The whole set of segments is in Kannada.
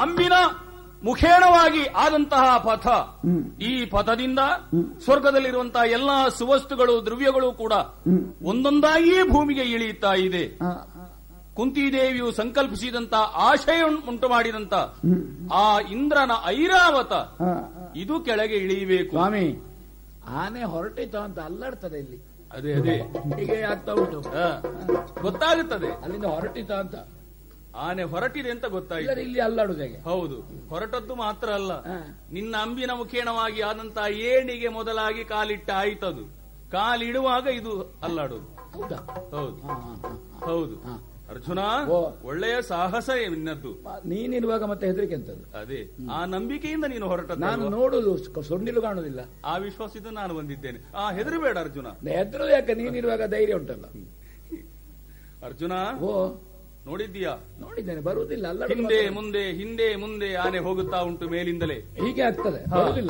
ಅಂಬಿನ ಮುಖೇಣವಾಗಿ ಆದಂತಹ ಪಥ ಹ್ಮ್. ಈ ಪಥದಿಂದ ಸ್ವರ್ಗದಲ್ಲಿರುವಂತಹ ಎಲ್ಲಾ ಸುವಸ್ತುಗಳು ದ್ರವ್ಯಗಳು ಕೂಡ ಒಂದೊಂದಾಗಿಯೇ ಭೂಮಿಗೆ ಇಳಿಯುತ್ತಾ ಇದೆ ಆ, ಕುಂತಿದೇವಿಯು ಸಂಕಲ್ಪಿಸಿದಂತ ಆಶಯ ಉಂಟು ಮಾಡಿದಂತ ಆ ಇಂದ್ರನ ಐರಾವತ ಆ, ಇದು ಕೆಳಗೆ ಇಳಿಯಬೇಕು ಸ್ವಾಮಿ ಆನೆ ಹೊರಟಿತು ಅಂತ ಅಲ್ಲಾಡ್ತದೆ ಇಲ್ಲಿ ಅದೇ ಅದೇ ಹೀಗೆ ಆಗ್ತಾ ಉಂಟು ಆ, ಗೊತ್ತಾಗುತ್ತದೆ ಅಲ್ಲಿಂದ ಹೊರಟಿತ ಅಂತ ಆನೆ ಹೊರಟಿದೆ ಅಂತ ಗೊತ್ತಾಯಿತು ಇಲ್ಲದ್ರೆ ಇಲ್ಲಿ ಅಲ್ಲಾಡುದು ಹೇಗೆ ಹೌದು ಹೊರಟದ್ದು ಮಾತ್ರ ಅಲ್ಲ ಹಾ. ನಿನ್ನ ಅಂಬಿನ ಮುಖೇಣವಾಗಿ ಆದಂತಹ ಏಣಿಗೆ ಮೊದಲಾಗಿ ಕಾಲಿಟ್ಟ ಆಯ್ತದು ಕಾಲಿಡುವಾಗ ಇದು ಅಲ್ಲಾಡುದು ಹೌದಾ ಹೌದು ಹಾ, ಹಾ, ಹಾ. ಹೌದು ಹಾ. ಅರ್ಜುನ ಓ. ಒಳ್ಳೆಯ ಸಾಹಸ ನಿನ್ನದ್ದು ನೀನಿರುವಾಗ ಮತ್ತೆ ಹೆದರಿಕೆ ಅಂತದ್ದು ಅದೇ ಆ ನಂಬಿಕೆಯಿಂದ ನೀನು ಹೊರಟದ್ದು ನಾನು ಅಲ್ವಾ? ನೋಡುದು ಸೊಂಡಿಲು ಕಾಣುದಿಲ್ಲ ಆ ವಿಶ್ವಾಸದಿಂದ ನಾನು ಬಂದಿದ್ದೇನೆ ಆ ಹೆದರಬೇಡ ಅರ್ಜುನ ಹೆದ್ರು ಯಾಕೆ ನೀನಿರುವಾಗ ಧೈರ್ಯ ಉಂಟಲ್ಲ ಅರ್ಜುನ ಓ ನೋಡಿದ್ದೀಯಾ ನೋಡಿದ್ದೇನೆ ಬರುವುದಿಲ್ಲ ಅಲ್ಲ ಹಿಂದೆ ಮುಂದೆ ಹಿಂದೆ ಮುಂದೆ ಆನೆ ಹೋಗುತ್ತಾ ಉಂಟು ಮೇಲಿಂದಲೇ ಹೀಗೆ ಆಗ್ತದೆ ಹಾ. ಬರುವುದಿಲ್ಲ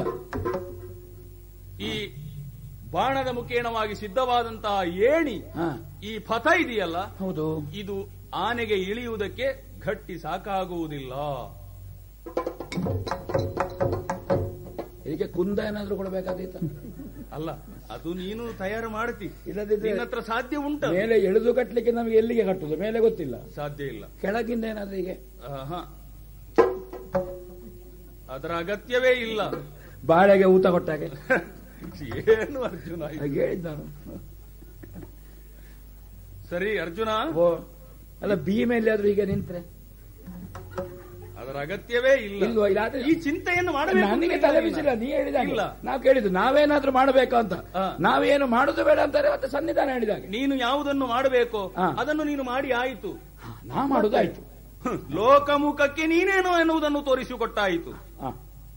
ಈ ಬಾಣದ ಮುಖೇಣವಾಗಿ ಸಿದ್ಧವಾದಂತಹ ಏಣಿ ಹಾ ಈ ಪಥ ಇದೆಯಲ್ಲ ಹೌದು ಇದು ಆನೆಗೆ ಇಳಿಯುವುದಕ್ಕೆ ಗಟ್ಟಿ ಸಾಕಾಗುವುದಿಲ್ಲ ಇದಕ್ಕೆ ಕುಂದ ಏನಾದ್ರೂ ಕೊಡಬೇಕಾದೀತ ಅಲ್ಲ ಅದು ನೀನು ತಯಾರು ಮಾಡ್ತಿ ಇಲ್ಲದಿದ್ರೆ ನಿನ್ನ ಹತ್ರ ಸಾಧ್ಯ ಉಂಟ ಮೇಲೆ ಎಳೆದು ಕಟ್ಟಲಿಕ್ಕೆ ನಮಗೆ ಎಲ್ಲಿಗೆ ಕಟ್ಟುದು ಮೇಲೆ ಗೊತ್ತಿಲ್ಲ ಸಾಧ್ಯ ಇಲ್ಲ ಕೆಳಗಿಂದ ಏನಾದ್ರೂ ಹೀಗೆ ಆಹಾ. ಅದರ ಅಗತ್ಯವೇ ಇಲ್ಲ ಬಾಳೆಗೆ ಊತ ಕೊಟ್ಟಾಗೆ ಏನು ಅರ್ಜುನ ಇದು? ಹಾಗೆ ಹೇಳಿದ್ ನಾನು ಸರಿ ಅರ್ಜುನ ಓ ಅಲ್ಲ ಬಿ ಮೇಲೆ ಆದ್ರೂ ಹೀಗೆ ನಿಂತ್ರೆ ಅದರ ಅಗತ್ಯವೇ ಇಲ್ಲ ಇಲ್ವಾ ಇಲ್ಲಾದ್ರೆ ಈ ಚಿಂತೆಯನ್ನು ಮಾಡಬೇಕು ನನಗೆ ತಲೆ ಬಿಸಿಲ್ಲ ನೀ ಹೇಳಿದಾಗ ಇಲ್ಲ. ನಾವು ಕೇಳಿದ್ದು ನಾವೇನಾದ್ರೂ ಮಾಡಬೇಕು ಅಂತ ಹಾ. ನಾವೇನು ಮಾಡುದು ಬೇಡ ಅಂತಾರೆ ಮತ್ತೆ ಸನ್ನಿಧಾನ ಹೇಳಿದಾಗೆ ನೀನು ಯಾವುದನ್ನು ಮಾಡಬೇಕೋ ಹಾ. ಅದನ್ನು ನೀನು ಮಾಡಿ ಆಯಿತು ಹಾ, ನಾ ಮಾಡುದಾಯ್ತು ಹ್ಮ್. ಲೋಕಮುಖಕ್ಕೆ ನೀನೇನು ಎನ್ನುವುದನ್ನು ತೋರಿಸಿಕೊಟ್ಟಾಯಿತು ಹಾ.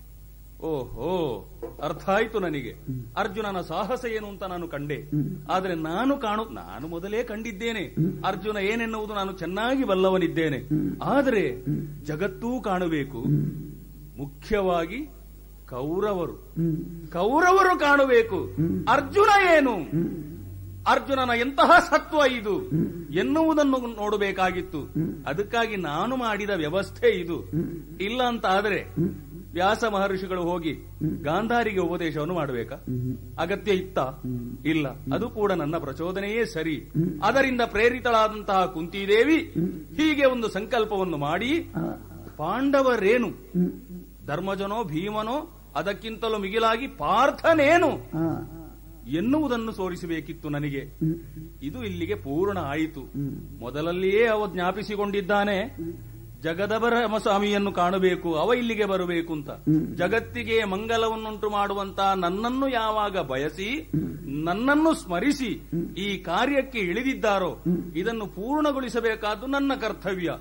ಓಹೋ ಅರ್ಥ ಆಯ್ತು ನನಗೆ ಅರ್ಜುನನ ಸಾಹಸ ಏನು ಅಂತ ನಾನು ಕಂಡೆ ಆದ್ರೆ ನಾನು ಕಾಣು ನಾನು ಮೊದಲೇ ಕಂಡಿದ್ದೇನೆ ಅರ್ಜುನ ಏನೆನ್ನುವುದು ನಾನು ಚೆನ್ನಾಗಿ ಬಲ್ಲವನಿದ್ದೇನೆ ಆದರೆ ಜಗತ್ತೂ ಕಾಣಬೇಕು ಮುಖ್ಯವಾಗಿ ಕೌರವರು ಕೌರವರು ಕಾಣಬೇಕು ಅರ್ಜುನ ಏನು ಅರ್ಜುನನ ಎಂತಹ ಸತ್ವ ಇದು ಎನ್ನುವುದನ್ನು ನೋಡಬೇಕಾಗಿತ್ತು ಅದಕ್ಕಾಗಿ ನಾನು ಮಾಡಿದ ವ್ಯವಸ್ಥೆ ಇದು ಇಲ್ಲ ಅಂತ ಆದ್ರೆ ವ್ಯಾಸ ಮಹರ್ಷಿಗಳು ಹೋಗಿ ಗಾಂಧಾರಿಗೆ ಉಪದೇಶವನ್ನು ಮಾಡಬೇಕಾ ಅಗತ್ಯ ಇತ್ತ ಇಲ್ಲ ಅದು ಕೂಡ ನನ್ನ ಪ್ರಚೋದನೆಯೇ ಸರಿ ಅದರಿಂದ ಪ್ರೇರಿತಳಾದಂತಹ ಕುಂತಿದೇವಿ ಹೀಗೆ ಒಂದು ಸಂಕಲ್ಪವನ್ನು ಮಾಡಿ ಪಾಂಡವರೇನು ಧರ್ಮಜನೋ ಭೀಮನೋ ಅದಕ್ಕಿಂತಲೂ ಮಿಗಿಲಾಗಿ ಪಾರ್ಥನೇನು ಎನ್ನುವುದನ್ನು ತೋರಿಸಬೇಕಿತ್ತು ನನಗೆ ಇದು ಇಲ್ಲಿಗೆ ಪೂರ್ಣ ಆಯಿತು ಮೊದಲಲ್ಲಿಯೇ ಅವ ಜ್ಞಾಪಿಸಿಕೊಂಡಿದ್ದಾನೆ ಜಗದಬರ ಸ್ವಾಮಿಯನ್ನು ಕಾಣಬೇಕು ಅವ ಇಲ್ಲಿಗೆ ಬರಬೇಕು ಅಂತ ಜಗತ್ತಿಗೆ ಮಂಗಲವನ್ನುಂಟು ಮಾಡುವಂತ ನನ್ನನ್ನು ಯಾವಾಗ ಬಯಸಿ ನನ್ನನ್ನು ಸ್ಮರಿಸಿ ಈ ಕಾರ್ಯಕ್ಕೆ ಇಳಿದಿದ್ದಾರೋ ಇದನ್ನು ಪೂರ್ಣಗೊಳಿಸಬೇಕಾದ್ದು ನನ್ನ ಕರ್ತವ್ಯ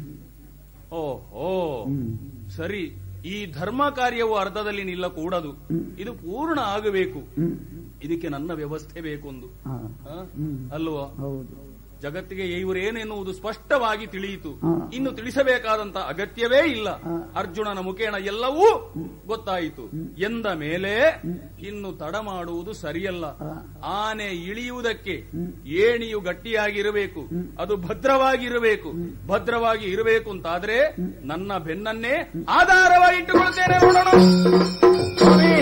ಓಹೋ ಸರಿ ಈ ಧರ್ಮ ಕಾರ್ಯವು ಅರ್ಧದಲ್ಲಿ ನಿಲ್ಲಕೂಡದು ಇದು ಪೂರ್ಣ ಆಗಬೇಕು ಇದಕ್ಕೆ ನನ್ನ ವ್ಯವಸ್ಥೆ ಬೇಕು ಒಂದು ಹಾ. ಆ? ಅಲ್ವಾ ಹೌದು ಜಗತ್ತಿಗೆ ಇವರೇನೆನ್ನುವುದು ಸ್ಪಷ್ಟವಾಗಿ ತಿಳಿಯಿತು ಇನ್ನು ತಿಳಿಸಬೇಕಾದಂತ ಅಗತ್ಯವೇ ಇಲ್ಲ ಅರ್ಜುನನ ಮುಖೇಣ ಎಲ್ಲವೂ ಗೊತ್ತಾಯಿತು ಎಂದ ಮೇಲೆ ಇನ್ನು ತಡ ಮಾಡುವುದು ಸರಿಯಲ್ಲ ಆನೆ ಇಳಿಯುವುದಕ್ಕೆ ಏಣಿಯು ಗಟ್ಟಿಯಾಗಿರಬೇಕು ಅದು ಭದ್ರವಾಗಿರಬೇಕು ಭದ್ರವಾಗಿ ಇರಬೇಕು ಅಂತಾದ್ರೆ ನನ್ನ ಬೆನ್ನನ್ನೇ ಆಧಾರವಾಗಿ ಇಟ್ಟುಕೊಳ್ತೇನೆ ನೋಡೋಣ ಸ್ವಾಮಿ,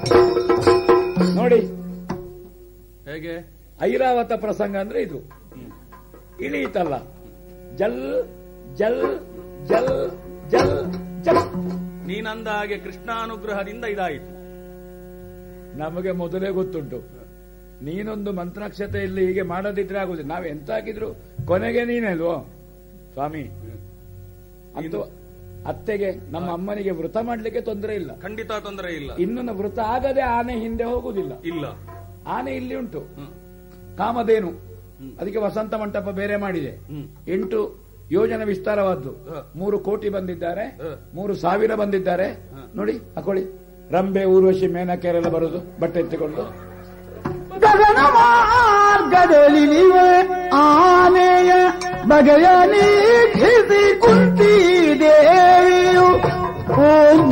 ನೋಡಿ ಹೇಗೆ ಐರಾವತ ಪ್ರಸಂಗ ಅಂದ್ರೆ ಇದು ಇಳಿಯಿತಲ್ಲ ಜಲ್ ಜಲ್ ಜಲ್ ಜಲ್ ಜಲ್ ನೀನಂದ ಹಾಗೆ ಕೃಷ್ಣಾನುಗ್ರಹದಿಂದ ಇದಾಯಿತು ನಮಗೆ ಮೊದಲೇ ಗೊತ್ತುಂಟು ನೀನೊಂದು ಮಂತ್ರಾಕ್ಷತೆಯಲ್ಲಿ ಹೀಗೆ ಮಾಡದಿದ್ರೆ ಆಗುದಿಲ್ಲ ನಾವ್ ಎಂತ ಹಾಕಿದ್ರು ಕೊನೆಗೆ ನೀನೇ ಅಲ್ವೋ ಸ್ವಾಮಿ ಅಂತೂ ಅತ್ತೆಗೆ ನಮ್ಮ ಅಮ್ಮನಿಗೆ ವೃತ ಮಾಡ್ಲಿಕ್ಕೆ ತೊಂದರೆ ಇಲ್ಲ ಖಂಡಿತ ತೊಂದರೆ ಇಲ್ಲ ಇನ್ನು ವೃತ ಆಗದೆ ಆನೆ ಹಿಂದೆ ಹೋಗುದಿಲ್ಲ ಇಲ್ಲ ಆನೆ ಇಲ್ಲಿ ಉಂಟು ಹ್ಮ್. ಕಾಮಧೇನು ಅದಕ್ಕೆ ವಸಂತ ಮಂಟಪ ಬೇರೆ ಮಾಡಿದೆ ಹ್ಮ್. ಎಂಟು ಯೋಜನೆ ವಿಸ್ತಾರವಾದ್ದು ಹ. ಮೂರು ಕೋಟಿ ಬಂದಿದ್ದಾರೆ ಹ. ಮೂರು ಸಾವಿರ ಬಂದಿದ್ದಾರೆ ನೋಡಿ ಹಾಕೊಳ್ಳಿ ರಂಬೆ ಊರ್ವಶಿ ಮೇನಕೆರೆಲ್ಲ ಬರುದು ಬಟ್ಟೆ ಎತ್ತಿಕೊಂಡು ಗಗನ ಮಾರ್ಗದಲ್ಲಿ ನೀವೇ ಆನೆಯ ಬಗೆಯ ನೀಕ್ಷಿಸಿ ಕುಂತಿ ದೇವಿಯು ಓಂ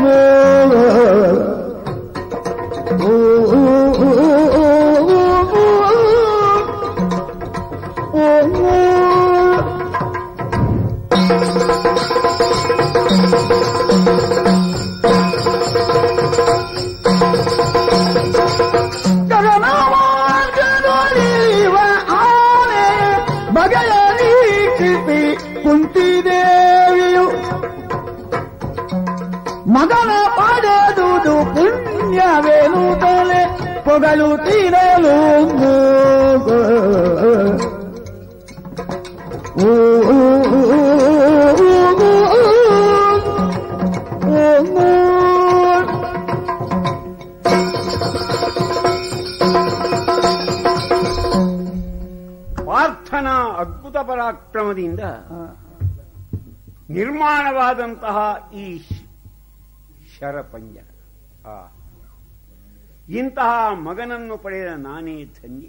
ಓಂ ನಿರೀಕ್ಷಿಸಿ ಕುಂತಿದೇವಿಯು ಮಗನ ಪಡೆದುದು ಪುಣ್ಯವೇನು ತಲೆ ಪೊಗಲು ತೀರಲು ಓ ಪಾರ್ಥನ ಅದ್ಭುತ ಪರಾಕ್ರಮದಿಂದ ನಿರ್ಮಾಣವಾದಂತಹ ಈ ಶ್- ಶರಪಂಜ ಆ. ಇಂತಹ ಮಗನನ್ನು ಪಡೆದ ನಾನೇ ಧನ್ಯ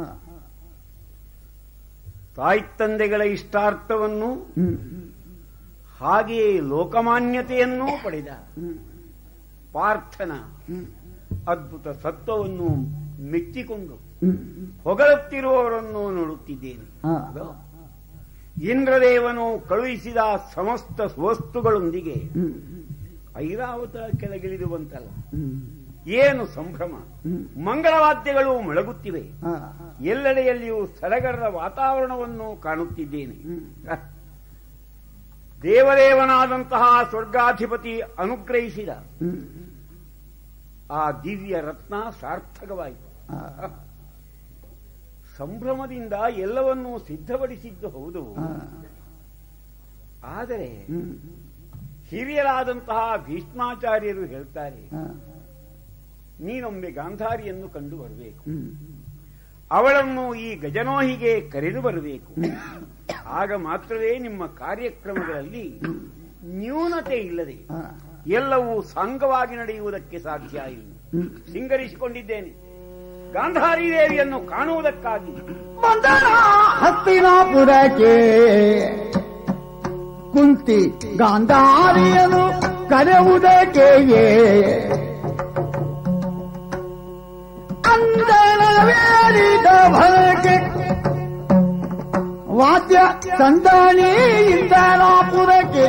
ತಾಯಿ ತಂದೆಗಳ ಇಷ್ಟಾರ್ಥವನ್ನು ಹಾಗೆಯೇ ಲೋಕಮಾನ್ಯತೆಯನ್ನೂ ಪಡೆದ ಪಾರ್ಥನ ಅದ್ಭುತ ಸತ್ವವನ್ನು ಮೆಚ್ಚಿಕೊಂಡು ಹೊಗಳುತ್ತಿರುವವರನ್ನು ನೋಡುತ್ತಿದ್ದೇನೆ ಇಂದ್ರದೇವನು ಕಳುಹಿಸಿದ ಸಮಸ್ತ ವಸ್ತುಗಳೊಂದಿಗೆ ಐರಾವತ ಕೆಳಗಿಳಿದು ಬಂತಲ್ಲ ಏನು ಸಂಭ್ರಮ ಮಂಗಳವಾದ್ಯಗಳು ಮೊಳಗುತ್ತಿವೆ ಎಲ್ಲೆಡೆಯಲ್ಲಿಯೂ ಸಡಗರದ ವಾತಾವರಣವನ್ನು ಕಾಣುತ್ತಿದ್ದೇನೆ ದೇವದೇವನಾದಂತಹ ಸ್ವರ್ಗಾಧಿಪತಿ ಅನುಗ್ರಹಿಸಿದ ಆ ದಿವ್ಯ ರತ್ನ ಸಾರ್ಥಕವಾಯಿತು ಸಂಭ್ರಮದಿಂದ ಎಲ್ಲವನ್ನೂ ಸಿದ್ಧಪಡಿಸಿದ್ದು ಹೌದು ಆದರೆ ಹಿರಿಯರಾದಂತಹ ಭೀಷ್ಮಾಚಾರ್ಯರು ಹೇಳ್ತಾರೆ ನೀನೊಮ್ಮೆ ಗಾಂಧಾರಿಯನ್ನು ಕಂಡು ಬರಬೇಕು ಅವಳನ್ನು ಈ ಗಜನೋಹಿಗೆ ಕರೆದು ಬರಬೇಕು ಆಗ ಮಾತ್ರವೇ ನಿಮ್ಮ ಕಾರ್ಯಕ್ರಮಗಳಲ್ಲಿ ನ್ಯೂನತೆ ಇಲ್ಲದೆ ಎಲ್ಲವೂ ಸಂಘವಾಗಿ ನಡೆಯುವುದಕ್ಕೆ ಸಾಧ್ಯ ಇಲ್ಲ ಸಿಂಗರಿಸಿಕೊಂಡಿದ್ದೇನೆ ಗಾಂಧಾರಿ ದೇವಿಯನ್ನು ಕಾಣುವುದಕ್ಕಾಗಿ ಮಂದರ ಹಸ್ತಿನಾಪುರಕ್ಕೆ ಕುಂತಿ ಗಾಂಧಾರಿಯನು ಕರೆಯುವುದಕ್ಕೆ ಅಂದಳವೇರಿದ ಭರಕ್ಕೆ ವಾದ್ಯ ಸಂದಾನಿ ಇಂದನಾಪುರಕ್ಕೆ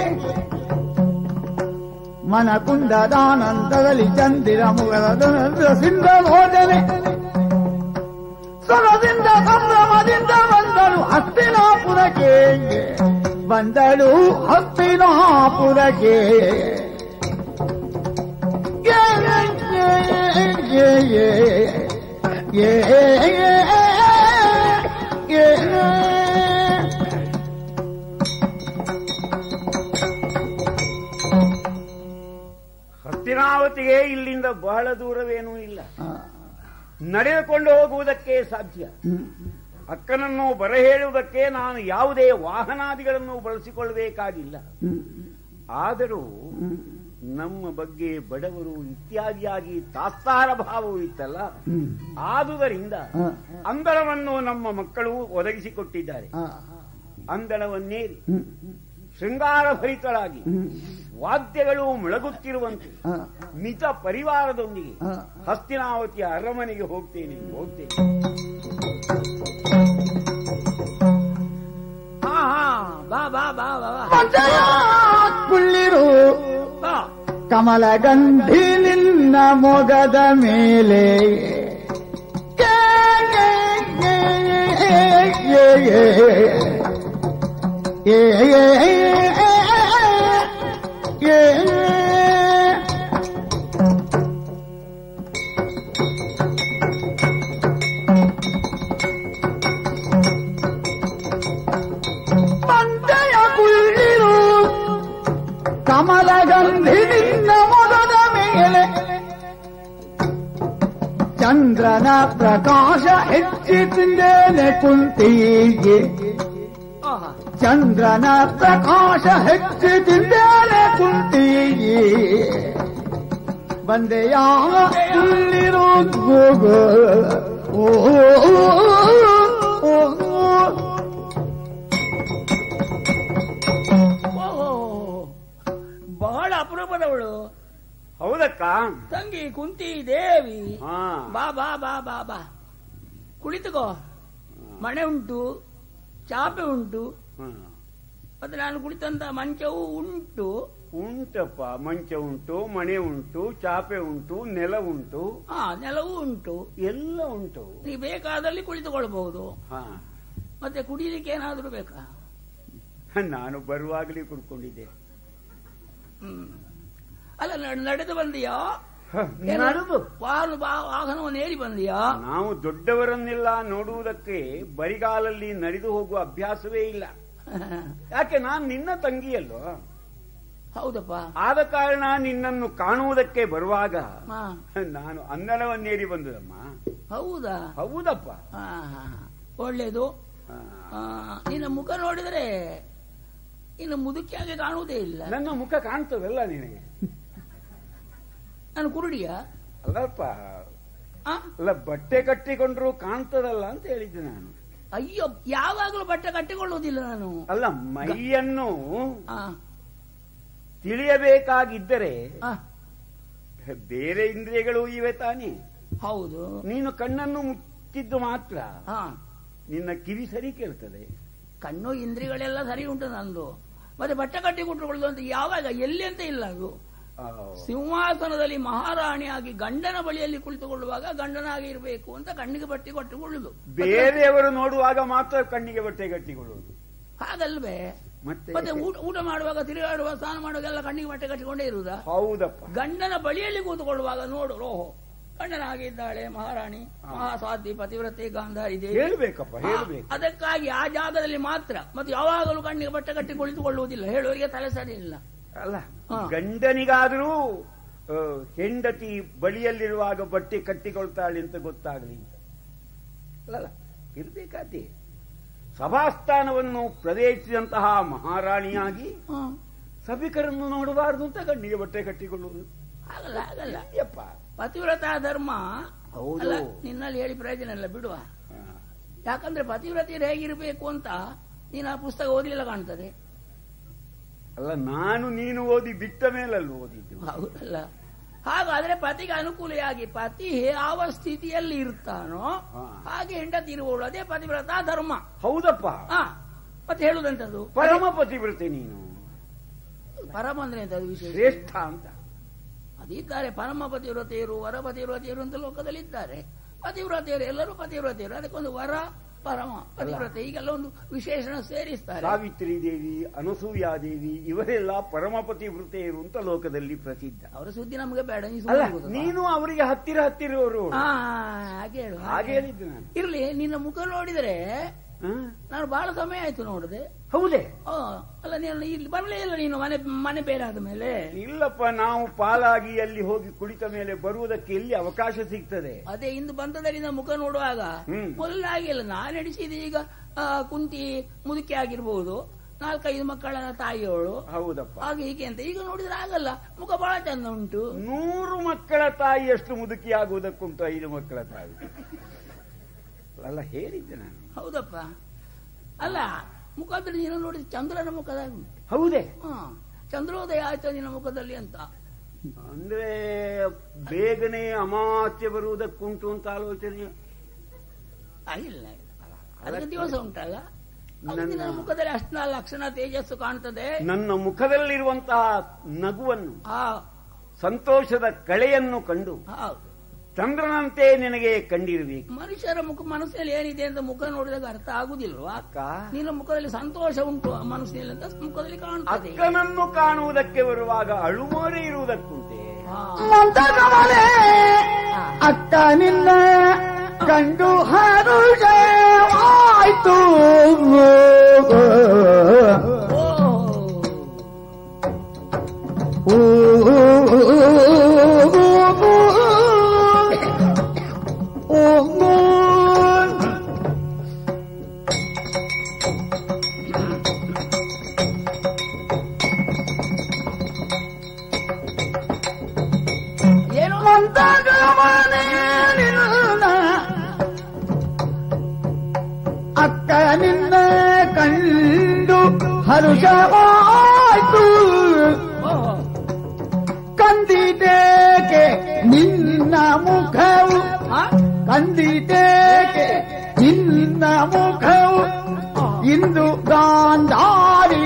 ಮನಕುಂದದಾನಂದದಲ್ಲಿ ಚಂದಿರ ಮುಗದ ಸಿಂಧ ಭೋಜನೆ ಸ್ವರದಿಂದ ಸಂಭ್ರಮದಿಂದ ಬಂದಳು ಹಸ್ತಿನಾಪುರಕ್ಕೆ ಬಂದಳು ಹಸ್ತಿನಾಪುರಕ್ಕೆ ಏ, ಏ, ಏ, ಏ, ಏ, ಏ, ಏ, ಏ. ಹಸ್ತಿನಾವತಿಗೆ ಇಲ್ಲಿಂದ ಬಹಳ ದೂರವೇನೂ ಇಲ್ಲ ನಡೆದುಕೊಂಡು ಹೋಗುವುದಕ್ಕೆ ಸಾಧ್ಯ ಅಕ್ಕನನ್ನು ಬರ ಹೇಳುವುದಕ್ಕೆ ನಾನು ಯಾವುದೇ ವಾಹನಾದಿಗಳನ್ನು ಬಳಸಿಕೊಳ್ಳಬೇಕಾಗಿಲ್ಲ ಆದರೂ ನಮ್ಮ ಬಗ್ಗೆ ಬಡವರು ಇತ್ಯಾದಿಯಾಗಿ ತಾತ್ಸಾರ ಭಾವವು ಇತ್ತಲ್ಲ ಆದುದರಿಂದ ಅಂದಳವನ್ನು ನಮ್ಮ ಮಕ್ಕಳು ಒದಗಿಸಿಕೊಟ್ಟಿದ್ದಾರೆ ಅಂದಳವನ್ನೇರಿ ಶೃಂಗಾರ ಭರಿತಳಾಗಿ ವಾದ್ಯಗಳು ಮೊಳಗುತ್ತಿರುವಂತೆ ಮಿತ ಪರಿವಾರದೊಂದಿಗೆ ಹಸ್ತಿನಾವತಿಯ ಅರಮನೆಗೆ ಹೋಗ್ತೇನೆ ಹೋಗ್ತೇನೆ ಹಾ ಹಾ ಬಾ ಬಾ ಬಾ ಬಾ ಬಾ. ಮಂಜಯ ಕುಳ್ಳಿರು ಬಾ ಕಮಲಗಂಧಿ ನಿನ್ನ ಮೊಗದ ಮೇಲೆ ಗೆ, ಗೆ, ಗೆ, ಗೆ, ಗೆ, ಗೆ, ಗೆ, ಗೆ. ಮಂಜಯ ಕುಳ್ಳಿರು ಕಮಲಗಂಧಿ ನಿನ್ನ ಮೊಗದ ಮೇಲೆ ಚಂದ್ರನ ಪ್ರಕಾಶ ಹೆಚ್ಚಿತಿದ್ದೇನೆ ಕುಂತಿಗೆ ಆಹಾ. ಚಂದ್ರನ ಪ್ರಕಾಶ ಹೆಚ್ಚಿತಿದ್ದೇನೆ ಕುಂತಿಗೆ ಬಂದೆಯ ಕುಳ್ಳಿರು ಗೂಗು. ಓ ಓ, ಓ, ಓ. ಓಹೋ ಬಹಳ ಅಪರೂಪದವಳು ಹೌದಕ್ಕ ತಂಗಿ ಕುಂತಿ ದೇವಿ ಹಾ ಬಾ ಬಾ ಬಾ ಬಾ ಬಾ ಕುಳಿತುಕೋ ಮಣೆ ಉಂಟು ಚಾಪೆ ಉಂಟು ಹಾ. ಮತ್ತೆ ನಾನು ಕುಳಿತಂತ ಮಂಚವೂ ಉಂಟು ಉಂಟಪ್ಪ ಮಂಚ ಉಂಟು ಮಣೆ ಉಂಟು ಚಾಪೆ ಉಂಟು ನೆಲ ಉಂಟು ಹಾ ನೆಲವೂ ಉಂಟು ಎಲ್ಲ ಉಂಟು ನೀ ಬೇಕಾದಲ್ಲಿ ಕುಳಿತುಕೊಳ್ಬಹುದು ಹಾ ಮತ್ತೆ ಕುಡಿಲಿಕ್ಕೆ ಏನಾದ್ರೂ ಬೇಕಾ ನಾನು ಬರುವಾಗಲೇ ಕುಡ್ಕೊಂಡಿದ್ದೆ ಹ್ಮ್ ಅಲ್ಲ ನಡ್- ನಡೆದು ಬಂದಿಯಾ ಹ, ಏನು? ನಡೆದು ವಾಹನ ಬಾ- ವಾಹನವನ್ನು ಏರಿ ಬಂದಿಯಾ ನಾವು ದೊಡ್ಡವರನ್ನೆಲ್ಲ ನೋಡುವುದಕ್ಕೆ ಬರಿಗಾಲಲ್ಲಿ ನಡೆದು ಹೋಗುವ ಅಭ್ಯಾಸವೇ ಇಲ್ಲ ಯಾಕೆ ನಾನು ನಿನ್ನ ತಂಗಿಯಲ್ಲೋ ಹೌದಪ್ಪ ಆದ ಕಾರಣ ನಿನ್ನನ್ನು ಕಾಣುವುದಕ್ಕೆ ಬರುವಾಗ ಹಾ ನಾನು ಅನ್ನಲವನ್ನೇರಿ ಬಂದದಮ್ಮ ಹೌದಾ ಹೌದಪ್ಪ ಹಾ ಹಾ ಹಾ. ಒಳ್ಳೇದು ಆ, ಆ, ನಿನ್ನ ಮುಖ ನೋಡಿದರೆ ಇನ್ನು ಮುದುಕಿಯಾಗಿ ಕಾಣುವುದೇ ಇಲ್ಲ ನನ್ನ ಮುಖ ಕಾಣ್ತದಲ್ಲ ನಿನಗೆ ನಾನು ಕುರುಡಿಯ ಅಲ್ಲಪ್ಪ ಆ? ಅಲ್ಲ ಬಟ್ಟೆ ಕಟ್ಟಿಕೊಂಡ್ರು ಕಾಣ್ತದಲ್ಲ ಅಂತ ಹೇಳಿದ್ದೆ ನಾನು ಅಯ್ಯೋ ಯಾವಾಗಲೂ ಬಟ್ಟೆ ಕಟ್ಟಿಕೊಳ್ಳುವುದಿಲ್ಲ ನಾನು ಅಲ್ಲ ಮೈಯನ್ನು ಆ, ತಿಳಿಯಬೇಕಾಗಿದ್ದರೆ ಆ, ಬೇರೆ ಇಂದ್ರಿಯಗಳು ಇವೆ ತಾನೇ ಹೌದು ನೀನು ಕಣ್ಣನ್ನು ಮುಚ್ಚಿದ್ದು ಮಾತ್ರ ಹಾ ನಿನ್ನ ಕಿವಿ ಸರಿ ಕೇಳ್ತದೆ ಕಣ್ಣು ಇಂದ್ರಿಗಳೆಲ್ಲ ಸರಿ ಉಂಟು ನಂದು ಮತ್ತೆ ಬಟ್ಟೆ ಕಟ್ಟಿ ಕೊಟ್ಟುಕೊಳ್ಳೋದು ಅಂತ ಯಾವಾಗ ಎಲ್ಲಿ ಅಂತ ಇಲ್ಲ ಅದು ಆ, ಸಿಂಹಾಸನದಲ್ಲಿ ಮಹಾರಾಣಿಯಾಗಿ ಗಂಡನ ಬಳಿಯಲ್ಲಿ ಕುಳಿತುಕೊಳ್ಳುವಾಗ ಗಂಡನಾಗಿ ಇರಬೇಕು ಅಂತ ಕಣ್ಣಿಗೆ ಬಟ್ಟೆ ಕಟ್ಟಿಕೊಳ್ಳುದು ಬೇರೆಯವರು ನೋಡುವಾಗ ಮಾತ್ರ ಕಣ್ಣಿಗೆ ಬಟ್ಟೆ ಕಟ್ಟಿಕೊಳ್ಳುವುದು ಹಾಗಲ್ವೇ ಮತ್ತೆ ಮತ್ತೆ ಊಟ ಊಟ ಮಾಡುವಾಗ ತಿರುಗಾಡುವ ಸ್ನಾನ ಮಾಡುವಾಗೆಲ್ಲ ಕಣ್ಣಿಗೆ ಬಟ್ಟೆ ಕಟ್ಟಿಕೊಂಡೇ ಇರುವುದಾ ಹೌದಪ್ಪ ಗಂಡನ ಬಳಿಯಲ್ಲಿ ಕೂತುಕೊಳ್ಳುವಾಗ ನೋಡು ರೋಹೋ ಗಂಡನಾಗಿದ್ದಾಳೆ ಮಹಾರಾಣಿ ಮಹಾಸಾಧ್ವಿ ಪತಿವ್ರತೆ ಗಾಂಧಾರಿ ದೇವಿ ಹೇಳ್ಬೇಕಪ್ಪ ಹೇಳ್ಬೇಕು ಆ, ಅದಕ್ಕಾಗಿ ಆ ಜಾಗದಲ್ಲಿ ಮಾತ್ರ ಮತ್ತೆ ಯಾವಾಗಲೂ ಕಣ್ಣಿಗೆ ಬಟ್ಟೆ ಕಟ್ಟಿ ಕುಳಿತುಕೊಳ್ಳುವುದಿಲ್ಲ ಹೇಳುವವರಿಗೆ ತಲೆ ಸರಿ ಇಲ್ಲ ಅಲ್ಲ ಹಾ. ಗಂಡನಿಗಾದರೂ ಆ, ಹೆಂಡತಿ ಬಳಿಯಲ್ಲಿರುವಾಗ ಬಟ್ಟೆ ಕಟ್ಟಿಕೊಳ್ತಾಳೆ ಅಂತ ಗೊತ್ತಾಗಲಿ ಅಂತ ಅಲ್ಲ ಇರ್ಬೇಕಾದೆ ಸಭಾಸ್ಥಾನವನ್ನು ಪ್ರವೇಶಿಸಿದಂತಹ ಮಹಾರಾಣಿಯಾಗಿ ಹ. ಸಭಿಕರನ್ನು ನೋಡಬಾರದು ಅಂತ ಕಣ್ಣಿಗೆ ಬಟ್ಟೆ ಕಟ್ಟಿಕೊಳ್ಳುವುದು ಆಗಲ್ಲ ಆಗಲ್ಲ ಯಪ್ಪ ಪತಿವ್ರತ ಧರ್ಮ ಹೌದು. ಅಲ್ಲ ನಿನ್ನಲ್ಲಿ ಹೇಳಿ ಪ್ರಯೋಜನ ಇಲ್ಲ ಬಿಡುವ ಹಾ. ಯಾಕಂದ್ರೆ ಪತಿವ್ರತಿಯರು ಹೇಗಿರಬೇಕು ಅಂತ ನೀನು ಆ ಪುಸ್ತಕ ಓದಲಿಲ್ಲ ಕಾಣ್ತದೆ ಅಲ್ಲ ನಾನು ನೀನು ಓದಿ ಬಿಟ್ಟ ಮೇಲಲ್ಲ ಓದಿದ್ದು ಹೌದಲ್ಲ ಹಾಗಾದ್ರೆ ಪತಿಗೆ ಅನುಕೂಲಿಯಾಗಿ ಪತಿ ಯಾವ ಸ್ಥಿತಿಯಲ್ಲಿ ಇರ್ತಾನೋ ಹಾ. ಹಾಗೆ ಹೆಂಡತಿ ಇರುವವಳು ಅದೇ ಪತಿವ್ರತ ಧರ್ಮ ಹೌದಪ್ಪ ಹಾ ಮತ್ತೆ ಹೇಳುದಂತದ್ದು ಪರಮ ಪತಿವ್ರತೆ ನೀನು ಪರಮ ಅಂದ್ರೆ ಎಂತದು ವಿಶೇಷ ಶ್ರೇಷ್ಠ ಅಂತ ಅದಿದ್ದಾರೆ ಪರಮ ಪತಿವ್ರತೆಯರು ವರ ಪತಿವ್ರತೆಯರು ಅಂತ ಲೋಕದಲ್ಲಿ ಇದ್ದಾರೆ ಪತಿವ್ರತೆಯರು ಎಲ್ಲರೂ ಪತಿವ್ರತೆಯರು ಅದಕ್ಕೊಂದು ವರ ಪರಮ ಪತಿವ್ರತೆ ಈಗೆಲ್ಲ ಒಂದು ವಿಶೇಷಣ ಸೇರಿಸ್ತಾರೆ ಸಾವಿತ್ರಿ ದೇವಿ ಅನಸೂಯಾದೇವಿ ಇವರೆಲ್ಲ ಪರಮ ಪತಿವ್ರತೆಯರು ಅಂತ ಲೋಕದಲ್ಲಿ ಪ್ರಸಿದ್ಧ ಅವರ ಸುದ್ದಿ ನಮಗೆ ಬೇಡ ನೀ ಅಲ್ಲ ಸುಮ್ಮನೆ ಕೂತ್ಕೋ. ನೀನು ಅವರಿಗೆ ಹತ್ತಿರ ಹತ್ತಿರವರು ಹಾ ಹಾಗೆ ಹೇಳು ಹಾಗೆ ಹೇಳಿದ್ದು ನಾನು ಇರ್ಲಿ ನಿನ್ನ ಮುಖ ನೋಡಿದ್ರೆ ಹಾ? ನಾನು ಬಹಳ ಸಮಯ ಆಯ್ತು ನೋಡದೆ ಹೌದೇ ಓ ಅಲ್ಲ ನೀನು ಇಲ್ಲಿ ಬರಲೇ ಇಲ್ಲ ನೀನು ಮನೆ ಮನೆ ಬೇರೆ ಆದ ಮೇಲೆ ಇಲ್ಲಪ್ಪ ನಾವು ಪಾಲಾಗಿ ಅಲ್ಲಿ ಹೋಗಿ ಕುಳಿತ ಮೇಲೆ ಬರುವುದಕ್ಕೆ ಎಲ್ಲಿ ಅವಕಾಶ ಸಿಗ್ತದೆ ಅದೇ ಇಂದು ಬಂದದರಿಂದ ಮುಖ ನೋಡುವಾಗ ಹ್ಮ್. ಮೊದಲಾಗಿಲ್ಲ ನಾನು ಎಣಿಸಿದ ಈಗ ಆ, ಕುಂತಿ ಮುದುಕಿ ಆಗಿರ್ಬೋದು ನಾಲ್ಕೈದು ಮಕ್ಕಳ ತಾಯಿಯವಳು ಹೌದಪ್ಪ ಹಾಗೆ ಹೀಗೆ ಅಂತ ಈಗ ನೋಡಿದ್ರೆ ಆಗಲ್ಲ ಮುಖ ಬಹಳ ಚಂದ ಉಂಟು ನೂರು ಮಕ್ಕಳ ತಾಯಿಯಷ್ಟು ಮುದುಕಿಯಾಗುವುದಕ್ಕುಂಟು ಐದು ಮಕ್ಕಳ ತಾಯಿ ಅಲ್ಲ ಹೇಳಿದ್ದೆ ನಾನು ಹೌದಪ್ಪ ಅಲ್ಲ ಮುಖ ಅಂದ್ರೆ ನೀನು ನೋಡಿದ್ರೆ ಚಂದ್ರನ ಮುಖದಾಗ ಉಂಟು ಹೌದೇ ಹಾ ಚಂದ್ರೋದಯ ಆಯ್ತು ನಿನ್ನ ಮುಖದಲ್ಲಿ ಅಂತ ಅಂದ್ರೆ ಬೇಗನೆ ಅಮಾತ್ಯ ಬರುವುದಕ್ಕುಂಟು ಅಂತ ಆಲೋಚನೆ ಆ, ಇಲ್ಲ ಇಲ್ಲ. ಅದಕ್ಕೆ ದಿವಸ ಉಂಟಲ್ಲ ಹೌದು, ನನ್ನ- ನಿನ್ನ ಮುಖದಲ್ಲಿ ಅಷ್ಟ ಲಕ್ಷಣ ತೇಜಸ್ಸು ಕಾಣ್ತದೆ ನನ್ನ ಮುಖದಲ್ಲಿರುವಂತಹ ನಗುವನ್ನು ಆ ಸಂತೋಷದ ಕಳೆಯನ್ನು ಕಂಡು ಹೌದು ಚಂದ್ರನಂತೆ ನಿನಗೆ ಕಂಡಿರಬೇಕು ಮನುಷ್ಯರ ಮುಖ ಮನಸ್ಸಿನಲ್ಲಿ ಏನಿದೆ ಅಂತ ಮುಖ ನೋಡಿದಾಗ ಅರ್ಥ ಆಗುದಿಲ್ವಾ ಅಕ್ಕ ನಿನ್ನ ಮುಖದಲ್ಲಿ ಸಂತೋಷ ಉಂಟು ಆ ಮನಸ್ಸಿನಲ್ಲಿ ಅಂತ ಮುಖದಲ್ಲಿ ಕಾಣ್ತದೆ ಅಕ್ಕನನ್ನು ಕಾಣುವುದಕ್ಕೆ ಬರುವಾಗ ಅಳುಮೋರೆ ಇರುವುದಕ್ಕುಂಟೆ ಹಾ. ಮಂತಕಮಲೆ ಅಕ್ಕ ನಿನ್ನ ಕಂಡು ಹರುಷವಾಯ್ತು ಓ ಏನು ಮಂತಕಮಲೆ ನಿನ್ನ ಅಕ್ಕ ನಿನ್ನ ಕಂಡು ಹರುಷವಾಯ್ತು ಓಹೋ. ಕಂದಿದೇಕೆ ನಿನ್ನ ಮುಖವು ಆ? ಕಂದಿದೇಕೆ ನಿನ್ನ ಮುಖವು ಇಂದು ಗಾಂಧಾರಿ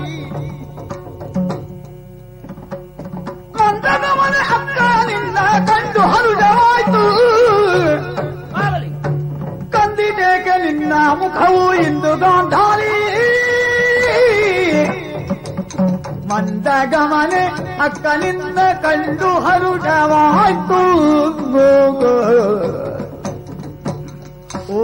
ಮಂದಗಮನ ಅಕ್ಕ ನಿನ್ನ ಕಂಡು ಹರುಷವಾಯ್ತು ಆಗಲಿ ಕಂದಿದೇಕೆ ನಿನ್ನ ಮುಖವು ಇಂದು ಗಾಂಧಾರಿ ಮಂದಗಮನೆ ಅಕ್ಕನಿಂದ ಕಂಡು ಹರುಷವಾಯ್ತು ಓ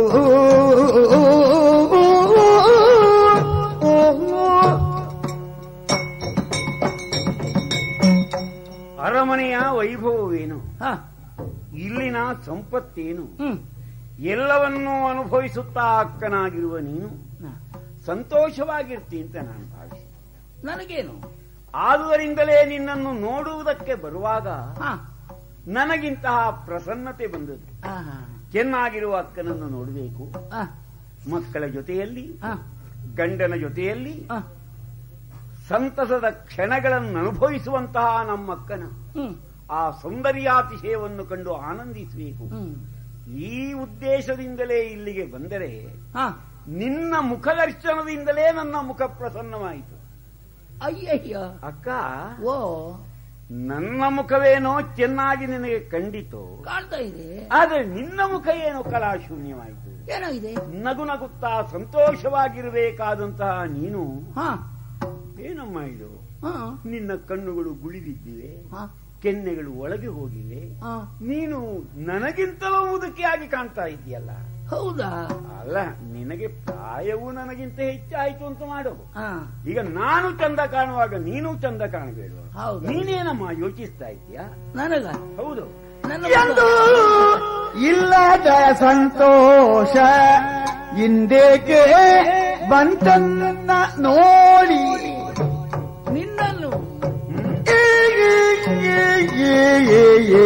ಅರಮನೆಯ ವೈಭವವೇನು ಹ, ಇಲ್ಲಿನ ಸಂಪತ್ತೇನು ಹ್ಮ್ ಎಲ್ಲವನ್ನೂ ಅನುಭವಿಸುತ್ತಾ ಅಕ್ಕನಾಗಿರುವ ನೀನು ಹ. ಸಂತೋಷವಾಗಿರ್ತಿ ಅಂತ ನಾನು ಭಾವಿಸಿ ನನಗೇನು ಆದುದರಿಂದಲೇ ನಿನ್ನನ್ನು ನೋಡುವುದಕ್ಕೆ ಬರುವಾಗ ಹ, ನನಗಿಂತಹ ಪ್ರಸನ್ನತೆ ಬಂದದ್ದು ಹ, ಹ, ಚೆನ್ನಾಗಿರುವ ಅಕ್ಕನನ್ನು ನೋಡಬೇಕು ಹ, ಮಕ್ಕಳ ಜೊತೆಯಲ್ಲಿ ಹ, ಗಂಡನ ಜೊತೆಯಲ್ಲಿ ಹ. ಸಂತಸದ ಕ್ಷಣಗಳನ್ನು ಅನುಭವಿಸುವಂತಹ ನಮ್ಮಕ್ಕನ ಹ್ಮ್ ಆ ಸೌಂದರ್ಯಾತಿಶಯವನ್ನು ಕಂಡು ಆನಂದಿಸಬೇಕು ಹ್ಮ್ ಈ ಉದ್ದೇಶದಿಂದಲೇ ಇಲ್ಲಿಗೆ ಬಂದರೆ ಹ, ನಿನ್ನ ಮುಖದರ್ಶನದಿಂದಲೇ ನನ್ನ ಮುಖ ಪ್ರಸನ್ನವಾಯಿತು ಅಯ್ಯಯ್ಯ ಅಕ್ಕ ಓ ನನ್ನ ಮುಖವೇನೋ ಚೆನ್ನಾಗಿ ನಿನಗೆ ಕಂಡಿತು ಕಾಣ್ತಾ ಇದೆ ಆದ್ರೆ ನಿನ್ನ ಮುಖ ಏನೋ ಕಲಾಶೂನ್ಯವಾಯಿತು ಏನಾಗಿದೆ ನಗು ನಗುತ್ತಾ ಸಂತೋಷವಾಗಿರಬೇಕಾದಂತಹ ನೀನು ಹ ಏನಮ್ಮ ಇದು ಹ ನಿನ್ನ ಕಣ್ಣುಗಳು ಗುಳಿದಿದ್ದಿವೆ ಹ ಕೆನ್ನೆಗಳು ಒಳಗೆ ಹೋಗಿವೆ ಹ ನೀನು ನನಗಿಂತಲೂ ಮುದುಕಿಯಾಗಿ ಕಾಣ್ತಾ ಇದೆಯಲ್ಲ ಹೌದಾ ಅಲ್ಲ ನಿನಗೆ ಪ್ರಾಯವೂ ನನಗಿಂತ ಹೆಚ್ಚಾಯ್ತು ಅಂತ ಮಾಡು ಹ ಈಗ ನಾನು ಚಂದ ಕಾಣುವಾಗ ನೀನು ಚಂದ ಕಾಣಬೇಡ ಹೌದು. ನೀನೇನಮ್ಮ ಯೋಚಿಸ್ತಾ ಇದ್ದೀಯಾ ನನಗ ಹೌದು ನನ್ನ ಎಂದು ಮುಖ- ಇಲ್ಲದ ಸಂತೋಷ ಇಂದೇಕೆ ಬಂತನ್ನ ನೋಡಿ ನಿನ್ನನ್ನು ಏ, ಏ, ಏ, ಏ, ಏ, ಏ.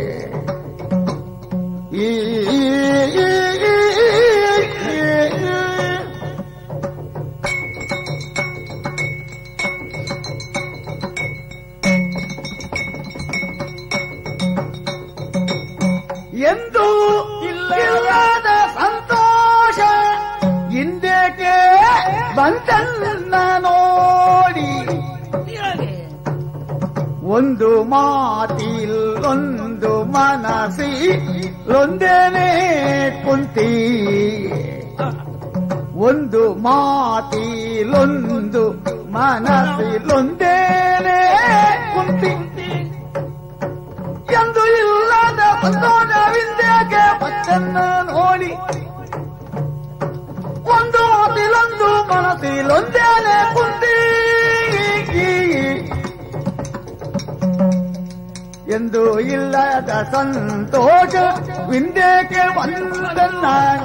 ಈ, ಈ, ಈ, ಈ, ಈ, ಈ. ಎಂದು ಇಲ್ಲದ ಸಂತೋಷ ಹಿಂದೇಕೆ ಬಂತನ್ನ ನೋಡಿ ನೀರಾಗೆ ಒಂದು ಮಾತಿಲ್ಲೊಂದು ಮನಸ್ಸಿಲೊಂದೇನೆ ಕುಂತಿ ಒಂದು ಮಾತಿಲೊಂದು ಮನಸ್ಸಿಲೊಂದೇನೆ ಕುಂತಿ ಎಂದು ಇಲ್ಲದ ಸಂತೋಷವಿಂದೇಕೆ ಮತ್ತನ್ನ ನೋಡಿ ಒಂದು ಮಾತಿಲೊಂದು ಮನಸ್ಸಿಲೊಂದೇನೆ ಕುಂತಿ ಎಂದು ಇಲ್ಲದ ಸಂತೋಷ ವಿಂದೇಕೆ ಬಂದನ್ನ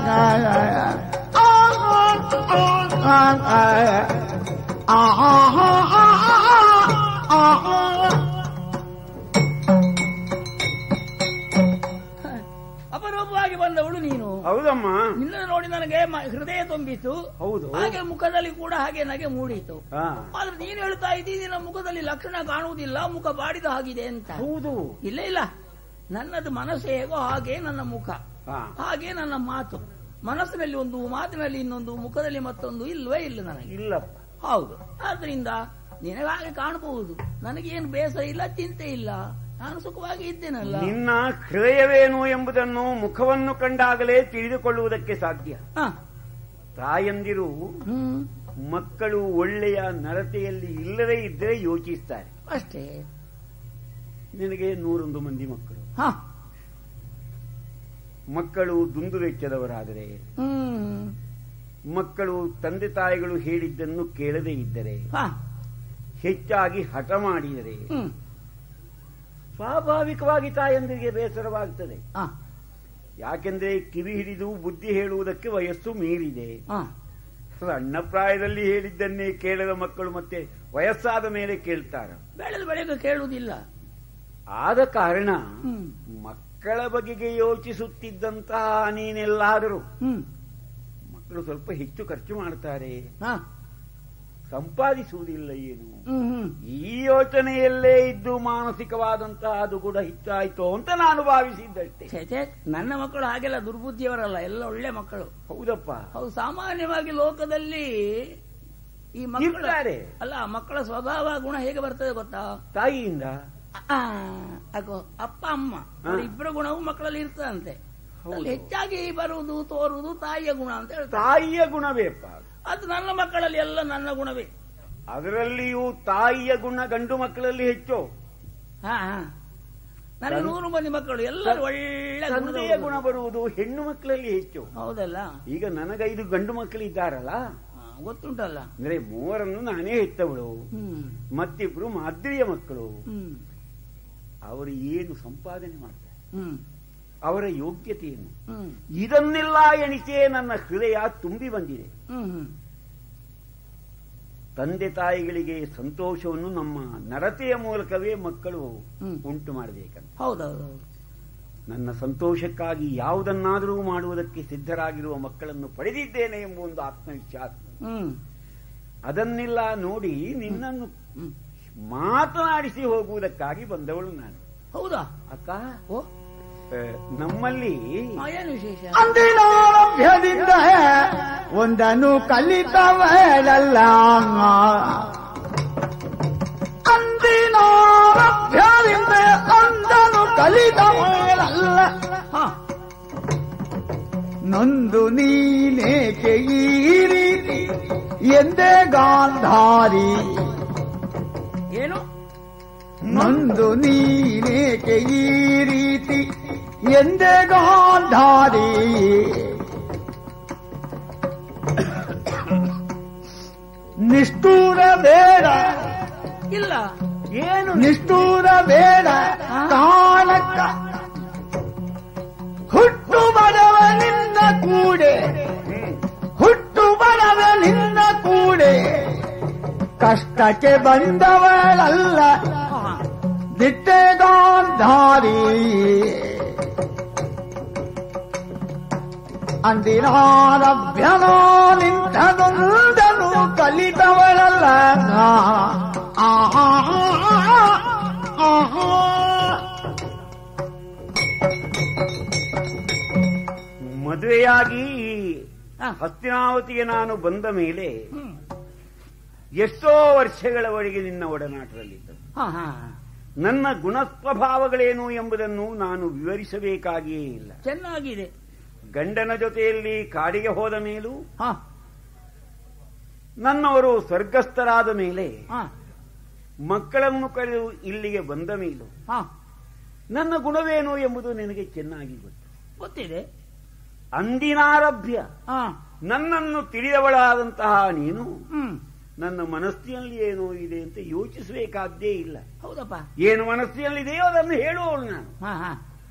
ಅಪರೂಪವಾಗಿ ಬಂದವಳು ನೀನು ಹೌದಮ್ಮ ನಿನ್ನ ನೋಡಿ ನನಗೆ ಮ- ಹೃದಯ ತುಂಬಿತು ಹೌದು ಹಾಗೆ ಮುಖದಲ್ಲಿ ಕೂಡ ಹಾಗೆ ನಗೆ ಮೂಡಿತು ಹಾ. ಆದ್ರೆ ನೀನು ಹೇಳ್ತಾ ಇದ್ದೀನಿ ನಿನ್ನ ಮುಖದಲ್ಲಿ ಲಕ್ಷಣ ಕಾಣುವುದಿಲ್ಲ ಮುಖ ಬಾಡಿದ ಹಾಗಿದೆ ಅಂತ ಹೌದು ಇಲ್ಲ ಇಲ್ಲ ನನ್ನದು ಮನಸ್ಸು ಹೇಗೋ ಹಾಗೆ ನನ್ನ ಮುಖ ಹಾ. ಹಾಗೆ ನನ್ನ ಮಾತು ಮನಸ್ಸಿನಲ್ಲಿ ಒಂದು ಮಾತಿನಲ್ಲಿ ಇನ್ನೊಂದು ಮುಖದಲ್ಲಿ ಮತ್ತೊಂದು ಇಲ್ವೇ ಇಲ್ಲ ನನಗೆ ಇಲ್ಲಪ್ಪ ಹೌದು ಆದ್ರಿಂದ ನಿನಗೆ ಹಾಗೆ ಕಾಣಬಹುದು ನನಗೇನು ಬೇಸರ ಇಲ್ಲ ಚಿಂತೆ ಇಲ್ಲ ನಾನು ಸುಖವಾಗಿ ಇದ್ದೇನಲ್ಲ ನಿನ್ನ ಹೃದಯವೇನು ಎಂಬುದನ್ನು ಮುಖವನ್ನು ಕಂಡಾಗಲೇ ತಿಳಿದುಕೊಳ್ಳುವುದಕ್ಕೆ ಸಾಧ್ಯ ಹ. ತಾಯಂದಿರು ಹ್ಮ್ ಮಕ್ಕಳು ಒಳ್ಳೆಯ ನಡತೆಯಲ್ಲಿ ಇಲ್ಲದೇ ಇದ್ದರೆ ಯೋಚಿಸ್ತಾರೆ ಅಷ್ಟೇ ನಿನಗೆ ನೂರೊಂದು ಮಂದಿ ಮಕ್ಕಳು ಹ ಮಕ್ಕಳು ದುಂದು ವೆಚ್ಚದವರಾದರೆ ಹ್ಮ್ ಮಕ್ಕಳು ತಂದೆ ತಾಯಿಗಳು ಹೇಳಿದ್ದನ್ನು ಕೇಳದೇ ಇದ್ದರೆ ಹ ಹೆಚ್ಚಾಗಿ ಹಠ ಮಾಡಿದರೆ ಹ್ಮ್ ಸ್ವಾಭಾವಿಕವಾಗಿ ತಾಯಂದಿರಿಗೆ ಬೇಸರವಾಗ್ತದೆ ಹ ಯಾಕೆಂದ್ರೆ ಕಿವಿ ಹಿಡಿದು ಬುದ್ಧಿ ಹೇಳುವುದಕ್ಕೆ ವಯಸ್ಸು ಮೀರಿದೆ ಹ ಸಣ್ಣ ಪ್ರಾಯದಲ್ಲಿ ಹೇಳಿದ್ದನ್ನೇ ಕೇಳದ ಮಕ್ಕಳು ಮತ್ತೆ ವಯಸ್ಸಾದ ಮೇಲೆ ಕೇಳ್ತಾರ ಬೆಳೆದ ಬೆಳೆಗೆ ಕೇಳುವುದಿಲ್ಲ ಆದ ಕಾರಣ ಹ್ಮ್ ಮಕ್ಕಳ ಬಗೆಗೆ ಯೋಚಿಸುತ್ತಿದ್ದಂತಹ ನೀನೆಲ್ಲಾದರೂ ಹ್ಮ್ ಮಕ್ಕಳು ಸ್ವಲ್ಪ ಹೆಚ್ಚು ಖರ್ಚು ಮಾಡ್ತಾರೆ ಹ ಸಂಪಾದಿಸುವುದಿಲ್ಲ ಏನು ಹ್ಮ್ ಹ್ಮ್ ಈ ಯೋಚನೆಯಲ್ಲೇ ಇದ್ದು ಮಾನಸಿಕವಾದಂತಹ ಅದು ಕೂಡ ಹೆಚ್ಚಾಯ್ತು ಅಂತ ನಾನು ಭಾವಿಸಿದ್ದಷ್ಟೇ ಛೇ, ಛೇ, ನನ್ನ ಮಕ್ಕಳು ಹಾಗೆಲ್ಲ ದುರ್ಬುದ್ಧಿಯವರಲ್ಲ ಎಲ್ಲ ಒಳ್ಳೆ ಮಕ್ಕಳು ಹೌದಪ್ಪ ಹೌದು ಸಾಮಾನ್ಯವಾಗಿ ಲೋಕದಲ್ಲಿ ಈ ಮಕ್ಕಳ ಇರ್ತಾರೆ. ಅಲ್ಲ ಮಕ್ಕಳ ಸ್ವಭಾವ ಗುಣ ಹೇಗೆ ಬರ್ತದೆ ಗೊತ್ತಾ ತಾಯಿಯಿಂದ ಆ, ಅಗೋ ಅಪ್ಪ ಅಮ್ಮ ಹಾ. ಇಬ್ಬರ ಗುಣವು ಮಕ್ಕಳಲ್ಲಿ ಇರ್ತದಂತೆ ಅಲ್ಲಿ ಹೆಚ್ಚಾಗಿ ಬರುವುದು ತೋರುವುದು ತಾಯಿಯ ಗುಣ ಅಂತ ಹೇಳ್ತಾರೆ ತಾಯಿಯ ಗುಣವೇಪ್ಪ ಅದು ನನ್ನ ಮಕ್ಕಳಲ್ಲಿ ಎಲ್ಲ ನನ್ನ ಗುಣವೇ ಅದರಲ್ಲಿಯೂ ತಾಯಿಯ ಗುಣ ಗಂಡು ಮಕ್ಕಳಲ್ಲಿ ಹೆಚ್ಚು ಹಾ ಹಾ ನನಗೆ ನೂರು ಮಂದಿ ಮಕ್ಕಳು ಎಲ್ಲರೂ ಒಳ್ಳೆ ತಂದೆಯ ಗುಣ ಗುಣದವರು. ಬರುವುದು ಹೆಣ್ಣು ಮಕ್ಕಳಲ್ಲಿ ಹೆಚ್ಚು ಹೌದಲ್ಲ ಈಗ ನನಗೈದು ಗಂಡು ಮಕ್ಕಳಿದ್ದಾರಲ್ಲ ಹಾ, ಗೊತ್ತುಂಟಲ್ಲ ಅಂದ್ರೆ ಮೂವರನ್ನು ನಾನೇ ಹೆತ್ತವಳು ಹ್ಮ್ ಮತ್ತಿಬ್ರು ಮಾದ್ರಿಯ ಮಕ್ಕಳು ಹ್ಮ್ ಅವರು ಏನು ಸಂಪಾದನೆ ಮಾಡ್ತಾರೆ ಹ್ಮ್ ಅವರ ಯೋಗ್ಯತೆಯನ್ನು ಹ್ಮ್ ಇದನ್ನೆಲ್ಲ ಎಣಿಸೇ ನನ್ನ ಹೃದಯ ತುಂಬಿ ಬಂದಿದೆ ಹ್ಮ್ ಹ್ಮ್ ತಂದೆ ತಾಯಿಗಳಿಗೆ ಸಂತೋಷವನ್ನು ನಮ್ಮ ನಡತೆಯ ಮೂಲಕವೇ ಮಕ್ಕಳು ಹ್ಮ್. ಉಂಟು ಮಾಡಬೇಕಂತ ಹೌದೌದು ನನ್ನ ಸಂತೋಷಕ್ಕಾಗಿ ಯಾವುದನ್ನಾದರೂ ಮಾಡುವುದಕ್ಕೆ ಸಿದ್ಧರಾಗಿರುವ ಮಕ್ಕಳನ್ನು ಪಡೆದಿದ್ದೇನೆ ಎಂಬ ಒಂದು ಆತ್ಮವಿಶ್ವಾಸ ಹ್ಮ್ ಅದನ್ನೆಲ್ಲ ನೋಡಿ ನಿನ್ನನ್ನು ಹ್ಮ್ ಮಾತನಾಡಿಸಿ ಹೋಗುವುದಕ್ಕಾಗಿ ಬಂದವಳು ನಾನು ಹೌದಾ ಅಕ್ಕ ಓ ಆ, ನಮ್ಮಲ್ಲಿ ಆ, ಏನು ವಿಶೇಷ ಅಂದಿನಾರಭ್ಯದಿಂದ ಒಂದನ್ನು ಕಲಿತವಳಲ್ಲ ಅಂದಿನಾರಭ್ಯದಿಂದ ಒಂದನ್ನು ಕಲಿತವಳಲ್ಲ ಹಾ ನೊಂದು ನೀನೇಕೆ ಈ ರೀತಿ ಎಂದೇ ಗಾಂಧಾರಿ ಏನು ನೊಂದು ನೀನೇಕೆ ಈ ರೀತಿ ಎಂದೇ ಗಾಂಧಾರಿ ನಿಷ್ಠೂರ ಬೇಡ ಇಲ್ಲ ಏನು ನಿಷ್ಠೂರ ಬೇಡ ಕಾಣಕ್ಕ ಹುಟ್ಟು ಬಡವ ನಿನ್ನ ಕೂಡೆ ಹುಟ್ಟು ಬಡವ ನಿನ್ನ ಕೂಡೆ ಕಷ್ಟಕ್ಕೆ ಬಂದವಳಲ್ಲ ಹಾ ದಿಟ್ಟೆ ಗಾಂಧಾರಿ ಅಂದಿನಾರಭ್ಯನೋ ನಿಂತದೊಂದನು ಕಲಿತವಳಲ್ಲ ಆಹಾ ಆಹಾ ಮದುವೆಯಾಗಿ ಹಾ. ಹಸ್ತಿನಾವತಿಗೆ ನಾನು ಬಂದ ಮೇಲೆ ಹ್ಮ್ ಎಷ್ಟೋ ವರ್ಷಗಳವರೆಗೆ ನಿನ್ನ ಒಡನಾಟದಲ್ಲಿದ್ದ ಹಾ ಹಾ ನನ್ನ ಗುಣಸ್ವಭಾವಗಳೇನು ಎಂಬುದನ್ನು ನಾನು ವಿವರಿಸಬೇಕಾಗಿಯೇ ಇಲ್ಲ ಚೆನ್ನಾಗಿದೆ ಗಂಡನ ಜೊತೆಯಲ್ಲಿ ಕಾಡಿಗೆ ಹೋದ ಮೇಲೂ ಹಾ ನನ್ನವರು ಸ್ವರ್ಗಸ್ಥರಾದ ಮೇಲೆ ಹಾ ಮಕ್ಕಳನ್ನು ಕರೆದು ಇಲ್ಲಿಗೆ ಬಂದ ಮೇಲೂ ಹಾ ನನ್ನ ಗುಣವೇನು ಎಂಬುದು ನಿನಗೆ ಚೆನ್ನಾಗಿ ಗೊತ್ತು ಗೊತ್ತಿದೆ ಅಂದಿನಾರಭ್ಯ ಹಾ ನನ್ನನ್ನು ತಿಳಿದವಳಾದಂತಹ ನೀನು ಹ್ಮ್ ನನ್ನ ಮನಸ್ಸಿನಲ್ಲಿ ಏನೋ ಇದೆ ಅಂತ ಯೋಚಿಸಬೇಕಾದ್ದೇ ಇಲ್ಲ ಹೌದಪ್ಪ ಏನು ಮನಸ್ಸಿನಲ್ಲಿದೆಯೋ ಅದನ್ನು ಹೇಳುವವಳು ನಾನು ಹಾ ಹಾ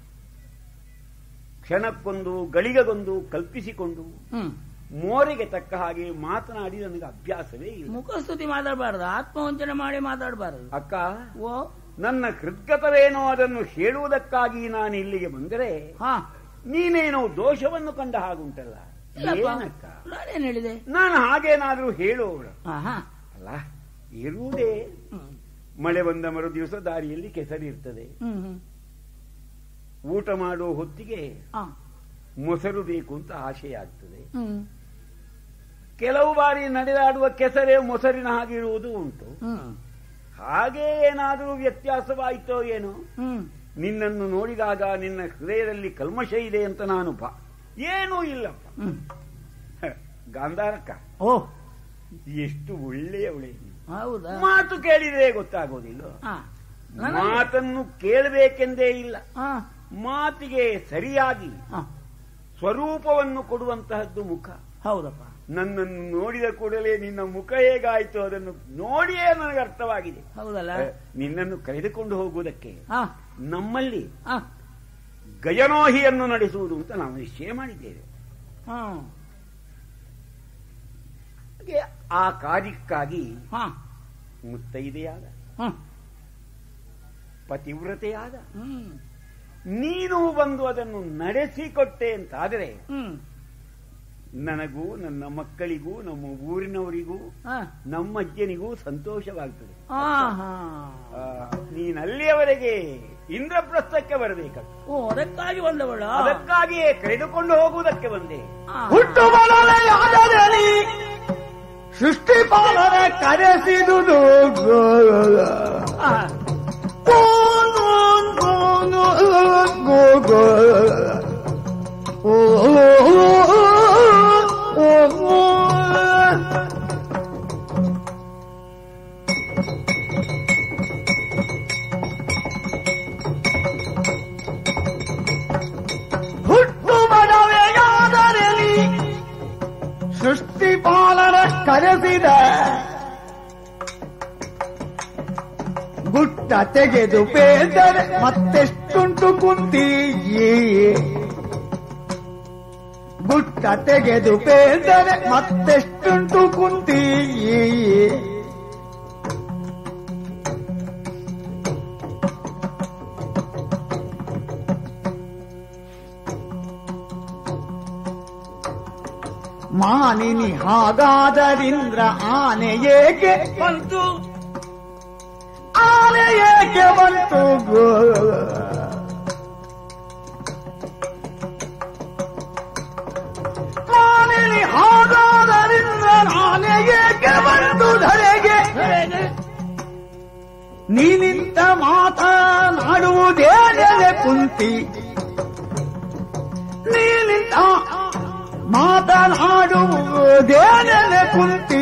ಕ್ಷಣಕ್ಕೊಂದು ಗಳಿಗೆಗೊಂದು ಕಲ್ಪಿಸಿಕೊಂಡು ಹ್ಮ್ ಮೋರೆಗೆ ತಕ್ಕ ಹಾಗೆ ಮಾತನಾಡಿ ನನಗೆ ಅಭ್ಯಾಸವೇ ಇಲ್ಲ ಮುಖಸ್ತುತಿ ಮಾತಾಡಬಾರದು ಆತ್ಮವಂಚನೆ ಮಾಡಿ ಮಾತಾಡಬಾರದು ಅಕ್ಕ ಓ ನನ್ನ ಹೃದ್ಗತವೇನೋ ಅದನ್ನು ಹೇಳುವುದಕ್ಕಾಗಿ ನಾನು ಇಲ್ಲಿಗೆ ಬಂದರೆ ಹಾ ನೀನೇನೋ ದೋಷವನ್ನು ಕಂಡ ಹಾಗುಂಟಲ್ಲ ಇಲ್ಲಪ್ಪ ಏನಕ್ಕ ನಾನೇನ್ ಹೇಳಿದೆ ನಾನು ಹಾಗೇನಾದ್ರೂ ಹೇಳುವವಳು ಹಾ ಹಾ ಅಲ್ಲ ಇರುವುದೇ ಹ್ಮ್ ಮಳೆ ಬಂದ ಮರು ದಿವಸ ದಾರಿಯಲ್ಲಿ ಕೆಸರಿರ್ತದೆ ಹ್ಮ್ ಹ್ಮ್ ಊಟ ಮಾಡುವ ಹೊತ್ತಿಗೆ ಹಾ ಮೊಸರು ಬೇಕು ಅಂತ ಆಶೆ ಆಗ್ತದೆ ಹ್ಮ್ ಕೆಲವು ಬಾರಿ ನಡೆದಾಡುವ ಕೆಸರೇ ಮೊಸರಿನ ಹಾಗಿರುವುದು ಉಂಟು ಹ್ಮ್ ಹಾಗೆ ಏನಾದರೂ ವ್ಯತ್ಯಾಸವಾಯಿತೋ ಏನೋ ಹ್ಮ್ ನಿನ್ನನ್ನು ನೋಡಿದಾಗ ನಿನ್ನ ಹೃದಯದಲ್ಲಿ ಕಲ್ಮಶ ಇದೆ ಅಂತ ನಾನು ಬಾ ಏನೂ ಇಲ್ಲಪ್ಪ ಹ್ಮ್ ಹ, ಗಾಂಧಾರಕ್ಕ ಓ ಎಷ್ಟು ಒಳ್ಳೆಯವಳೆ ನೀನು. ಹೌದಾ ಮಾತು ಕೇಳಿದ್ರೆ ಗೊತ್ತಾಗೋದಿಲ್ಲ ಹಾ ನನಗೆ- ಮಾತನ್ನು ಕೇಳಬೇಕೆಂದೇ ಇಲ್ಲ ಹಾ ಮಾತಿಗೆ ಸರಿಯಾಗಿ ಹಾ ಸ್ವರೂಪವನ್ನು ಕೊಡುವಂತಹದ್ದು ಮುಖ ಹೌದಪ್ಪ ನನ್ನನ್ನು ನೋಡಿದ ಕೂಡಲೇ ನಿನ್ನ ಮುಖ ಹೇಗಾಯಿತು ಅದನ್ನು ನೋಡಿಯೇ ನನಗೆ ಅರ್ಥವಾಗಿದೆ ಹೌದಲ್ಲ ಅ, ನಿನ್ನನ್ನು ಕರೆದುಕೊಂಡು ಹೋಗುವುದಕ್ಕೆ ಹಾ ನಮ್ಮಲ್ಲಿ ಹಾ ಗಜನೋಹಿಯನ್ನು ನಡೆಸುವುದು ಅಂತ ನಾವು ನಿಶ್ಚಯ ಮಾಡಿದ್ದೇವೆ ಹಾ ಹಾಗೆ ಆ ಕಾರ್ಯಕ್ಕಾಗಿ ಹಾ ಮುತ್ತೈದೆಯಾದ ಹಾ ಪತಿವ್ರತೆಯಾದ ಹ್ಮ್ ನೀನು ಬಂದು ಅದನ್ನು ನಡೆಸಿಕೊಟ್ಟೆ ಅಂತಾದರೆ ಹ್ಮ್ ನನಗೂ ನನ್ನ ಮಕ್ಕಳಿಗೂ ನಮ್ಮ ಊರಿನವರಿಗೂ ಹಾ ನಮ್ಮ ಅಜ್ಜನಿಗೂ ಸಂತೋಷವಾಗ್ತದೆ ಹಾ ಹಾ ಆ, ನೀನಲ್ಲಿಯವರೆಗೆ ಇಂದ್ರಪ್ರಸ್ಥಕ್ಕೆ ಬರಬೇಕಲ್ಲ ಓ ಅದಕ್ಕಾಗಿ ಬಂದವಳ ಅದಕ್ಕಾಗಿಯೇ ಕರೆದುಕೊಂಡು ಹೋಗುವುದಕ್ಕೆ ಬಂದೆ ಹುಟ್ಟು ಬಲನೆಯಾದರಲಿ ಸೃಷ್ಟಿ ಪಾಲನ ಕರೆಸಿದುದು ಗೋ, ಗೋ, ಗೋ, ಗೋ, ಗೋ, ಗೋ. ತೆಗೆದು ಬೇದರೆ ಮತ್ತೆಷ್ಟುಂಟು ಕುಂತಿ ಗುಟ್ಟ ತೆಗೆದು ಬೇದರೆ ಮತ್ತೆಷ್ಟುಂಟು ಕುಂತಿ ಮಾನಿನಿ ಹಾಗಾದರಿಂದ್ರ ಆನೆ ಏಕೆ ಬಂತು ಆನೆ ಏಕೆ ಬಂತು ಗೋ ಮಾನಿನಿ ಹಾಗಾದರಿಂದ್ರ ಆನೆ ಏಕೆ ಬಂತು ಧರೆಗೆ ನೀನಿಂತ ಮಾತನಾಡುವುದೇನೆ ಕುಂತಿ ನೀನಿಂತ ಮಾತನಾಡುವುದೇನೆ ಕುಂತಿ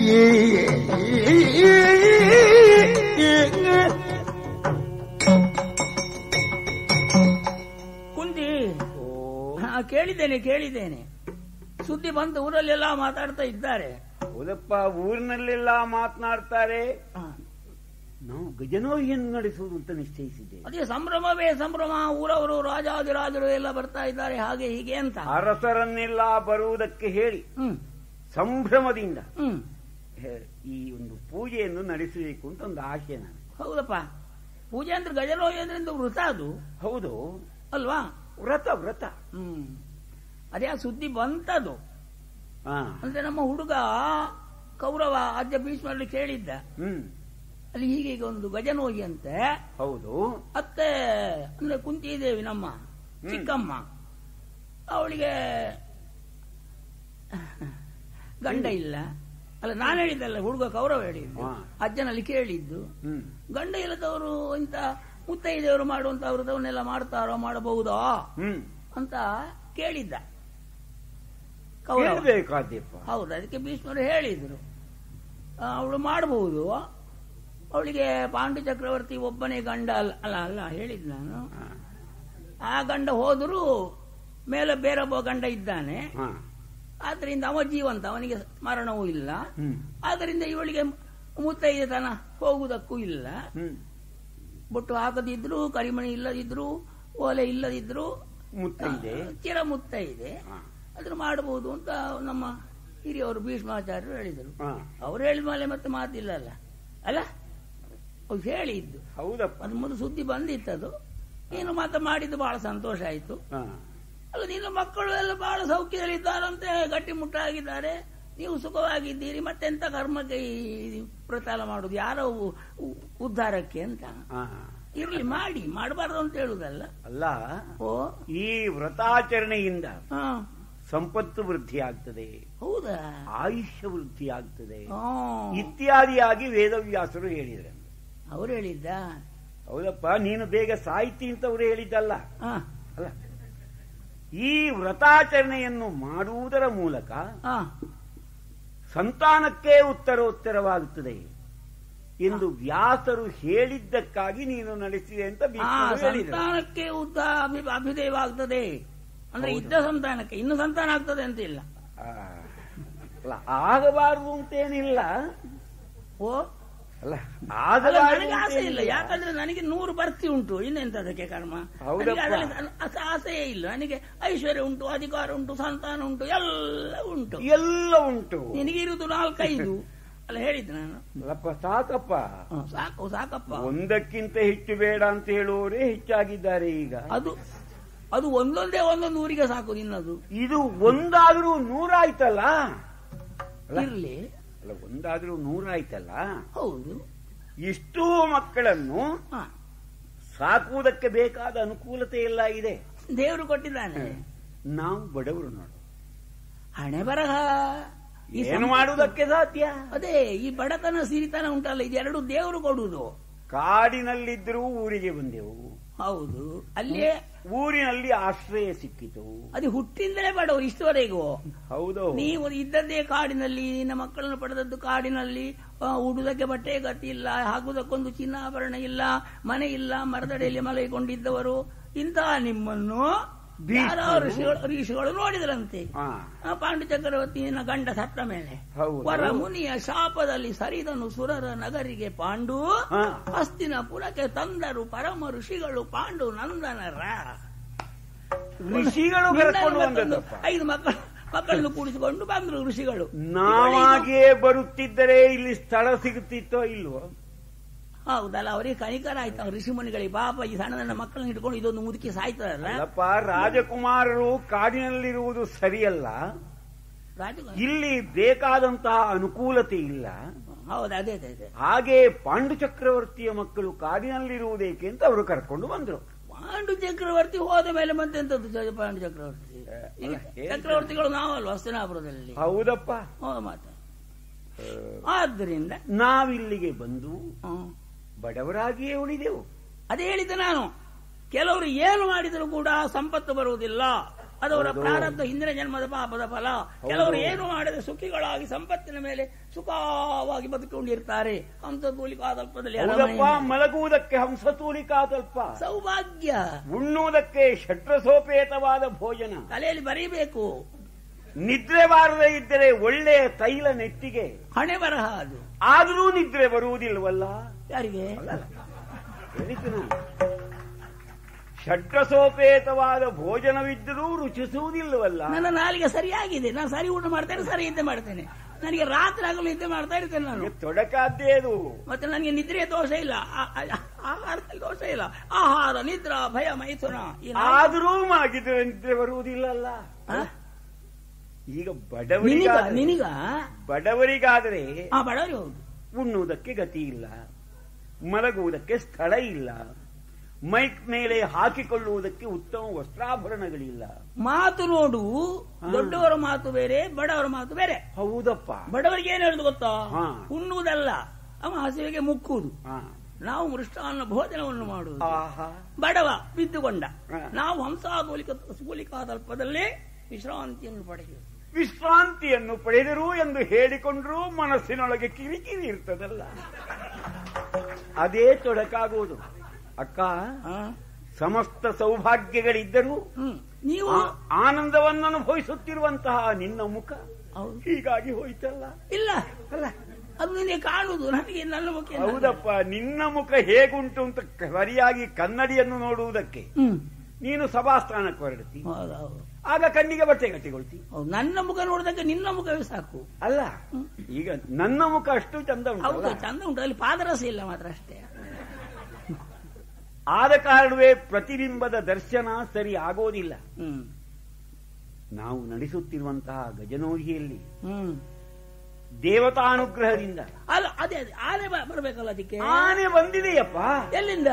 ಕುಂತಿ ಹಾ, ಕೇಳಿದ್ದೇನೆ ಕೇಳಿದ್ದೇನೆ ಸುದ್ದಿ ಬಂತು ಊರಲ್ಲೆಲ್ಲ ಮಾತಾಡ್ತಾ ಇದ್ದಾರೆ ಹೌದಪ್ಪ ಊರಿನಲ್ಲೆಲ್ಲ ಮಾತನಾಡ್ತಾರೆ ಹಾ. ನಾವು ಗಜನೋಹಿಯನ್ನು ನಡೆಸುವುದು ಅಂತ ನಿಶ್ಚಯಿಸಿದ್ದೇವೆ ಅದೇ ಸಂಭ್ರಮವೇ ಸಂಭ್ರಮ ಊರವರು ರಾಜಾದಿರಾಜರು ಎಲ್ಲ ಬರ್ತಾ ಇದ್ದಾರೆ ಹಾಗೆ ಹೀಗೆ ಅಂತ ಅರಸರನ್ನೆಲ್ಲ ಬರುವುದಕ್ಕೆ ಹೇಳಿ ಹ್ಮ್ ಸಂಭ್ರಮದಿಂದ ಹ್ಮ್ ಹೇ- ಈ ಒಂದು ಪೂಜೆಯನ್ನು ನಡೆಸಬೇಕು ಅಂತ ಒಂದು ಆಶೆ ನಾನು ಹೌದಪ್ಪ ಪೂಜೆ ಅಂದ್ರೆ ಗಜರೋಗಿ ಅಂದ್ರೆ ವೃತ ಅದು ಹೌದು ಅಲ್ವಾ ವ್ರತ ವ್ರತ ಹ್ಮ್ ಅದೇ ಆ ಸುದ್ದಿ ಬಂತದು ಹಾ ಅಂದ್ರೆ ನಮ್ಮ ಹುಡುಗ ಕೌರವ ಅಜ್ಜ ಭೀಷ್ಮರಲ್ಲಿ ಕೇಳಿದ್ದ ಹ್ಮ್ ಅಲ್ಲಿ ಹೀಗೆ ಈಗ ಒಂದು ಗಜನೋಗಿ ಅಂತೆ ಹೌದು ಅತ್ತೆ ಅಂದ್ರೆ ಕುಂತಿದೇವಿ ನಮ್ಮ ಚಿಕ್ಕಮ್ಮ ಅವಳಿಗೆ ಗಂಡ ಇಲ್ಲ ಅಲ್ಲ ನಾನು ಹೇಳಿದ್ದಲ್ಲ ಹುಡುಗ ಕೌರವ ಹೇಳಿದ್ದು ಹಾ. ಅಜ್ಜನಲ್ಲಿ ಕೇಳಿದ್ದು ಹ್ಮ್ ಗಂಡ ಇಲ್ಲದವರು ಇಂತ ಮುತ್ತೈದೆಯವರು ಮಾಡುವಂತ ವ್ರತವನ್ನೆಲ್ಲ ಮಾಡ್ತಾರೋ ಮಾಡಬಹುದಾ ಹ್ಮ್ ಅಂತ ಕೇಳಿದ್ದ ಕೌರವ ಕೇಳಬೇಕಾದ್ಯಪ್ಪ ಹೌದು ಅದಕ್ಕೆ ಭೀಷ್ಮರು ಹೇಳಿದ್ರು ಅವಳು ಮಾಡಬಹುದು ಅವಳಿಗೆ ಪಾಂಡು ಚಕ್ರವರ್ತಿ ಒಬ್ಬನೇ ಗಂಡ ಅಲ್ಲ ಅಲ್ಲ ಅಲ್ಲ ಹೇಳಿದ್ ನಾನು ಹಾ. ಆ ಗಂಡ ಹೋದರೂ ಮೇಲೆ ಬೇರೆ ಒಬ್ಬ ಗಂಡ ಇದ್ದಾನೆ ಹಾ. ಆದ್ರಿಂದ ಅವ ಜೀವಂತ ಅವನಿಗೆ ಮರಣವೂ ಇಲ್ಲ ಹ್ಮ್ ಆದ್ರಿಂದ ಇವಳಿಗೆ ಮುತ್ತೈದೆತನ ಹೋಗುವುದಕ್ಕೂ ಇಲ್ಲ ಹ್ಮ್ ಬೊಟ್ಟು ಹಾಕದಿದ್ರು ಕರಿಮಣಿ ಇಲ್ಲದಿದ್ರು ಓಲೆ ಇಲ್ಲದಿದ್ರು ಮುತ್ತೈದೆ ಚಿರ ಮುತ್ತೈದೆ ಹಾ. ಅದನ್ನು ಮಾಡಬಹುದು ಅಂತ ನಮ್ಮ ಹಿರಿಯವರು ಭೀಷ್ಮಾಚಾರ್ಯರು ಹೇಳಿದರು ಹಾ. ಅವ್ರು ಹೇಳಿದ ಮೇಲೆ ಮತ್ತೆ ಮಾತಿಲ್ಲ ಅಲ್ಲ ಅಲ್ಲ ಅವ್ರು ಹೇಳಿದ್ದು ಹೌದಪ್ಪ ಅದು ಮೊದಲು ಸುದ್ದಿ ಬಂದಿತ್ತದು ನೀನು ಮಾತ್ರ ಮಾಡಿದ್ದು ಬಹಳ ಸಂತೋಷ ಆಯ್ತು ಹಾ. ಅಲ್ಲ ನಿನ್ನ ಮಕ್ಕಳು ಎಲ್ಲ ಬಹಳ ಸೌಖ್ಯದಲ್ಲಿದ್ದಾರಂತೆ ಗಟ್ಟಿಮುಟ್ಟಾಗಿದ್ದಾರೆ ನೀವು ಸುಖವಾಗಿದ್ದೀರಿ ಮತ್ತೆಂತ ಕರ್ಮಕ್ಕೆ ಈ ಪ್ರಚಾರ ಮಾಡುದು ಯಾರೋ ಉ- ಉ- ಉದ್ಧಾರಕ್ಕೆ ಅಂತ ಹಾ. ಇರ್ಲಿ ಮಾಡಿ ಮಾಡಬಾರ್ದು ಅಂತ ಹೇಳುದಲ್ಲ ಅಲ್ಲ ಓ ಈ ವ್ರತಾಚರಣೆಯಿಂದ ಹಾ ಸಂಪತ್ತು ವೃದ್ಧಿ ಆಗ್ತದೆ ಹೌದಾ ಆಯುಷ್ಯ ವೃದ್ಧಿ ಆಗ್ತದೆ ಹಾ ಇತ್ಯಾದಿಯಾಗಿ ವೇದವ್ಯಾಸರು ಹೇಳಿದ್ರು ಅವ್ರು ಹೇಳಿದ್ದ ಹೌದಪ್ಪ ನೀನು ಬೇಗ ಸಾಹಿತಿ ಅಂತ ಅವರು ಹೇಳಿದ್ದಲ್ಲ ಹಾ ಅಲ್ಲ ಈ ವ್ರತಾಚರಣೆಯನ್ನು ಮಾಡುವುದರ ಮೂಲಕ ಹಾ ಸಂತಾನಕ್ಕೆ ಉತ್ತರೋತ್ತರವಾಗುತ್ತದೆ ಎಂದು ವ್ಯಾಸರು ಹೇಳಿದ್ದಕ್ಕಾಗಿ ನೀನು ನಡೆಸಿದೆ ಅಂತ ಆ ಭೀಷ್ಮರು ಹೇಳಿದರು ಸಂತಾನಕ್ಕೆ ಉದ್ದ ಅಭಿ- ಅಭ್ಯುದಯವಾಗ್ತದೆ ಅಂದ್ರೆ ಇದ್ದ ಸಂತಾನಕ್ಕೆ ಇನ್ನು ಸಂತಾನ ಆಗ್ತದೆ ಅಂತ ಇಲ್ಲ ಆ, ಅಲ್ಲ ಆಗಬಾರದು ಅಂತೇನಿಲ್ಲ ಓ ಅಲ್ಲ ಅಲ್ಲ, ಆಗಬಾರದು ನನಗೆ ಆಸೆ ಇಲ್ಲ ಅಂತೇನಿಲ್ಲ. ಯಾಕಂದ್ರೆ ನನಗೆ ನೂರು ಬರ್ತಿ ಉಂಟು ಇನ್ನೆಂತ ಅದಕ್ಕೆ ಕರ್ಮ ಹೌದಪ್ಪ. ನನಗೆ ಅದರಲ್ಲಿ ಅಸ- ಆಸೆಯೇ ಇಲ್ಲ ನನಗೆ ಐಶ್ವರ್ಯ ಉಂಟು ಅಧಿಕಾರ ಉಂಟು ಸಂತಾನ ಉಂಟು ಎಲ್ಲ ಉಂಟು ಎಲ್ಲ ಉಂಟು ನಿನಗೆ ಇರುವುದು ನಾಲ್ಕೈದು ಅಲ್ಲ ಹೇಳಿದ್ದು ನಾನು ಅಲ್ಲಪ್ಪ ಸಾಕಪ್ಪ ಹ್ಮ್, ಸಾಕು ಸಾಕಪ್ಪ ಒಂದಕ್ಕಿಂತ ಹೆಚ್ಚು ಬೇಡ ಅಂತ ಹೇಳುವವರೇ ಹೆಚ್ಚಾಗಿದ್ದಾರೆ ಈಗ ಅದು ಅದು ಒಂದೊಂದೇ ಒಂದೊಂದು ಊರಿಗೆ ಸಾಕು ನಿನ್ನದು ಇದು ಒಂದಾದ್ರೂ ನೂರಾಯ್ತಲ್ಲ ಅಲ್ಲ? ಇರ್ಲಿ ಅಲ್ಲ ಒಂದಾದ್ರೂ ನೂರಾಯ್ತಲ್ಲ ಹೌದು ಇಷ್ಟೂ ಮಕ್ಕಳನ್ನು ಹಾ ಸಾಕುವುದಕ್ಕೆ ಬೇಕಾದ ಅನುಕೂಲತೆ ಎಲ್ಲ ಇದೆ ದೇವರು ಕೊಟ್ಟಿದ್ದಾನೆ ನಾವು ಬಡವರು ನೋಡು ಹಣೆ ಬರಹ ಈ ಏನು ಸಂ- ಮಾಡುವುದಕ್ಕೆ ಸಾಧ್ಯ ಅದೇ ಈ ಬಡತನ ಸಿರಿತನ ಉಂಟಲ್ಲ ಇದೆರಡು ದೇವರು ಕೊಡುವುದು ಕಾಡಿನಲ್ಲಿದ್ದರೂ ಊರಿಗೆ ಬಂದೆವು ಹೌದು ಅಲ್ಲೇ ಊರಿನಲ್ಲಿ ಆಶ್ರಯ ಸಿಕ್ಕಿತು ಅದು ಹುಟ್ಟಿಂದಲೇ ಬಡವರು ಇಷ್ಟವರೆಗೂ ಹೌದು ನೀವು ಇದ್ದದ್ದೇ ಕಾಡಿನಲ್ಲಿ ನಿನ್ನ ಮಕ್ಕಳನ್ನು ಪಡೆದದ್ದು ಕಾಡಿನಲ್ಲಿ ಆ, ಉಡುವುದಕ್ಕೆ ಬಟ್ಟೆ ಗತಿ ಇಲ್ಲ ಹಾಕುವುದಕ್ಕೊಂದು ಚಿನ್ನಾಭರಣ ಇಲ್ಲ ಮನೆ ಇಲ್ಲ ಮರದಡಿಯಲ್ಲಿ ಮಲಗಿಕೊಂಡಿದ್ದವರು ಇಂತಹ ನಿಮ್ಮನ್ನು ಯಾರೋ ಋಷಿಗಳು ಋಷಿಗಳು ನೋಡಿದ್ರಂತೆ ಹಾ ಆ ಪಾಂಡು ಚಕ್ರವರ್ತಿಯ ಗಂಡ ಸತ್ತ ಮೇಲೆ ಹೌದು. ವರ ಮುನಿಯ ಶಾಪದಲ್ಲಿ ಸರಿದನು ಸುರರ ನಗರಿಗೆ ಪಾಂಡು ಹಾ. ಹಸ್ತಿನಪುರಕ್ಕೆ ತಂದರು ಪರಮ ಋಷಿಗಳು ಪಾಂಡು ನಂದನರ ಋಷಿಗಳು ಕರ್ಕೊಂಡು ಬಂದದ್ದಪ್ಪ ಐದು ಮಕ್ಕಳು ಮಕ್ಕಳನ್ನು ಕೂಡಿಸಿಕೊಂಡು ಬಂದ್ರು ಋಷಿಗಳು ನಾವಾಗಿಯೇ ಬರುತ್ತಿದ್ದರೆ ಇಲ್ಲಿ ಸ್ಥಳ ಸಿಗುತ್ತಿತ್ತೋ ಇಲ್ವೋ ಹೌದಲ್ಲ ಅವರಿಗೆ ಕನಿಕರ ಆಯ್ತು ಅವ್ರು ಋಷಿ ಮುನಿಗಳಿಗೆ ಪಾಪ ಈ ಸಣ್ಣ ಸಣ್ಣ ಮಕ್ಕಳನ್ನ ಇಟ್ಕೊಂಡು ಇದೊಂದು ಮುದುಕಿ ಸಾಯ್ತಾರಲ್ಲ ಅಲ್ಲಪ್ಪ ರಾಜಕುಮಾರರು ಕಾಡಿನಲ್ಲಿರುವುದು ಸರಿಯಲ್ಲ ರಾಜ ಇಲ್ಲಿ ಬೇಕಾದಂತಹ ಅನುಕೂಲತೆ ಇಲ್ಲ ಹೌದು ಅದೇ ಅದೇ ಅದೇ ಹಾಗೆ ಪಾಂಡು ಚಕ್ರವರ್ತಿಯ ಮಕ್ಕಳು ಕಾಡಿನಲ್ಲಿರುವುದೇಕೆ ಅಂತ ಅವರು ಕರ್ಕೊಂಡು ಬಂದ್ರು ಪಾಂಡು ಚಕ್ರವರ್ತಿ ಹೋದ ಮೇಲೆ ಮತ್ತೆ ಎಂತದ್ದು ಜ- ಪಾಂಡು ಚಕ್ರವರ್ತಿ ಈಗ ಅಲ್ಲ, ಹೇಳ್ತಾರೆ. ಚಕ್ರವರ್ತಿಗಳು ನಾವಲ್ವ ಹಸ್ತಿನಾಪುರದಲ್ಲಿ ಹೌದಪ್ಪ ಹೌದು ಮಾತು ಆದ್ದರಿಂದ ನಾವಿಲ್ಲಿಗೆ ಬಂದು ಹ್ಮ್. ಬಡವರಾಗಿಯೇ ಉಳಿದೆವು ಅದೇ ಹೇಳಿದ್ದೆ ನಾನು ಕೆಲವರು ಏನು ಮಾಡಿದರೂ ಕೂಡ ಸಂಪತ್ತು ಬರುವುದಿಲ್ಲ ಅದವರ ಹೌದು. ಪ್ರಾರಬ್ಧ ಹಿಂದಿನ ಜನ್ಮದ ಪಾಪದ ಫಲ ಕೆಲವರು ಏನು ಮಾಡದೆ ಸುಖಿಗಳಾಗಿ ಸಂಪತ್ತಿನ ಮೇಲೆ ಸುಖವಾಗಿ ಬದುಕೊಂಡಿರ್ತಾರೆ ಹಂಸತೂಲಿಕಾದಲ್ಪದಲ್ಲಿ ಹೌದಪ್ಪ ಅರಮನೆಯಲ್ಲಿ. ಮಲಗುವುದಕ್ಕೆ ಹಂಸತೂಲಿಕಾತಲ್ಪ ಸೌಭಾಗ್ಯ ಉಣ್ಣುವುದಕ್ಕೆ ಷಟ್ರಸೋಪೇತವಾದ ಭೋಜನ ತಲೆಯಲ್ಲಿ ಬರೀಬೇಕು ನಿದ್ರೆ ಬಾರದೇ ಇದ್ದರೆ ಒಳ್ಳೆಯ ತೈಲ ನೆತ್ತಿಗೆ ಹಣೆ ಬರಹ ಅದು ಆದರೂ ನಿದ್ರೆ ಬರುವುದಿಲ್ವಲ್ಲ ಯಾರಿಗೆ ಹೇಳಿತು ನಾನು. ಷಡ್ರಸೋಪೇತವಾದ ಭೋಜನವಿದ್ದರೂ ರುಚಿಸುವುದಿಲ್ಲವಲ್ಲ ನನ್ನ ನಾಲಿಗೆ ಸರಿಯಾಗಿದೆ ನಾನು ಸರಿ ಊಟ ಮಾಡ್ತೇನೆ ಸರಿ ನಿದ್ದೆ ಮಾಡ್ತೇನೆ ನನಗೆ ರಾತ್ರಿ ಆಗಲು ನಿದ್ದೆ ಮಾಡ್ತಾ ಇರ್ತೇನೆ ನಾನು ತೊಡಕಾದ್ದೇ ಅದು ಮತ್ತೆ ನನಗೆ ನಿದ್ರೆಯ ದೋಷ ಇಲ್ಲ ಆ- ಆ- ಆಹಾರದಲ್ಲಿ ದೋಷ ಇಲ್ಲ ಆಹಾರ ನಿದ್ರಾ ಭಯ ಮೈಥುನ ಈ ನಾಲ್ಕು- ಆದರೂ ಮಲಗಿದ್ರೆ ನಿದ್ರೆ ಬರುವುದಿಲ್ಲಲ್ಲ ಆ? ಈಗ ನಿನಿಗ ಬಡವರಿಗಾದರೆ ನಿನಿಗ ಬಡವರಿಗಾದರೆ ಆ ಬಡವರಿ ಹೌದು ಉಣ್ಣುವುದಕ್ಕೆ ಗತಿ ಇಲ್ಲ ಮಲಗುವುದಕ್ಕೆ ಸ್ಥಳ ಇಲ್ಲ ಮೈಕ್ ಮೇಲೆ ಹಾಕಿಕೊಳ್ಳುವುದಕ್ಕೆ ಉತ್ತಮ ವಸ್ತ್ರಾಭರಣಗಳಿಲ್ಲ ಮಾತು ನೋಡು ಹಾ. ದೊಡ್ಡವರ ಮಾತು ಬೇರೆ ಬಡವರ ಮಾತು ಬೇರೆ ಹೌದಪ್ಪ ಬಡವರಿಗೆ ಏನ್ ಹೇಳುದು ಗೊತ್ತಾ ಹಾ. ಉಣ್ಣುವುದಲ್ಲ ಅವ ಹಸಿವಿಗೆ ಮುಕ್ಕುವುದು ಹಾ. ನಾವು ಮೃಷ್ಟಾನ್ನ ಭೋಜನವನ್ನು ಮಾಡುವುದು ಆಹಾ ಬಡವ ಬಿದ್ದುಕೊಂಡ ಹಾ. ನಾವು ಹಂಸಾದೂಲಿಕ ಸೂಲಿಕಾದಲ್ಪದಲ್ಲೇ ವಿಶ್ರಾಂತಿಯನ್ನು ಪಡೆಯುವುದು ವಿಶ್ರಾಂತಿಯನ್ನು ಪಡೆದರು ಎಂದು ಹೇಳಿಕೊಂಡ್ರೂ ಮನಸ್ಸಿನೊಳಗೆ ಕಿರಿಕಿರಿ ಇರ್ತದಲ್ಲ ಅದೇ ತೊಡಕಾಗುವುದು ಅಕ್ಕ ಆ? ಸಮಸ್ತ ಸೌಭಾಗ್ಯಗಳಿದ್ದರೂ ಹ್ಮ್ ನೀವು ಆ- ಆನಂದವನ್ನು ಅನುಭವಿಸುತ್ತಿರುವಂತಹ ನಿನ್ನ ಮುಖ ಹೌದು. ಹೀಗಾಗಿ ಹೋಯ್ತಲ್ಲ ಇಲ್ಲ ಅಲ್ಲ ಅದು ನಿನಗೆ ಕಾಣುವುದು ನನಗೆ ನನ್ನ ಮುಖ ಏನು? ಹೌದಪ್ಪ ನಿನ್ನ ಮುಖ ಹೇಗುಂಟು ಅಂತ ಸರಿಯಾಗಿ ಕನ್ನಡಿಯನ್ನು ನೋಡುವುದಕ್ಕೆ ಹ್ಮ್ ನೀನು ಸಭಾಸ್ಥಾನಕ್ಕೆ ಹೊರಡ್ತಿ ಹೌದು, ಹೌದು. ಆಗ ಕಣ್ಣಿಗೆ ಬಟ್ಟೆ ಕಟ್ಟಿಕೊಳ್ತಿ ಹೌದು ನನ್ನ ಮುಖ ನೋಡಿದಾಗ ನಿನ್ನ ಮುಖವೇ ಸಾಕು ಅಲ್ಲ ಈಗ ನನ್ನ ಮುಖ ಅಷ್ಟು ಚಂದ ಹೌದು ಉಂಟಲ್ಲ ಚಂದ ಉಂಟು ಅಲ್ಲಿ ಪಾದರಸ ಇಲ್ಲ ಮಾತ್ರ ಅಷ್ಟೇ ಆದ ಕಾರಣವೇ ಪ್ರತಿಬಿಂಬದ ದರ್ಶನ ಸರಿ ಆಗೋದಿಲ್ಲ ಹ್ಮ್ ನಾವು ನಡೆಸುತ್ತಿರುವಂತಹ ಗಜನೋಹಿಯಲ್ಲಿ ಹ್ಮ್ ದೇವತಾನುಗ್ರಹದಿಂದ ಅಲ್ಲ ಅದೇ ಅದೇ ಆನೆ ಬ- ಬರ್ಬೇಕಲ್ಲ ಅದಕ್ಕೆ ಆನೆ ಬಂದಿದೆಯಪ್ಪ ಎಲ್ಲಿಂದ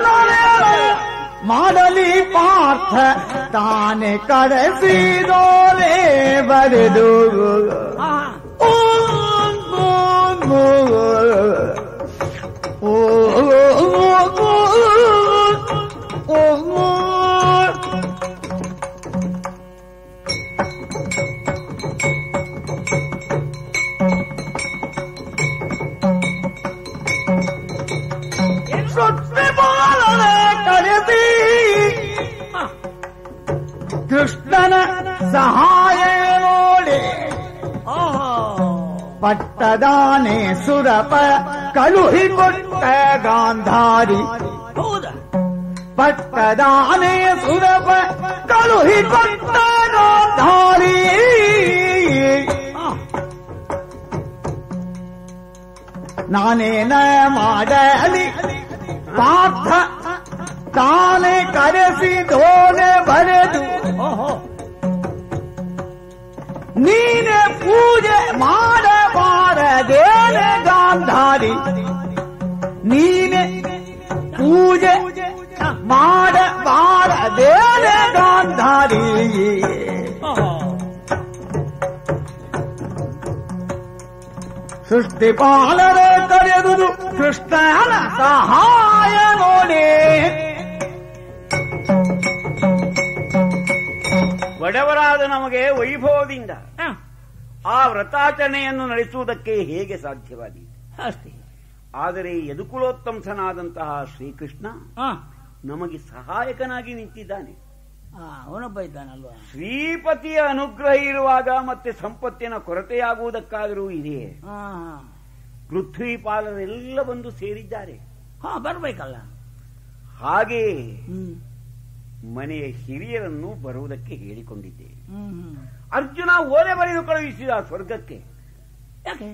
ಮಾಡಲಿ ಪಾರ್ಥ ತಾನೆ ಕರೆಸಿದೋಲೆ ಬರೆದು ಆ, ಓ, ಓ, ಓ, ಓ, ಓ, ಓ, ಓ. ಸುತ್ತಿ ಬಾಲನೆ ಕರೆಸಿ ಆ, ಕೃಷ್ಣನ ಸಹಾಯ ನೋಡಿ ಓಹೋ ಪಟ್ಟದಾನೆ ಸುರಪ ಕಳುಹಿಕೊಟ್ಟ ಗಾಂಧಾರಿ ಹೌದಾ ಪಟ್ಟದಾನೆ ಸುರಪ ಕಳುಹಿಕೊಟ್ಟ ಗಾಂಧಾರಿ ಆ, ನಾನೇನ ಮಾಡಲಿ ಪಾರ್ಥ ತಾನೇ ಕರೆಸಿದೋನೆ ಬರೆದು ಓಹೋ ನೀನೆ ಪೂಜೆ ಮಾಡಬಾರದೇನೆ ಗಾಂಧಾರಿ ನೀನೆ ಪೂಜೆ ಮಾಡಬಾರದೇನೆ ಗಾಂಧಾರಿ ಓಹೋ ಸೃಷ್ಟಿಪಾಲನೆ ಕರೆದುದು ಕೃಷ್ಣನ ಸಹಾಯ ನೋಡಿ ಬಡವರಾದ ನಮಗೆ ವೈಭವದಿಂದ ಆ, ಆ ವ್ರತಾಚರಣೆಯನ್ನು ನಡೆಸುವುದಕ್ಕೆ ಹೇಗೆ ಸಾಧ್ಯವಾಗಿದೆ ಅಷ್ಟೇ ಆದರೆ ಯದುಕುಲೋತ್ತಂಸನಾದಂತಹ ಶ್ರೀಕೃಷ್ಣ ಆ, ನಮಗೆ ಸಹಾಯಕನಾಗಿ ನಿಂತಿದ್ದಾನೆ ಆ, ಅವನೊಬ್ಬ ಇದ್ದಾನಲ್ವಾ ಶ್ರೀಪತಿಯ ಅನುಗ್ರಹ ಇರುವಾಗ ಮತ್ತೆ ಸಂಪತ್ತಿನ ಕೊರತೆಯಾಗುವುದಕ್ಕಾದರೂ ಇದೆಯೇ ಹಾ ಹಾ ಪೃಥ್ವಿಪಾಲರೆಲ್ಲ ಬಂದು ಸೇರಿದ್ದಾರೆ ಹಾ ಬರ್ಬೇಕಲ್ಲ ಹಾಗೆ ಹ್ಮ್ ಮನೆಯ ಹಿರಿಯರನ್ನು ಬರುವುದಕ್ಕೆ ಹೇಳಿಕೊಂಡಿದ್ದೆ ಹ್ಮ್ ಹ್ಮ್ ಅರ್ಜುನ ಓಲೆ ಬರೆದು ಕಳುಹಿಸಿದ ಸ್ವರ್ಗಕ್ಕೆ ಯಾಕೆ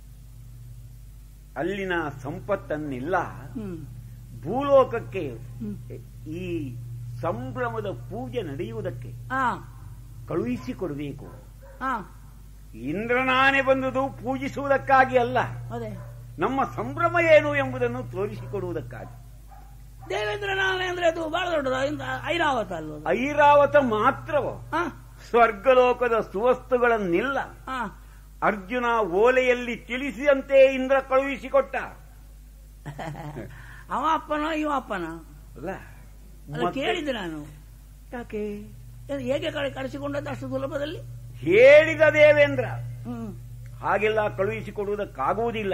ಅಲ್ಲಿನ ಸಂಪತ್ತನ್ನೆಲ್ಲ ಹ್ಮ್ ಭೂಲೋಕಕ್ಕೆ ಹ್ಮ್. ಈ ಸಂಭ್ರಮದ ಪೂಜೆ ನಡೆಯುವುದಕ್ಕೆ ಹಾ ಕಳುಹಿಸಿಕೊಡಬೇಕು ಹಾ ಇಂದ್ರನಾನೆ ಬಂದುದು ಪೂಜಿಸುವುದಕ್ಕಾಗಿ ಅಲ್ಲ ಅದೇ ನಮ್ಮ ಸಂಭ್ರಮ ಏನು ಎಂಬುದನ್ನು ತೋರಿಸಿಕೊಡುವುದಕ್ಕಾಗಿ ದೇವೇಂದ್ರ ನಾಳೆ ಅಂದ್ರೆ ಅದು ಬಹಳ ದೊಡ್ಡದ ಇಂದ ಐರಾವತ ಅಲ್ವ ಅದು? ಐರಾವತ ಮಾತ್ರವೋ ಹಾ ಸ್ವರ್ಗಲೋಕದ ಸುವಸ್ತುಗಳನ್ನೆಲ್ಲ ಹಾ ಅರ್ಜುನ ಓಲೆಯಲ್ಲಿ ತಿಳಿಸಿದಂತೆ ಇಂದ್ರ ಕಳುಹಿಸಿಕೊಟ್ಟ ಅವ ಅಪ್ಪನ ಇವ ಅಪ್ಪನ ಅಲ್ಲ ಅಲ್ಲ ಮತ್ತೆ ಕೇಳಿದೆ ನಾನು ಯಾಕೆ ಏನು ಹೇಗೆ ಕಳಿ- ಕಳಿಸಿಕೊಂಡದ್ದು ಅಷ್ಟು ಸುಲಭದಲ್ಲಿ ಹೇಳಿದ ದೇವೇಂದ್ರ ಹ್ಮ್ ಹಾಗೆಲ್ಲ ಕಳುಹಿಸಿಕೊಡುವುದಕ್ಕಾಗುವುದಿಲ್ಲ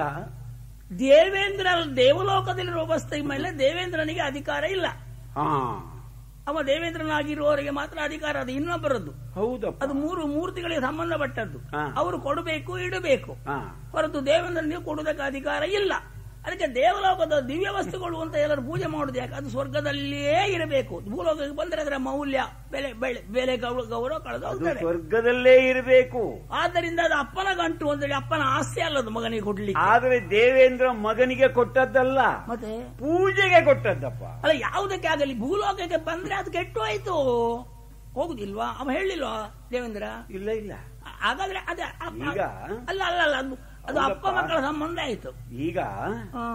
ದೇವೇಂದ್ರ ದೇವಲೋಕದಲ್ಲಿರುವ ವಸ್ತು ಮೇಲೆ ದೇವೇಂದ್ರನಿಗೆ ಅಧಿಕಾರ ಇಲ್ಲ ಹಾ ಅವ ದೇವೇಂದ್ರನಾಗಿರುವವರಿಗೆ ಮಾತ್ರ ಅಧಿಕಾರ ಅದು ಇನ್ನೊಬ್ಬರದ್ದು ಹೌದಪ್ಪ ಅದು ಮೂರು ಮೂರ್ತಿಗಳಿಗೆ ಸಂಬಂಧಪಟ್ಟದ್ದು ಹಾ. ಅವರು ಕೊಡಬೇಕು ಇಡಬೇಕು ಹಾ ಹೊರತು ದೇವೇಂದ್ರನಿಗೆ ಕೊಡುವುದಕ್ಕೆ ಅಧಿಕಾರ ಇಲ್ಲ ಅದಕ್ಕೆ ದೇವಲೋಕದ ದಿವ್ಯ ವಸ್ತುಗಳು ಅಂತ ಎಲ್ಲರೂ ಪೂಜೆ ಮಾಡುದು ಯಾಕೆ ಅದು ಸ್ವರ್ಗದಲ್ಲಿಯೇ ಇರಬೇಕು ಭೂಲೋಕಕ್ಕೆ ಬಂದರೆ ಅದರ ಮೌಲ್ಯ ಬೆಲೆ ಬೆಳೆ ಬೆಲೆ ಗೌರವ ಗೌರವ ಕಳೆದು ಅದು ಹೋಗ್ತದೆ ಸ್ವರ್ಗದಲ್ಲೇ ಇರಬೇಕು ಆದ್ದರಿಂದ ಅದು ಅಪ್ಪನ ಗಂಟು ಅಂತೇಳಿ ಅಪ್ಪನ ಆಸ್ತಿ ಅಲ್ಲದು ಮಗನಿಗೆ ಕೊಡ್ಲಿಕ್ಕೆ ಆದರೆ ದೇವೇಂದ್ರ ಮಗನಿಗೆ ಕೊಟ್ಟದ್ದಲ್ಲ ಮತ್ತೆ ಪೂಜೆಗೆ ಕೊಟ್ಟದ್ದಪ್ಪ ಅಲ್ಲ ಯಾವುದಕ್ಕೆ ಆಗಲಿ ಭೂಲೋಕಕ್ಕೆ ಬಂದ್ರೆ ಅದು ಕೆಟ್ಟು ಆಯ್ತು ಹೋಗುದಿಲ್ವಾ ಅವ ಹೇಳಿಲ್ವಾ ದೇವೇಂದ್ರ ಇಲ್ಲ ಇಲ್ಲ ಹಾಗಾದ್ರೆ ಅದೇ ಅಪ್ಪ- ಈಗ? ಅಲ್ಲ ಅಲ್ಲ ಅಲ್ಲ ಅದು ಅದು ಅಪ್ಪ ಹೌದಪ್ಪ. ಮಕ್ಕಳ ಸಂಬಂಧ ಆಯ್ತು ಈಗ ಹಾ.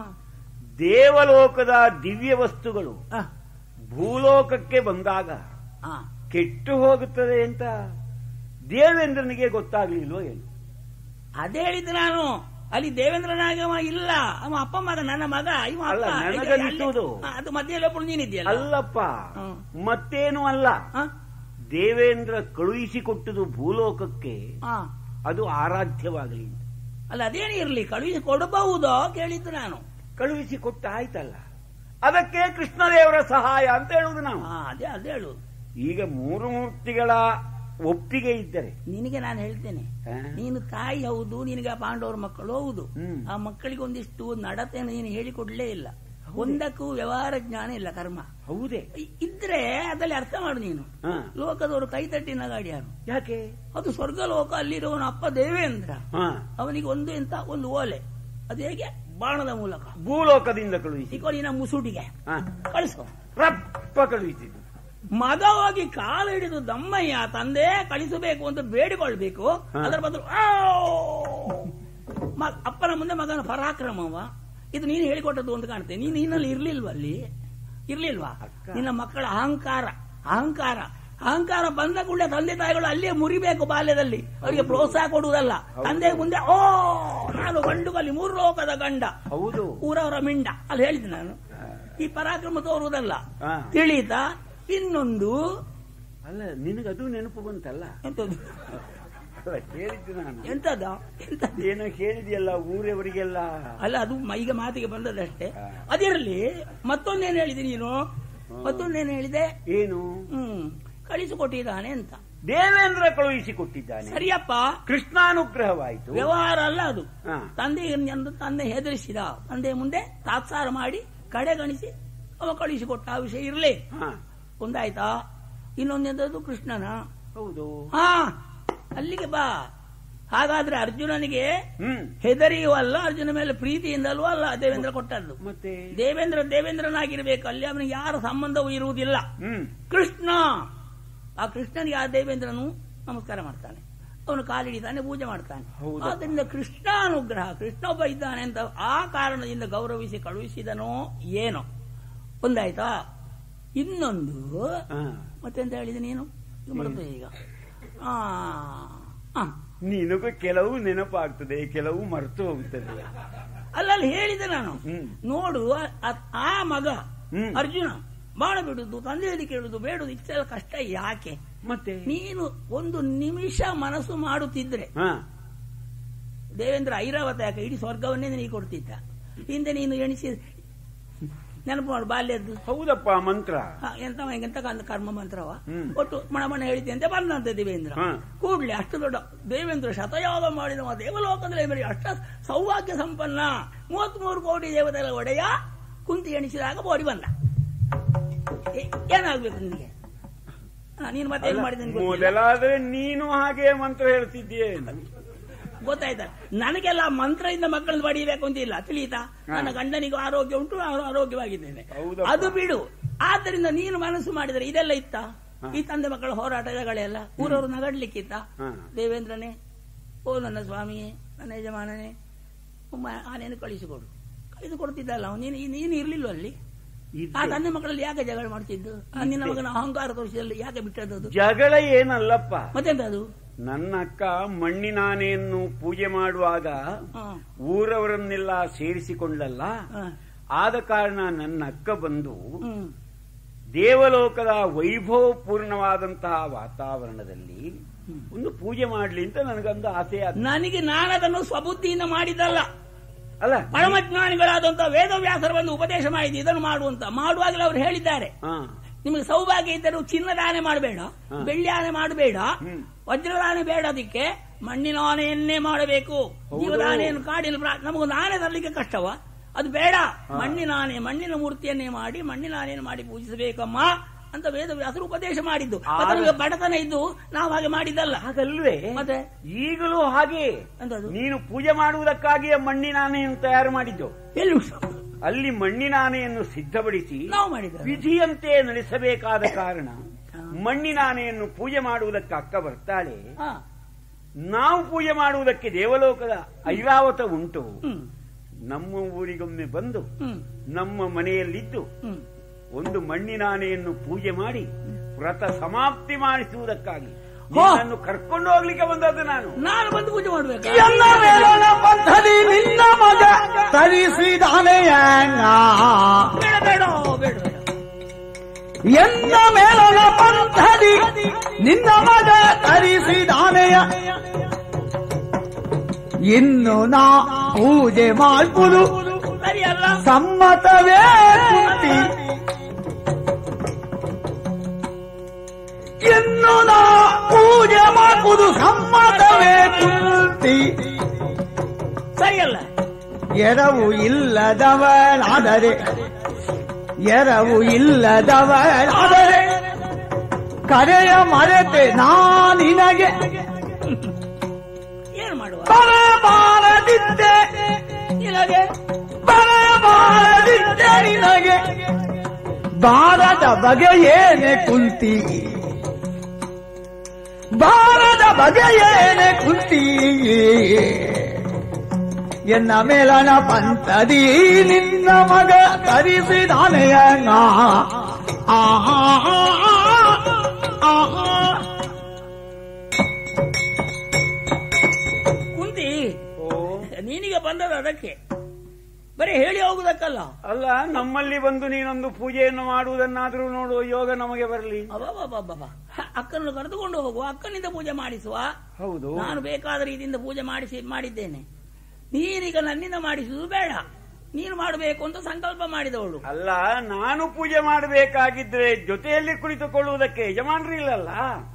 ದೇವಲೋಕದ ದಿವ್ಯ ವಸ್ತುಗಳು ಆ, ಭೂಲೋಕಕ್ಕೆ ಬಂದಾಗ ಆ. ಕೆಟ್ಟು ಹೋಗುತ್ತದೆ ಅಂತ ದೇವೇಂದ್ರನಿಗೆ ಗೊತ್ತಾಗ್ಲಿಲ್ವೋ ಏನು ಅದೇ ಹೇಳಿದ್ದು ನಾನು ಅಲ್ಲಿ ದೇವೇಂದ್ರನಾಗ ಅವ ಇಲ್ಲ ಅವ ಅಪ್ಪ ಮಗ ನನ್ನ ಮಗ ಇವ ಅಲ್ಲ, ಅಪ್ಪ ಇದು ನನಗನ್ನಿಸುವುದು. ಅಲ್ಲಿ- ಆ, ಅದು ಮಧ್ಯದಲ್ಲಿ ಒಬ್ಬಳು ನೀನಿದ್ಯಲ್ಲ ಅಲ್ಲಪ್ಪ ಹ್ಮ್. ಮತ್ತೇನು ಅಲ್ಲ ಆ? ದೇವೇಂದ್ರ ಕಳುಹಿಸಿಕೊಟ್ಟದು ಭೂಲೋಕಕ್ಕೆ ಆ. ಅದು ಆರಾಧ್ಯವಾಗಲಿ ಅಂತ. ಅಲ್ಲ ಅದೇನು ಇರ್ಲಿ ಕಳುಹಿಸಿ ಕೊಡಬಹುದೋ ಕೇಳಿದ್ದು ನಾನು ಕಳುಹಿಸಿಕೊಟ್ಟ ಆಯ್ತಲ್ಲ ಅದಕ್ಕೆ ಕೃಷ್ಣದೇವರ ಸಹಾಯ ಅಂತ ಹೇಳುವುದು ನಾವು ಆ, ಅದೇ ಅದೇ ಹೇಳು ಈಗ ಮೂರು ಮೂರ್ತಿಗಳ ಒಪ್ಪಿಗೆ ಇದ್ದರೆ ನಿನಗೆ ನಾನು ಹೇಳ್ತೇನೆ ಆ? ನೀನು ತಾಯಿ ಹೌದು ನಿನಗೆ ಆ ಪಾಂಡವರ ಮಕ್ಕಳು ಹೌದು ಹ್ಮ್. ಆ ಮಕ್ಕಳಿಗೆ ಒಂದಿಷ್ಟು ನಡತೆಯನ್ನು ನೀನು ಹೇಳಿಕೊಡ್ಲೇ ಇಲ್ಲ ಒಂದಕ್ಕೂ ವ್ಯವಹಾರ ಜ್ಞಾನ ಇಲ್ಲ ಕರ್ಮ ಹೌದೇ ಇ- ಇದ್ರೆ ಅದಲ್ಲಿ ಅರ್ಥ ಮಾಡು ನೀನು ಹಾ. ಲೋಕದವರು ಕೈ ತಟ್ಟಿನ ಗಾಡಿ ಯಾರು ಯಾಕೆ ಅದು ಸ್ವರ್ಗ ಲೋಕ ಅಲ್ಲಿರುವವನ ಅಪ್ಪ ದೇವೇಂದ್ರ ಹಾ ಅವನಿಗೆ ಒಂದು ಎಂತ ಒಂದು ಓಲೆ ಅದು ಹೇಗೆ ಬಾಣದ ಮೂಲಕ ಭೂಲೋಕದಿಂದ ಕಳುಹಿಸಿ ಇಕೋ ನಿನ್ನ ಮುಸುಡಿಗೆ ಹಾ. ಕಳಿಸು ರಪ್ಪ ಕಳುಹಿಸಿದ್ದು ಮಗ ಹೋಗಿ ಕಾಲು ಹಿಡಿದು ದಮ್ಮಯ್ಯ ತಂದೆ ಕಳಿಸಬೇಕು ಅಂತ ಬೇಡಿಕೊಳ್ಬೇಕು ಹಾ. ಅದರ ಬದಲು ಆ! ಮ- ಅಪ್ಪನ ಮುಂದೆ ಮಗನ ಪರಾಕ್ರಮವ ಇದು ನೀನು ಹೇಳಿಕೊಟ್ಟದ್ದು ಅಂತ ಕಾಣುತ್ತೆ ನೀನು ನಿನ್ನಲ್ಲಿ ಇರ್ಲಿಲ್ವ ಅಲ್ಲಿ ಇರ್ಲಿಲ್ವಾ ಅಕ್ಕ. ನಿನ್ನ ಮಕ್ಕಳ ಅಹಂಕಾರ ಅಹಂಕಾರ ಅಹಂಕಾರ ಬಂದ ಕೂಡಲೇ ತಂದೆ ತಾಯಿಗಳು ಅಲ್ಲೇ ಮುರಿಬೇಕು ಬಾಲ್ಯದಲ್ಲಿ ಅವರಿಗೆ ಪ್ರೋತ್ಸಾಹ ಕೊಡುವುದಲ್ಲ ತಂದೆ ಮುಂದೆ ಓ ನಾನು ಗಂಡು ಕಲಿ ಮೂರು ಲೋಕದ ಗಂಡ ಹೌದು ಊರವರ ಮಿಂಡ ಅಲ್ಲಿ ಹೇಳಿದೆ ನಾನು ಈ ಪರಾಕ್ರಮ ತೋರುವುದಲ್ಲ ಹಾ. ತಿಳಿತ ಇನ್ನೊಂದು ಅಲ್ಲ ನಿನಗದು ನೆನಪು ಬಂತಲ್ಲ ಎಂತದ್ದು ಅಲ್ಲ, ಹೇಳಿದ್ದು ನಾನು ಎಂತದ ಎಂತದ್ದು ಏನೋ ಹೇಳಿದೆಯಲ್ಲ ಊರವರಿಗೆಲ್ಲ ಅಲ್ಲ ಅದು ಮ- ಈಗ ಮಾತಿಗೆ ಬಂದದಷ್ಟೇ ಹಾ. ಅದಿರಲಿ ಮತ್ತೊಂದೇನು ಹೇಳಿದೆ ನೀನು ಮತ್ತೊಂದೇನು ಹೇಳಿದೆ ಏನು ಹ್ಮ್ ಕಳಿಸಿಕೊಟ್ಟಿದ್ದಾನೆ ಅಂತ ದೇವೇಂದ್ರ ಕಳುಹಿಸಿಕೊಟ್ಟಿದ್ದಾನೆ ಸರಿಯಪ್ಪ ಕೃಷ್ಣಾನುಗ್ರಹವಾಯಿತು ವ್ಯವಹಾರ ಅಲ್ಲ ಅದು ಹಾ. ತಂದೆ ಎಂದು ತಂದೆ ಹೆದರಿಸಿದ ತಂದೆ ಮುಂದೆ ತಾತ್ಸಾರ ಮಾಡಿ ಕಡೆಗಣಿಸಿ ಅವ ಕಳಿಸಿಕೊಟ್ಟ ಆ ವಿಷಯ ಇರಲಿ ಹಾ ಒಂದಾಯ್ತಾ ಇನ್ನೊಂದೆಂದದ್ದು ಕೃಷ್ಣನ ಹೌದು ಹಾ ಅಲ್ಲಿಗೆ ಬಾ ಹಾಗಾದ್ರೆ ಅರ್ಜುನನಿಗೆ ಹ್ಮ್ ಹೆದರಿಯೂ ಅಲ್ಲ ಅರ್ಜುನ ಮೇಲೆ ಪ್ರೀತಿಯಿಂದಲೂ ಅಲ್ಲ ದೇವೇಂದ್ರ ಕೊಟ್ಟದ್ದು ಮತ್ತೆ ದೇವೇಂದ್ರ ದೇವೇಂದ್ರನಾಗಿರ್ಬೇಕು ಅಲ್ಲಿ ಅವನಿಗೆ ಯಾರ ಸಂಬಂಧವೂ ಇರುವುದಿಲ್ಲ ಹ್ಮ್ ಕೃಷ್ಣ ಆ ಕೃಷ್ಣನಿಗೆ ಆ ದೇವೇಂದ್ರನು ನಮಸ್ಕಾರ ಮಾಡ್ತಾನೆ ಅವನು ಕಾಲಿಡಿತಾನೆ ಪೂಜೆ ಮಾಡ್ತಾನೆ ಹೌದಪ್ಪ. ಆದ್ದರಿಂದ ಕೃಷ್ಣಾನುಗ್ರಹ ಕೃಷ್ಣ ಒಬ್ಬ ಇದ್ದಾನೆ ಅಂತ ಆ ಕಾರಣದಿಂದ ಗೌರವಿಸಿ ಕಳುಹಿಸಿದನೋ ಏನೋ ಒಂದಾಯ್ತಾ ಇನ್ನೊಂದು ಹಾ. ಮತ್ತೆಂತ ಹೇಳಿದೆ ನೀನು ಇದು ಬರ್ತದೆ ಈಗ ಆ ಆ. ನಿನಗೂ ಕೆಲವು ನೆನಪಾಗ್ತದೆ ಕೆಲವು ಮರೆತು ಹೋಗುತ್ತದೆ ಅಲ್ಲಲ್ಲಿ ಹೇಳಿದೆ ನಾನು ಹ್ಮ್. ನೋಡು ಆ- ಆ ಮಗ ಹ್ಮ್. ಅರ್ಜುನ ಬಾಣ ಬಿಡುದು ತಂದೆಯಲ್ಲಿ ಕೇಳುದು ಬೇಡುದು ಇಷ್ಟೆಲ್ಲ ಕಷ್ಟ ಯಾಕೆ ಮತ್ತೆ ನೀನು ಒಂದು ನಿಮಿಷ ಮನಸ್ಸು ಮಾಡುತ್ತಿದ್ರೆ ಹಾ ದೇವೇಂದ್ರ ಐರಾವತ ಯಾಕೆ ಇಡೀ ಸ್ವರ್ಗವನ್ನೇ ನಿನಗೆ ಕೊಡ್ತಿದ್ದ ಹಿಂದೆ ನೀನು ಎಣಿಸಿ ನೆನಪು ಮಾಡು ಬಾಲ್ಯದ್ದು ಹೌದಪ್ಪ ಮಂತ್ರ ಹ, ಎಂತ ಎಂತ ಕಂದ ಕರ್ಮ ಮಂತ್ರವ ಹ್ಮ್. ಒಟ್ಟು ಮಣ ಮಣ ಹೇಳಿದ್ದೆ ಅಂತ ಬಂದಂತೆ ದೇವೇಂದ್ರ ಹ. ಕೂಡ್ಲೆ ಅಷ್ಟು ದೊಡ್ಡ ದೇವೇಂದ್ರ ಶತಯಾಗ ಮಾಡಿದ ದೇವಲೋಕದಲ್ಲಿ ಬರೀ ಅಷ್ಟ ಸೌಭಾಗ್ಯ ಸಂಪನ್ನ ಮೂವತ್ಮೂರು ಕೋಟಿ ದೇವತೆಗಳ ಒಡೆಯ ಕುಂತಿ ಎಣಿಸಿದಾಗ ಓಡಿ ಬಂದ ಏ- ಏನಾಗ್ಬೇಕು ನಿನಗೆ ಹ, ನೀನು ಮತ್ತೆ ಏನ್ ಮಾಡಿದ ಮೊದಲಾದ್ರೆ ನೀನು ಹಾಗೆ ಮಂತ್ರ ಹೇಳ್ತಿದ್ದೀಯೇ ಗೊತ್ತಾಯ್ತಾ ನನಗೆಲ್ಲ ಮಂತ್ರದಿಂದ ಮಕ್ಕಳನ್ನ ಪಡೀಬೇಕು ಅಂತ ಇಲ್ಲ ತಿಳಿತಾ ನನ್ನ ಗಂಡನಿಗೂ ಆರೋಗ್ಯ ಉಂಟು ನಾನು ಆರೋಗ್ಯವಾಗಿದ್ದೇನೆ ಹೌದಪ್ಪ. ಅದು ಬಿಡು ಆದ್ದರಿಂದ ನೀನು ಮನಸ್ಸು ಮಾಡಿದರೆ ಇದೆಲ್ಲ ಇತ್ತ ಈ ತಂದೆ ಮಕ್ಕಳ ಹೋರಾಟಗಳೆಲ್ಲ ಊರವರು ನಗಡ್ಲಿಕ್ಕಿತ್ತ ಹ. ದೇವೇಂದ್ರನೇ ಓ ನನ್ನ ಸ್ವಾಮಿಯೇ ನನ್ನ ಯಜಮಾನನೇ ಒಮ್ಮ ಆನೆಯನ್ನು ಕಳಿಸಿಕೊಡು ಕಳಿಸಿಕೊಡ್ತಿದ್ದಲ್ಲ ಅವನು ನೀನು ನೀನು ಇರ್ಲಿಲ್ಲ ಅಲ್ಲಿ ಆ ತಂದೆ ಮಕ್ಕಳಲ್ಲಿ ಯಾಕೆ ಜಗಳ ಮಾಡ್ತಿದ್ದು ಆ ನಿನ್ನ ಮಗನ ಅಹಂಕಾರ ತೋರಿಸಿದಲ್ಲಿ ಯಾಕೆ ಬಿಟ್ಟದ್ದು ಅದು? ಜಗಳ ಏನಲ್ಲಪ್ಪ ಮತ್ತೆಂತ ಅದು ನನ್ನ ಅಕ್ಕ ಮಣ್ಣಿನಾನೆಯನ್ನು ಪೂಜೆ ಮಾಡುವಾಗ ಹ, ಊರವರನ್ನೆಲ್ಲ ಸೇರಿಸಿಕೊಂಡಲ್ಲ ಹ, ಆದ ಕಾರಣ ನನ್ನ ಅಕ್ಕ ಬಂದು ಹ್ಮ್ ದೇವಲೋಕದ ವೈಭವಪೂರ್ಣವಾದಂತಹ ವಾತಾವರಣದಲ್ಲಿ ಒಂದು ಪೂಜೆ ಮಾಡ್ಲಿ ಅಂತ ನನಗೊಂದು ಆಸೆ ಆಯ್ತು. ನನಗೆ ನಾನದನ್ನು ಸ್ವಬುದ್ಧಿಯಿಂದ ಮಾಡಿದ್ದಲ್ಲ ಅಲ್ಲ ಪರಮಜ್ಞಾನಿಗಳಾದಂತಹ ವೇದವ್ಯಾಸರು ಬಂದು ಉಪದೇಶ ಮಾಡಿದ್ದು ಇದನ್ನು ಮಾಡುವಂತ ಮಾಡುವಾಗಲೇ ಅವರು ಹೇಳಿದ್ದಾರೆ ಹಾ ನಿಮಗೆ ಸೌಭಾಗ್ಯ ಇದ್ದರೂ ಚಿನ್ನದಾನೆ ಮಾಡಬೇಡ ಹಾ. ಬೆಳ್ಳಿ ಆನೆ ಮಾಡಬೇಡ ಹ್ಮ್. ವಜ್ರದಾನೆ ಬೇಡ ಅದಕ್ಕೆ ಮಣ್ಣಿನ ಆನೆಯನ್ನೇ ಮಾಡಬೇಕು ಹೌದು. ಜೀವದಾನೆಯನ್ನು ಕಾಡಿನ ಪ್ರಾ- ನಮಗೊಂದು ಆನೆ ತರಲಿಕ್ಕೆ ಕಷ್ಟವ ಅದು ಬೇಡ ಮಣ್ಣಿನ ಆನೆ ಮಣ್ಣಿನ ಮೂರ್ತಿಯನ್ನೇ ಮಾಡಿ ಮಣ್ಣಿನ ಆನೆಯನ್ನು ಮಾಡಿ ಪೂಜಿಸಬೇಕಮ್ಮ ಅಂತ ವೇದವ್ಯಾಸರು ಉಪದೇಶ ಮಾಡಿದ್ದು ಆ- ಮತ್ತೆ ನಮಗೆ ಬಡತನ ಇದ್ದು ನಾವು ಹಾಗೆ ಮಾಡಿದ್ದಲ್ಲ ಹಾಗಲ್ವೇ ಮತ್ತೆ ಈಗಲೂ ಹಾಗೆ ಎಂತದು ನೀನು ಪೂಜೆ ಮಾಡುವುದಕ್ಕಾಗಿಯೇ ಮಣ್ಣಿನ ಆನೆಯನ್ನು ತಯಾರು ಮಾಡಿದ್ದು ಎಲ್ಲಿ ಉಂಟು? ಅಲ್ಲಿ ಮಣ್ಣಿನ ಆನೆಯನ್ನು ಸಿದ್ಧಪಡಿಸಿ ನಾವು ಮಾಡಿದ್ದೇವೆ ವಿಧಿಯಂತೆ ನಡೆಸಬೇಕಾದ ಕಾರಣ ಮಣ್ಣಿನ ಆನೆಯನ್ನು ಪೂಜೆ ಮಾಡುವುದಕ್ಕೆ ಅಕ್ಕ ಬರ್ತಾಳೆ ಹಾ ನಾವು ಪೂಜೆ ಮಾಡುವುದಕ್ಕೆ ದೇವಲೋಕದ ಐರಾವತ ಉಂಟು ಹ್ಮ್ ನಮ್ಮ ಊರಿಗೊಮ್ಮೆ ಬಂದು ಹ್ಮ್ ನಮ್ಮ ಮನೆಯಲ್ಲಿದ್ದು ಹ್ಮ್ ಒಂದು ಮಣ್ಣಿನ ಆನೆಯನ್ನು ಪೂಜೆ ಮಾಡಿ ವ್ರತ ಸಮಾಪ್ತಿ ಮಾಡಿಸುವುದಕ್ಕಾಗಿ ಹೋ! ನಿನ್ನನ್ನು ಕರ್ಕೊಂಡು ಹೋಗ್ಲಿಕ್ಕೆ ಬಂದದ್ದು ನಾನು ನಾನು ಬಂದು ಪೂಜೆ ಮಾಡ್ಬೇಕು ಎನ್ನ ಮೇಲನ ಪಂಥದಿ ನಿನ್ನ ಮಗ ತರಿಸಿದಾನೆಯಂಗ ಬೇಡ ಬೇಡ ಬೇಡ ಬೇಡ ಎನ್ನ ಮೇಲನ ಪಂಥದಿ ನಿನ್ನ ಮಗ ತರಿಸಿದಾನೆಯ ಇನ್ನು ನಾ ಪೂಜೆ ಮಾಡ್ಬೋದು ಸರಿಯಲ್ಲ ಸಮ್ಮತವೇ ಕುಂತಿ ಇನ್ನು ನಾ ಪೂಜೆ ಮಾಡುವುದು ಸಮ್ಮತವೇ ಕುಂತಿ ಸರಿಯಲ್ಲ ಎರವು ಇಲ್ಲದವಳಾದರೆ ಎರವು ಇಲ್ಲದವಳಾದರೆ ಕರೆಯ ಮರೆತೆ ನಾ ನಿನಗೆ ಏನ್ ಮಾಡುವ ಬರಬಾರದಿದ್ದೆ ನಿನಗೆ ಬರಬಾರದಿದ್ದೆ ನಿನಗೆ ಬಾರದ ಬಗೆ ಏನೆ ಕುಂತಿ ಬಾರದ ಬಗೆ ಏನೆ ಕುಂತಿ ಎನ್ನ ಮೇಲನ ಪಂಥದಿ ನಿನ್ನ ಮಗ ತರಿಸಿದಾನೆಯ ಆಹಾ ಆಹಾ ಕುಂತಿ ಓ ನೀನಿಗೆ ಬಂದದ ಅದಕ್ಕೆ ಬರೀ ಹೇಳಿ ಹೋಗುದಕ್ಕಲ್ಲ ಅಲ್ಲ ನಮ್ಮಲ್ಲಿ ಬಂದು ನೀನೊಂದು ಪೂಜೆಯನ್ನು ಮಾಡುವುದನ್ನಾದ್ರೂ ನೋಡುವ ಯೋಗ ನಮಗೆ ಬರಲಿ ಅಬ್ಬಬ್ಬಬ್ಬಬ್ಬ. ಹ, ಅಕ್ಕನನ್ನು ಕರೆದುಕೊಂಡು ಹೋಗುವ ಅಕ್ಕನಿಂದ ಪೂಜೆ ಮಾಡಿಸುವ ಹೌದು ನಾನು ಬೇಕಾದ ರೀತಿಯಿಂದ ಪೂಜೆ ಮಾಡಿಸಿ ಮಾಡಿದ್ದೇನೆ ನೀನೀಗ ನನ್ನಿಂದ ಮಾಡಿಸುವುದು ಬೇಡ ನೀನು ಮಾಡಬೇಕು ಅಂತ ಸಂಕಲ್ಪ ಮಾಡಿದವಳು ಅಲ್ಲ ನಾನು ಪೂಜೆ ಮಾಡಬೇಕಾಗಿದ್ರೆ ಜೊತೆಯಲ್ಲಿ ಕುಳಿತುಕೊಳ್ಳುವುದಕ್ಕೆ ಯಜಮಾನ್ರು ಇಲ್ಲಲ್ಲ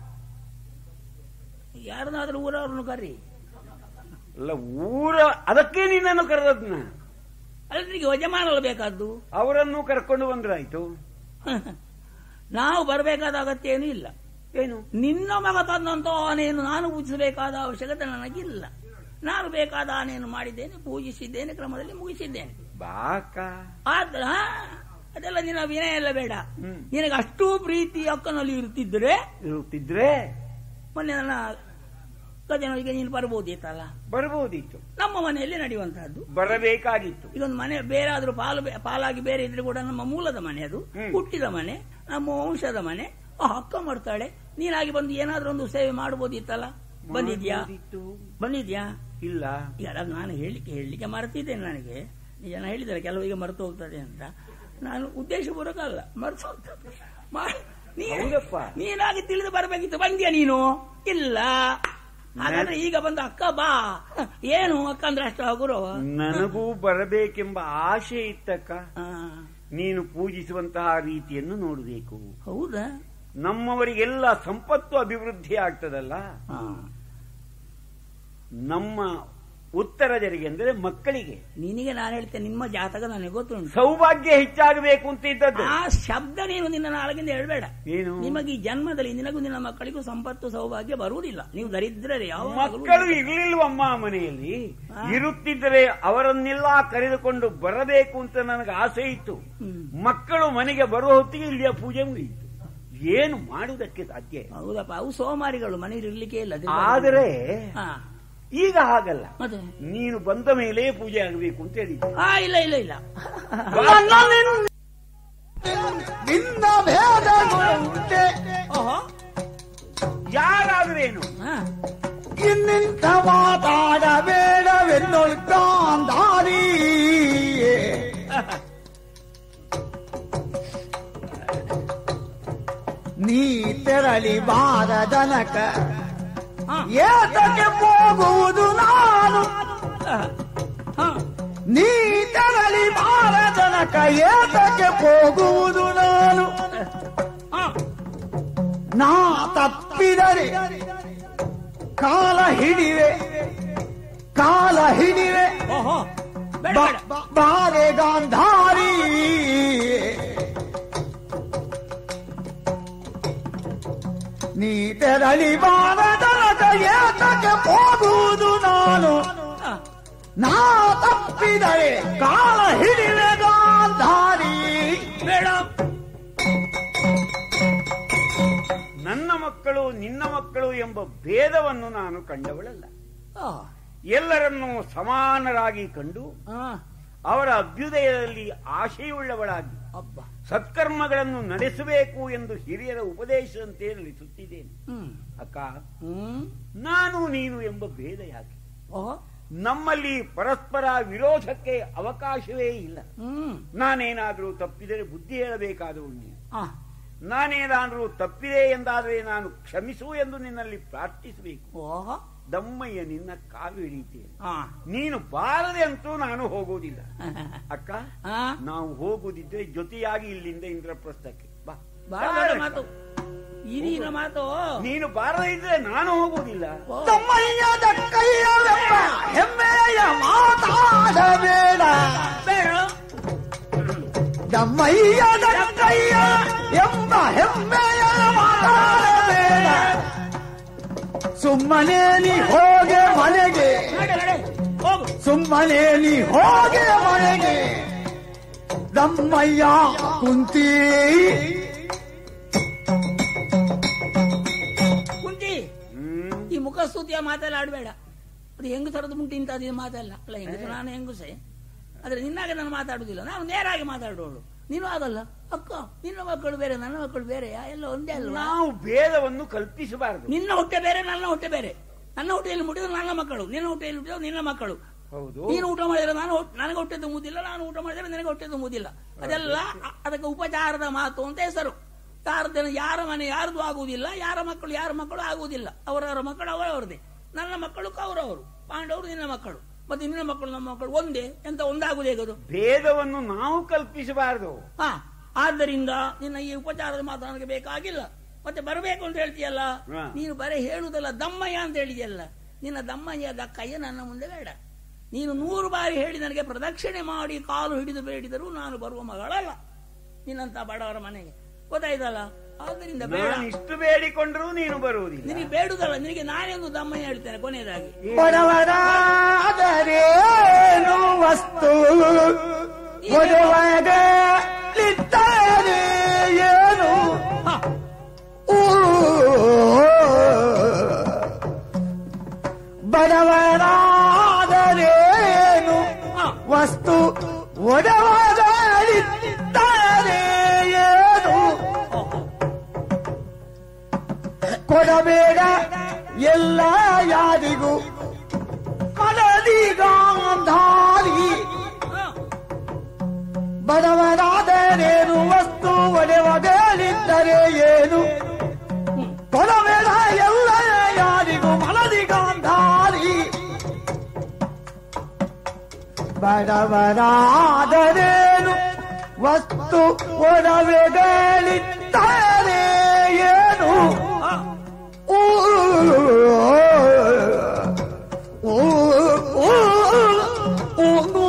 ಯಾರನ್ನಾದ್ರೂ ಊರವ್ರನ್ನು ಕರ್ರಿ ಅಲ್ಲ ಊರ ಅದಕ್ಕೆ ನಿನ್ನನ್ನು ಕರೆದದ್ನ ಅಲ್ಲಿಗೆ ಯಜಮಾನಲ್ಲ ಬೇಕಾದ್ದು ಅವರನ್ನು ಕರ್ಕೊಂಡು ಬಂದ್ರಾಯ್ತು ನಾವು ಬರಬೇಕಾದ ಅಗತ್ಯ ಏನೂ ಇಲ್ಲ ಏನು ನಿನ್ನ ಮಗ ತಂದಂತ ಆನೆಯನ್ನು ನಾನು ಪೂಜಿಸಬೇಕಾದ ಅವಶ್ಯಕತೆ ನನಗಿಲ್ಲ ನಾನು ಬೇಕಾದ ಆನೆಯನ್ನು ಮಾಡಿದ್ದೇನೆ ಪೂಜಿಸಿದ್ದೇನೆ ಕ್ರಮದಲ್ಲಿ ಮುಗಿಸಿದ್ದೇನೆ ಬಾಕ ಆದ್ರ ಹಾ, ಅದೆಲ್ಲ ನಿನ್ನ ವಿನಯ ಎಲ್ಲ ಬೇಡ ಹ್ಮ್. ನಿನಗೆ ಅಷ್ಟು ಪ್ರೀತಿ ಅಕ್ಕನಲ್ಲಿ ಇರ್ತಿದ್ರೆ ಇರುತ್ತಿದ್ರೆ ಮೊನ್ನೆ ನನ್ನ ಗಜನಿಗೆ ನೀನು ಬರ್ಬೋದಿತ್ತಲ್ಲ ಬರಬಹುದಿತ್ತು ನಮ್ಮ ಮನೆಯಲ್ಲಿ ನಡೆಯುವಂತಹದ್ದು ಬರಬೇಕಾಗಿತ್ತು ಇದೊಂದು ಮನೆ ಬೇರೆ ಆದ್ರೂ ಪಾಲು ಬೇ- ಪಾಲಾಗಿ ಬೇರೆ ಇದ್ರೆ ಕೂಡ ನಮ್ಮ ಮೂಲದ ಮನೆ ಅದು ಹ್ಮ್. ಹುಟ್ಟಿದ ಮನೆ ನಮ್ಮ ವಂಶದ ಮನೆ ಆ ಅಕ್ಕ ಮಾಡ್ತಾಳೆ ನೀನಾಗಿ ಬಂದು ಏನಾದ್ರೂ ಒಂದು ಸೇವೆ ಮಾಡಬಹುದಿತ್ತಲ್ಲ ಬಂದಿದ್ಯಾ ಮಾಡಬಹುದಿತ್ತು. ಬಂದಿದ್ಯಾ ಇಲ್ಲ ಈಗ ಅದು ನಾನು ಹೇಳಿಕ್ಕೆ ಹೇಳಲಿಕ್ಕೆ ಮರ್ತಿದ್ದೇನೆ ನನಗೆ ಈ ಜನ ಹೇಳಿದ್ದಾರೆ ಕೆಲವರಿಗೆ ಮರೆತು ಹೋಗ್ತದೆ ಅಂತ ನಾನು ಉದ್ದೇಶಪೂರ್ವಕ ಅಲ್ಲ ಮರೆತು ಹೋಗ್ತದೆ ಮಾ- ನೀ- ಹೌದಪ್ಪ. ನೀನಾಗಿ ತಿಳಿದು ಬರಬೇಕಿತ್ತು ಬಂದ್ಯಾ ನೀನು ಇಲ್ಲ ಹಾಗಾದ್ರೆ ಈಗ ಬಂದು ಅಕ್ಕ ಬಾ ಏನು ಅಕ್ಕ ಅಂದ್ರೆ ಅಷ್ಟು ಹಗುರವ ನನಗೂ ಬರಬೇಕೆಂಬ ಆಶೆ ಇತ್ತಕ್ಕ ಆ, ನೀನು ಪೂಜಿಸುವಂತಹ ರೀತಿಯನ್ನು ನೋಡಬೇಕು ಹೌದಾ ನಮ್ಮವರಿಗೆಲ್ಲ ಸಂಪತ್ತು ಅಭಿವೃದ್ಧಿ ಆಗ್ತದಲ್ಲ ಹಾ. ನಮ್ಮ ಉತ್ತರ ಜರಿಗೆ ಅಂದರೆ ಮಕ್ಕಳಿಗೆ ನಿನಗೆ ನಾನು ಹೇಳ್ತೇನೆ ನಿಮ್ಮ ಜಾತಕ ನನಗೆ ಗೊತ್ತುಂಟು ಸೌಭಾಗ್ಯ ಹೆಚ್ಚಾಗಬೇಕು ಅಂತ ಇದ್ದದ್ದು ಆ ಶಬ್ದ ನೀನು ನಿನ್ನ ನಾಳಗಿಂದ ಹೇಳ್ಬೇಡ ಏನು ನಿಮಗೆ ಈ ಜನ್ಮದಲ್ಲಿ ನಿನಗೂ ನಿನ್ನ ಮಕ್ಕಳಿಗೂ ಸಂಪತ್ತು ಸೌಭಾಗ್ಯ ಬರುವುದಿಲ್ಲ ನೀವು ದರಿದ್ರರೇ ಯಾವ ಮಕ್ಕಳು ಇರ್ಲಿಲ್ವಮ್ಮ ಮನೆಯಲ್ಲಿ ಇರುತ್ತಿದ್ದರೆ ಅವರನ್ನೆಲ್ಲ ಕರೆದುಕೊಂಡು ಬರಬೇಕು ಅಂತ ನನಗೆ ಆಸೆ ಇತ್ತು ಮಕ್ಕಳು ಮನೆಗೆ ಬರುವ ಹೊತ್ತಿಗೆ ಇಲ್ಲಿಯ ಪೂಜೆ ಮುಗಿಯಿತು ಏನು ಮಾಡುವುದಕ್ಕೆ ಸಾಧ್ಯ ಹೌದಪ್ಪ ಅವು ಸೋಮಾರಿಗಳು ಮನೆಯಲ್ಲಿ ಇರ್ಲಿಕ್ಕೆ ಇಲ್ಲ ಅದು ಆದರೆ ಹಾ. ಈಗ ಹಾಗಲ್ಲ ಮತ್ತೆ ನೀನು ಬಂದ ಮೇಲೆ ಪೂಜೆ ಆಗಬೇಕು ಅಂತ ಹೇಳಿದ್ದೆ ಆ ಇಲ್ಲ ಇಲ್ಲ ಇಲ್ಲ ನಿನ್ನ ಭೇದಗುಂಟೆ ಓಹೋ ಯಾರಾದ್ರೇನು ಹಾ. ಇನ್ನಿಂತ ಮಾತಾಡಬೇಡವೆನ್ನೊಳ್ಕಾಂದಾರಿ ನೀ ತೆರಳಿ ಬಾರದನಕ ಹಾ. ಏತಕ್ಕೆ ಹೋಗುವುದು ನಾನು ಹಾ. ನೀ ತೆರಳಿ ಬಾರದನಕ ಏತಕ್ಕೆ ಹೋಗುವುದು ನಾನು ಹಾ. ನಾ ತಪ್ಪಿದರೆ ಕಾಲ ಹಿಡಿವೆ ಕಾಲ ಹಿಡಿವೆ ಓಹೋ ಬೇಡ ಬ- ಬೇಡ ಬ- ಬಾರೆ ಗಾಂಧಾರಿ ನೀ ತೆರಳಿ ಬಾರದನಕ ಏತಕ್ಕೆ ಹೋಗುವುದು ನಾನು ಹಾ. ನಾ ತಪ್ಪಿದರೆ ಕಾಲ ಹಿಡಿವೆ ಗಾಂಧಾರಿ ಬೇಡ ನನ್ನ ಮಕ್ಕಳು ನಿನ್ನ ಮಕ್ಕಳು ಎಂಬ ಭೇದವನ್ನು ನಾನು ಕಂಡವಳಲ್ಲ ಆ. ಎಲ್ಲರನ್ನೂ ಸಮಾನರಾಗಿ ಕಂಡು ಆ. ಅವರ ಅಭ್ಯುದಯದಲ್ಲಿ ಆಶೆಯುಳ್ಳವಳಾಗಿ ಅಬ್ಬ ಸತ್ಕರ್ಮಗಳನ್ನು ನಡೆಸಬೇಕು ಎಂದು ಹಿರಿಯರ ಉಪದೇಶದಂತೆ ನಡೆಸುತ್ತಿದ್ದೇನೆ ಹ್ಮ್ ಅಕ್ಕ ಹ್ಮ್ ನಾನು ನೀನು ಎಂಬ ಭೇದ ಯಾಕೆ ಓಹೋ ನಮ್ಮಲ್ಲಿ ಪರಸ್ಪರ ವಿರೋಧಕ್ಕೆ ಅವಕಾಶವೇ ಇಲ್ಲ ಹ್ಮ್ ನಾನೇನಾದರೂ ತಪ್ಪಿದರೆ ಬುದ್ಧಿ ಹೇಳಬೇಕಾದವಳು ನೀನು ಆ. ನಾನೇನಾದರೂ ತಪ್ಪಿದೆ ಎಂದಾದರೆ ನಾನು ಕ್ಷಮಿಸು ಎಂದು ನಿನ್ನಲ್ಲಿ ಪ್ರಾರ್ಥಿಸಬೇಕು ಓಹೋ ದಮ್ಮಯ್ಯ ನಿನ್ನ ಕಾಲು ಹಿಡಿಯುತ್ತೇನೆ ಆ. ನೀನು ಬಾರದೆ ಅಂತೂ ನಾನು ಹೋಗುವುದಿಲ್ಲ ಅಕ್ಕ ಆ. ನಾವು ಹೋಗುವುದಿದ್ರೆ ಜೊತೆಯಾಗಿ ಇಲ್ಲಿಂದ ಇಂದ್ರಪ್ರಸ್ಥಕ್ಕೆ ಬಾ ಬಹಳ ದೊಡ್ಡ ಮಾತು ಹಿರಿಯರ ಮಾತು ನೀನು ಬಾರದೆ ಇದ್ರೆ ನಾನು ಹೋಗುವುದಿಲ್ಲ ಓ. ತಮ್ಮಯ್ಯದ ಕೈಯವೆಂಬ ಹೆಮ್ಮೆಯ ಮಾತಾಡಬೇಡ ಬೇಡ ತಮ್ಮಯ್ಯದ ಕೈಯ ಎಂಬ ಹೆಮ್ಮೆಯ ಮಾತಾಡಬೇಡ ಸುಮ್ಮನೆ ನೀ ಹೋಗೆ ಮನೆಗೆ ನಡೆ ನಡೆ ಹೋಗು ಸುಮ್ಮನೆ ನೀ ಹೋಗೆ ಮನೆಗೆ ದಮ್ಮಯ್ಯ ಕುಂತಿ ಕುಂತಿ ಹ್ಮ್ ಈ ಮುಖಸ್ತುತಿಯ ಮಾತೆಲ್ಲ ಆಡಬೇಡ ಅದು ಹೆಂಗು ತರದು ಮುಟ್ಟಿ ಇಂತ ಅದು ಮಾತಲ್ಲ ಅಲ್ಲ ಹೆಂಗಸು ನಾನು ಹೆಂಗುಸೆ ಆದ್ರೆ ನಿನ್ನಾಗೆ ನಾನು ಮಾತಾಡುದಿಲ್ಲ ನಾನು ನೇರಾಗಿ ಮಾತಾಡೋಳು ನೀನು ಆಗಲ್ಲ ಅಕ್ಕ ನಿನ್ನ ಮಕ್ಕಳು ಬೇರೆ ನನ್ನ ಮಕ್ಕಳು ಬೇರೆ ಎಲ್ಲ ಒಂದೇ ಅಲ್ವಾ ನಾವು ಭೇದವನ್ನು ಕಲ್ಪಿಸಬಾರದು ನಿನ್ನ ಹೊಟ್ಟೆ ಬೇರೆ ನನ್ನ ಹೊಟ್ಟೆ ಬೇರೆ ನನ್ನ ಹೊಟ್ಟೆಯಲ್ಲಿ ಮುಟ್ಟಿದ್ರೆ ನನ್ನ ಮಕ್ಕಳು ನಿನ್ನ ಹೊಟ್ಟೆಯಲ್ಲಿ ಮುಟ್ಟಿದ್ರೆ ನಿನ್ನ ಮಕ್ಕಳು ಹೌದು ನೀನು ಊಟ ಮಾಡಿದ್ರೆ ನಾನು ಹೊಟ್ಟೆ- ನನಗೆ ಹೊಟ್ಟೆ ತುಂಬುದಿಲ್ಲ ನಾನು ಊಟ ಮಾಡಿದ್ರೆ ನಿನಗೆ ಹೊಟ್ಟೆ ತುಂಬುದಿಲ್ಲ ಅದೆಲ್ಲ ಅ- ಅದಕ್ಕೆ ಉಪಚಾರದ ಮಾತು ಅಂತ ಹೆಸರು ಯಾರ್ದ ಯಾರ ಮನೆ ಯಾರ್ದು ಆಗುವುದಿಲ್ಲ ಯಾರ ಮಕ್ಕಳು ಯಾರ ಮಕ್ಕಳು ಆಗುವುದಿಲ್ಲ ಅವರವರ ಮಕ್ಕಳು ಅವರವರದೇ ನನ್ನ ಮಕ್ಕಳು ಕೌರವರು ಪಾಂಡವರು ನಿನ್ನ ಮಕ್ಕಳು ಮತ್ತೆ ನಿನ್ನ ಮಕ್ಕಳು ನಮ್ಮ ಮಕ್ಕಳು ಒಂದೇ ಎಂತ ಒಂದಾಗುವುದು ಹೇಗದು ಭೇದವನ್ನು ನಾವು ಕಲ್ಪಿಸಬಾರದು ಹಾ ಆದ್ದರಿಂದ ನಿನ್ನ ಈ ಉಪಚಾರದ ಮಾತು ನನಗೆ ಬೇಕಾಗಿಲ್ಲ ಮತ್ತೆ ಬರಬೇಕು ಅಂತ ಹೇಳ್ತೀಯಲ್ಲ ಹಾ. ನೀನು ಬರೀ ಹೇಳುವುದಲ್ಲ ದಮ್ಮಯ್ಯ ಅಂತ ಹೇಳಿದೆಯಲ್ಲ ನಿನ್ನ ದಮ್ಮಯ್ಯದ ಕೈಯ ನನ್ನ ಮುಂದೆ ಬೇಡ ನೀನು ನೂರು ಬಾರಿ ಹೇಳಿ ನನಗೆ ಪ್ರದಕ್ಷಿಣೆ ಮಾಡಿ ಕಾಲು ಹಿಡಿದು ಬೇಡಿದರೂ ನಾನು ಬರುವ ಮಗಳಲ್ಲ ನಿನ್ನಂತ ಬಡವರ ಮನೆಗೆ ಗೊತ್ತಾಯ್ತಲ್ಲ ಆದ್ದರಿಂದ ಬೇಡ ನಾನು ಇಷ್ಟು ಬೇಡಿಕೊಂಡ್ರೂ ನೀನು ಬರುವುದಿಲ್ಲ ನಿನಗೆ ಬೇಡುದಲ್ಲ ನಿನಗೆ ನಾನೇ ಒಂದು ದಮ್ಮಯ್ಯ ಹೇಳ್ತೇನೆ ಕೊನೆಯದಾಗಿ ಬಡವರಾದರೇನು ವಸ್ತು ಒಡವಗಲಿದ್ದರೆ ಏನು ಹಾ, ಊ. ಬಡವರಾದರೇನು ಹಾ. ವಸ್ತು ಒಡವಗಲಿದ್ದರೆ ಏನು ಕೊಡಬೇಡ ಎಲ್ಲ ಯಾರಿಗೂ ಮನದಿ ಗಾಂಧಾರಿ ಹಾ. ಬಡವರಾದರೇನು ವಸ್ತು ಒಡೆವಗಲಿದ್ದರೆ ಏನು ಕೊಡಬೇಡ ಎಲ್ಲ ಯಾರಿಗೂ ಮನದಿ ಗಾಂಧಾರಿ ಬಡವರಾದರೇನು ವಸ್ತು ಒಡವೆಗಳಿದ್ದಾರೆ ಏನು ಆ, ಊ, ಊ, ಊ, ಊ, ಊ.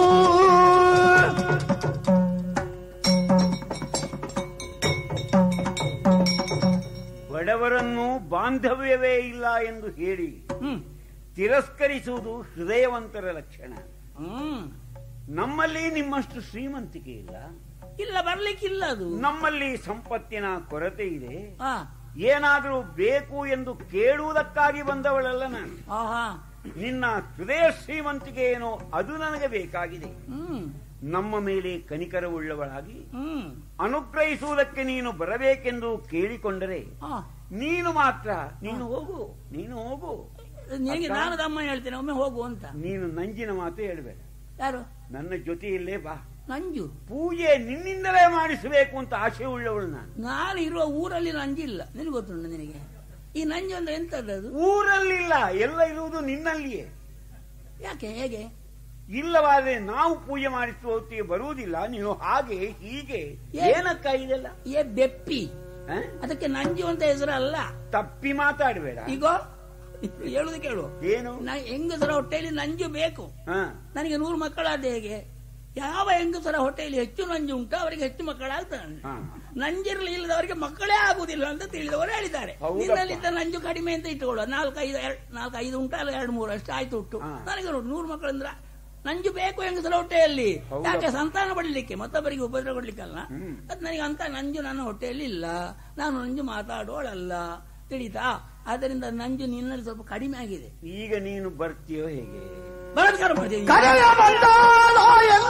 ಬಡವರನ್ನು ಬಾಂಧವ್ಯವೇ ಇಲ್ಲ ಎಂದು ಹೇಳಿ ಹ್ಮ್ ತಿರಸ್ಕರಿಸುವುದು ಹೃದಯವಂತರ ಲಕ್ಷಣ ಹ್ಮ್ ನಮ್ಮಲ್ಲಿ ನಿಮ್ಮಷ್ಟು ಶ್ರೀಮಂತಿಕೆ ಇಲ್ಲ ಇಲ್ಲ ಬರ್ಲಿಕ್ಕಿಲ್ಲ ಅದು ನಮ್ಮಲ್ಲಿ ಸಂಪತ್ತಿನ ಕೊರತೆ ಇದೆ ಆ, ಏನಾದರೂ ಬೇಕು ಎಂದು ಕೇಳುವುದಕ್ಕಾಗಿ ಬಂದವಳಲ್ಲ ನಾನು ಆಹಾ ನಿನ್ನ ಹೃದಯ ಶ್ರೀಮಂತಿಕೆ ಏನೋ ಅದು ನನಗೆ ಬೇಕಾಗಿದೆ ಹ್ಮ್ ನಮ್ಮ ಮೇಲೆ ಕನಿಕರವುಳ್ಳವಳಾಗಿ ಹ್ಮ್ ಅನುಗ್ರಹಿಸುವುದಕ್ಕೆ ನೀನು ಬರಬೇಕೆಂದು ಕೇಳಿಕೊಂಡರೆ ಆ, ನೀನು ಮಾತ್ರ ನೀನು ಹೋಗು ನೀನು ಹೋಗು ನಿನಗೆ ಅಕ್ಕ? ನಾನು ತಮ್ಮ ಹೇಳ್ತೇನೆ ಒಮ್ಮೆ ಹೋಗು ಅಂತ ನೀನು ನಂಜಿನ ಮಾತು ಹೇಳ್ಬೇಡ ಯಾರು ನನ್ನ ಜೊತೆಯಲ್ಲೇ ಬಾ ನಂಜು ಪೂಜೆ ನಿನ್ನಿಂದಲೇ ಮಾಡಿಸಬೇಕು ಅಂತ ಆಶೆ ಉಳ್ಳವಳು ನಾನು ನಾನು ಇರುವ ಊರಲ್ಲಿ ನಂಜಿಲ್ಲ ನಿನಗೆ ಗೊತ್ತುಂಟು ನಿನಗೆ ಈ ನಂಜು ಅಂದ್ರೆ ಎಂತದ್ದು ಅದು ಊರಲ್ಲಿಲ್ಲ ಎಲ್ಲ ಇರುವುದು ನಿನ್ನಲ್ಲಿಯೇ ಯಾಕೆ ಹೇಗೆ ಇಲ್ಲವಾದ್ರೆ ನಾವು ಪೂಜೆ ಮಾಡಿಸುವ ಹೊತ್ತಿಗೆ ಬರುವುದಿಲ್ಲ ನೀನು ಹಾಗೆ ಹೀಗೆ ಏ- ಏನಕ್ಕ ಇದೆಲ್ಲ ಏ ಬೆಪ್ಪಿ ಆ? ಅದಕ್ಕೆ ನಂಜು ಅಂತ ಹೆಸರು ಅಲ್ಲ ತಪ್ಪಿ ಮಾತಾಡಬೇಡ ಈಗ ಹೇಳುದು ಕೇಳು ಏನು ನ- ಹೆಂಗಸರ ಹೊಟ್ಟೆಯಲ್ಲಿ ನಂಜು ಬೇಕು ಹಾ ನನಗೆ ನೂರು ಮಕ್ಕಳಾದ ಹೇಗೆ ಯಾವ ಹೆಂಗಸರ ಹೊಟ್ಟೆಯಲ್ಲಿ ಹೆಚ್ಚು ನಂಜು ಉಂಟು ಅವರಿಗೆ ಹೆಚ್ಚು ಮಕ್ಕಳಾಗ್ತಾರೆ ಹಾ. ನಂಜಿರಲಿ ಇಲ್ಲದವರಿಗೆ ಮಕ್ಕಳೇ ಆಗುವುದಿಲ್ಲ ಅಂತ ತಿಳಿದವರು ಹೇಳಿದ್ದಾರೆ ಹೌದಪ್ಪ. ನಿನ್ನಲ್ಲಿದ್ದ ನಂಜು ಕಡಿಮೆ ಅಂತ ಇಟ್ಟುಕೊಳ್ಳುವ ನಾಲ್ಕೈದು ಎರಡ್- ನಾಲ್ಕೈದು ಉಂಟಲ್ಲ ಎರಡು ಮೂರು ಅಷ್ಟು ಆಯ್ತು ಉಂಟು ಹಾ. ನನಗೆ ನೋಡಿ ನೂರು ಮಕ್ಕಳಂದ್ರ ನಂಜು ಬೇಕು ಹೆಂಗಸರ ಹೊಟ್ಟೆಯಲ್ಲಿ ಹೌದಪ್ಪ. ಯಾಕೆ ಸಂತಾನ ಪಡಲಿಕ್ಕೆ ಮತ್ತೊಬ್ಬರಿಗೆ ಉಪದ್ರ ಕೊಡ್ಲಿಕ್ಕಲ್ಲ ಹ್ಮ್. ಅದ್ ನನಗೆ ಅಂತ ನಂಜು ನನ್ನ ಹೊಟ್ಟೆಯಲ್ಲಿ ಇಲ್ಲ ನಾನು ನಂಜು ಮಾತಾಡೋಳಲ್ಲ ತಿಳಿತಾ ಆದ್ದರಿಂದ ನಂಜು ನಿನ್ನಲ್ಲಿ ಸ್ವಲ್ಪ ಕಡಿಮೆ ಆಗಿದೆ ಈಗ ನೀನು ಬರ್ತೀಯೋ ಹೇಗೆ ಬಲಾತ್ಕಾರ ಮಾಡ್ತೀನಿ ಕರೆಯ ಬಂದಾಳೋ ಎನ್ನ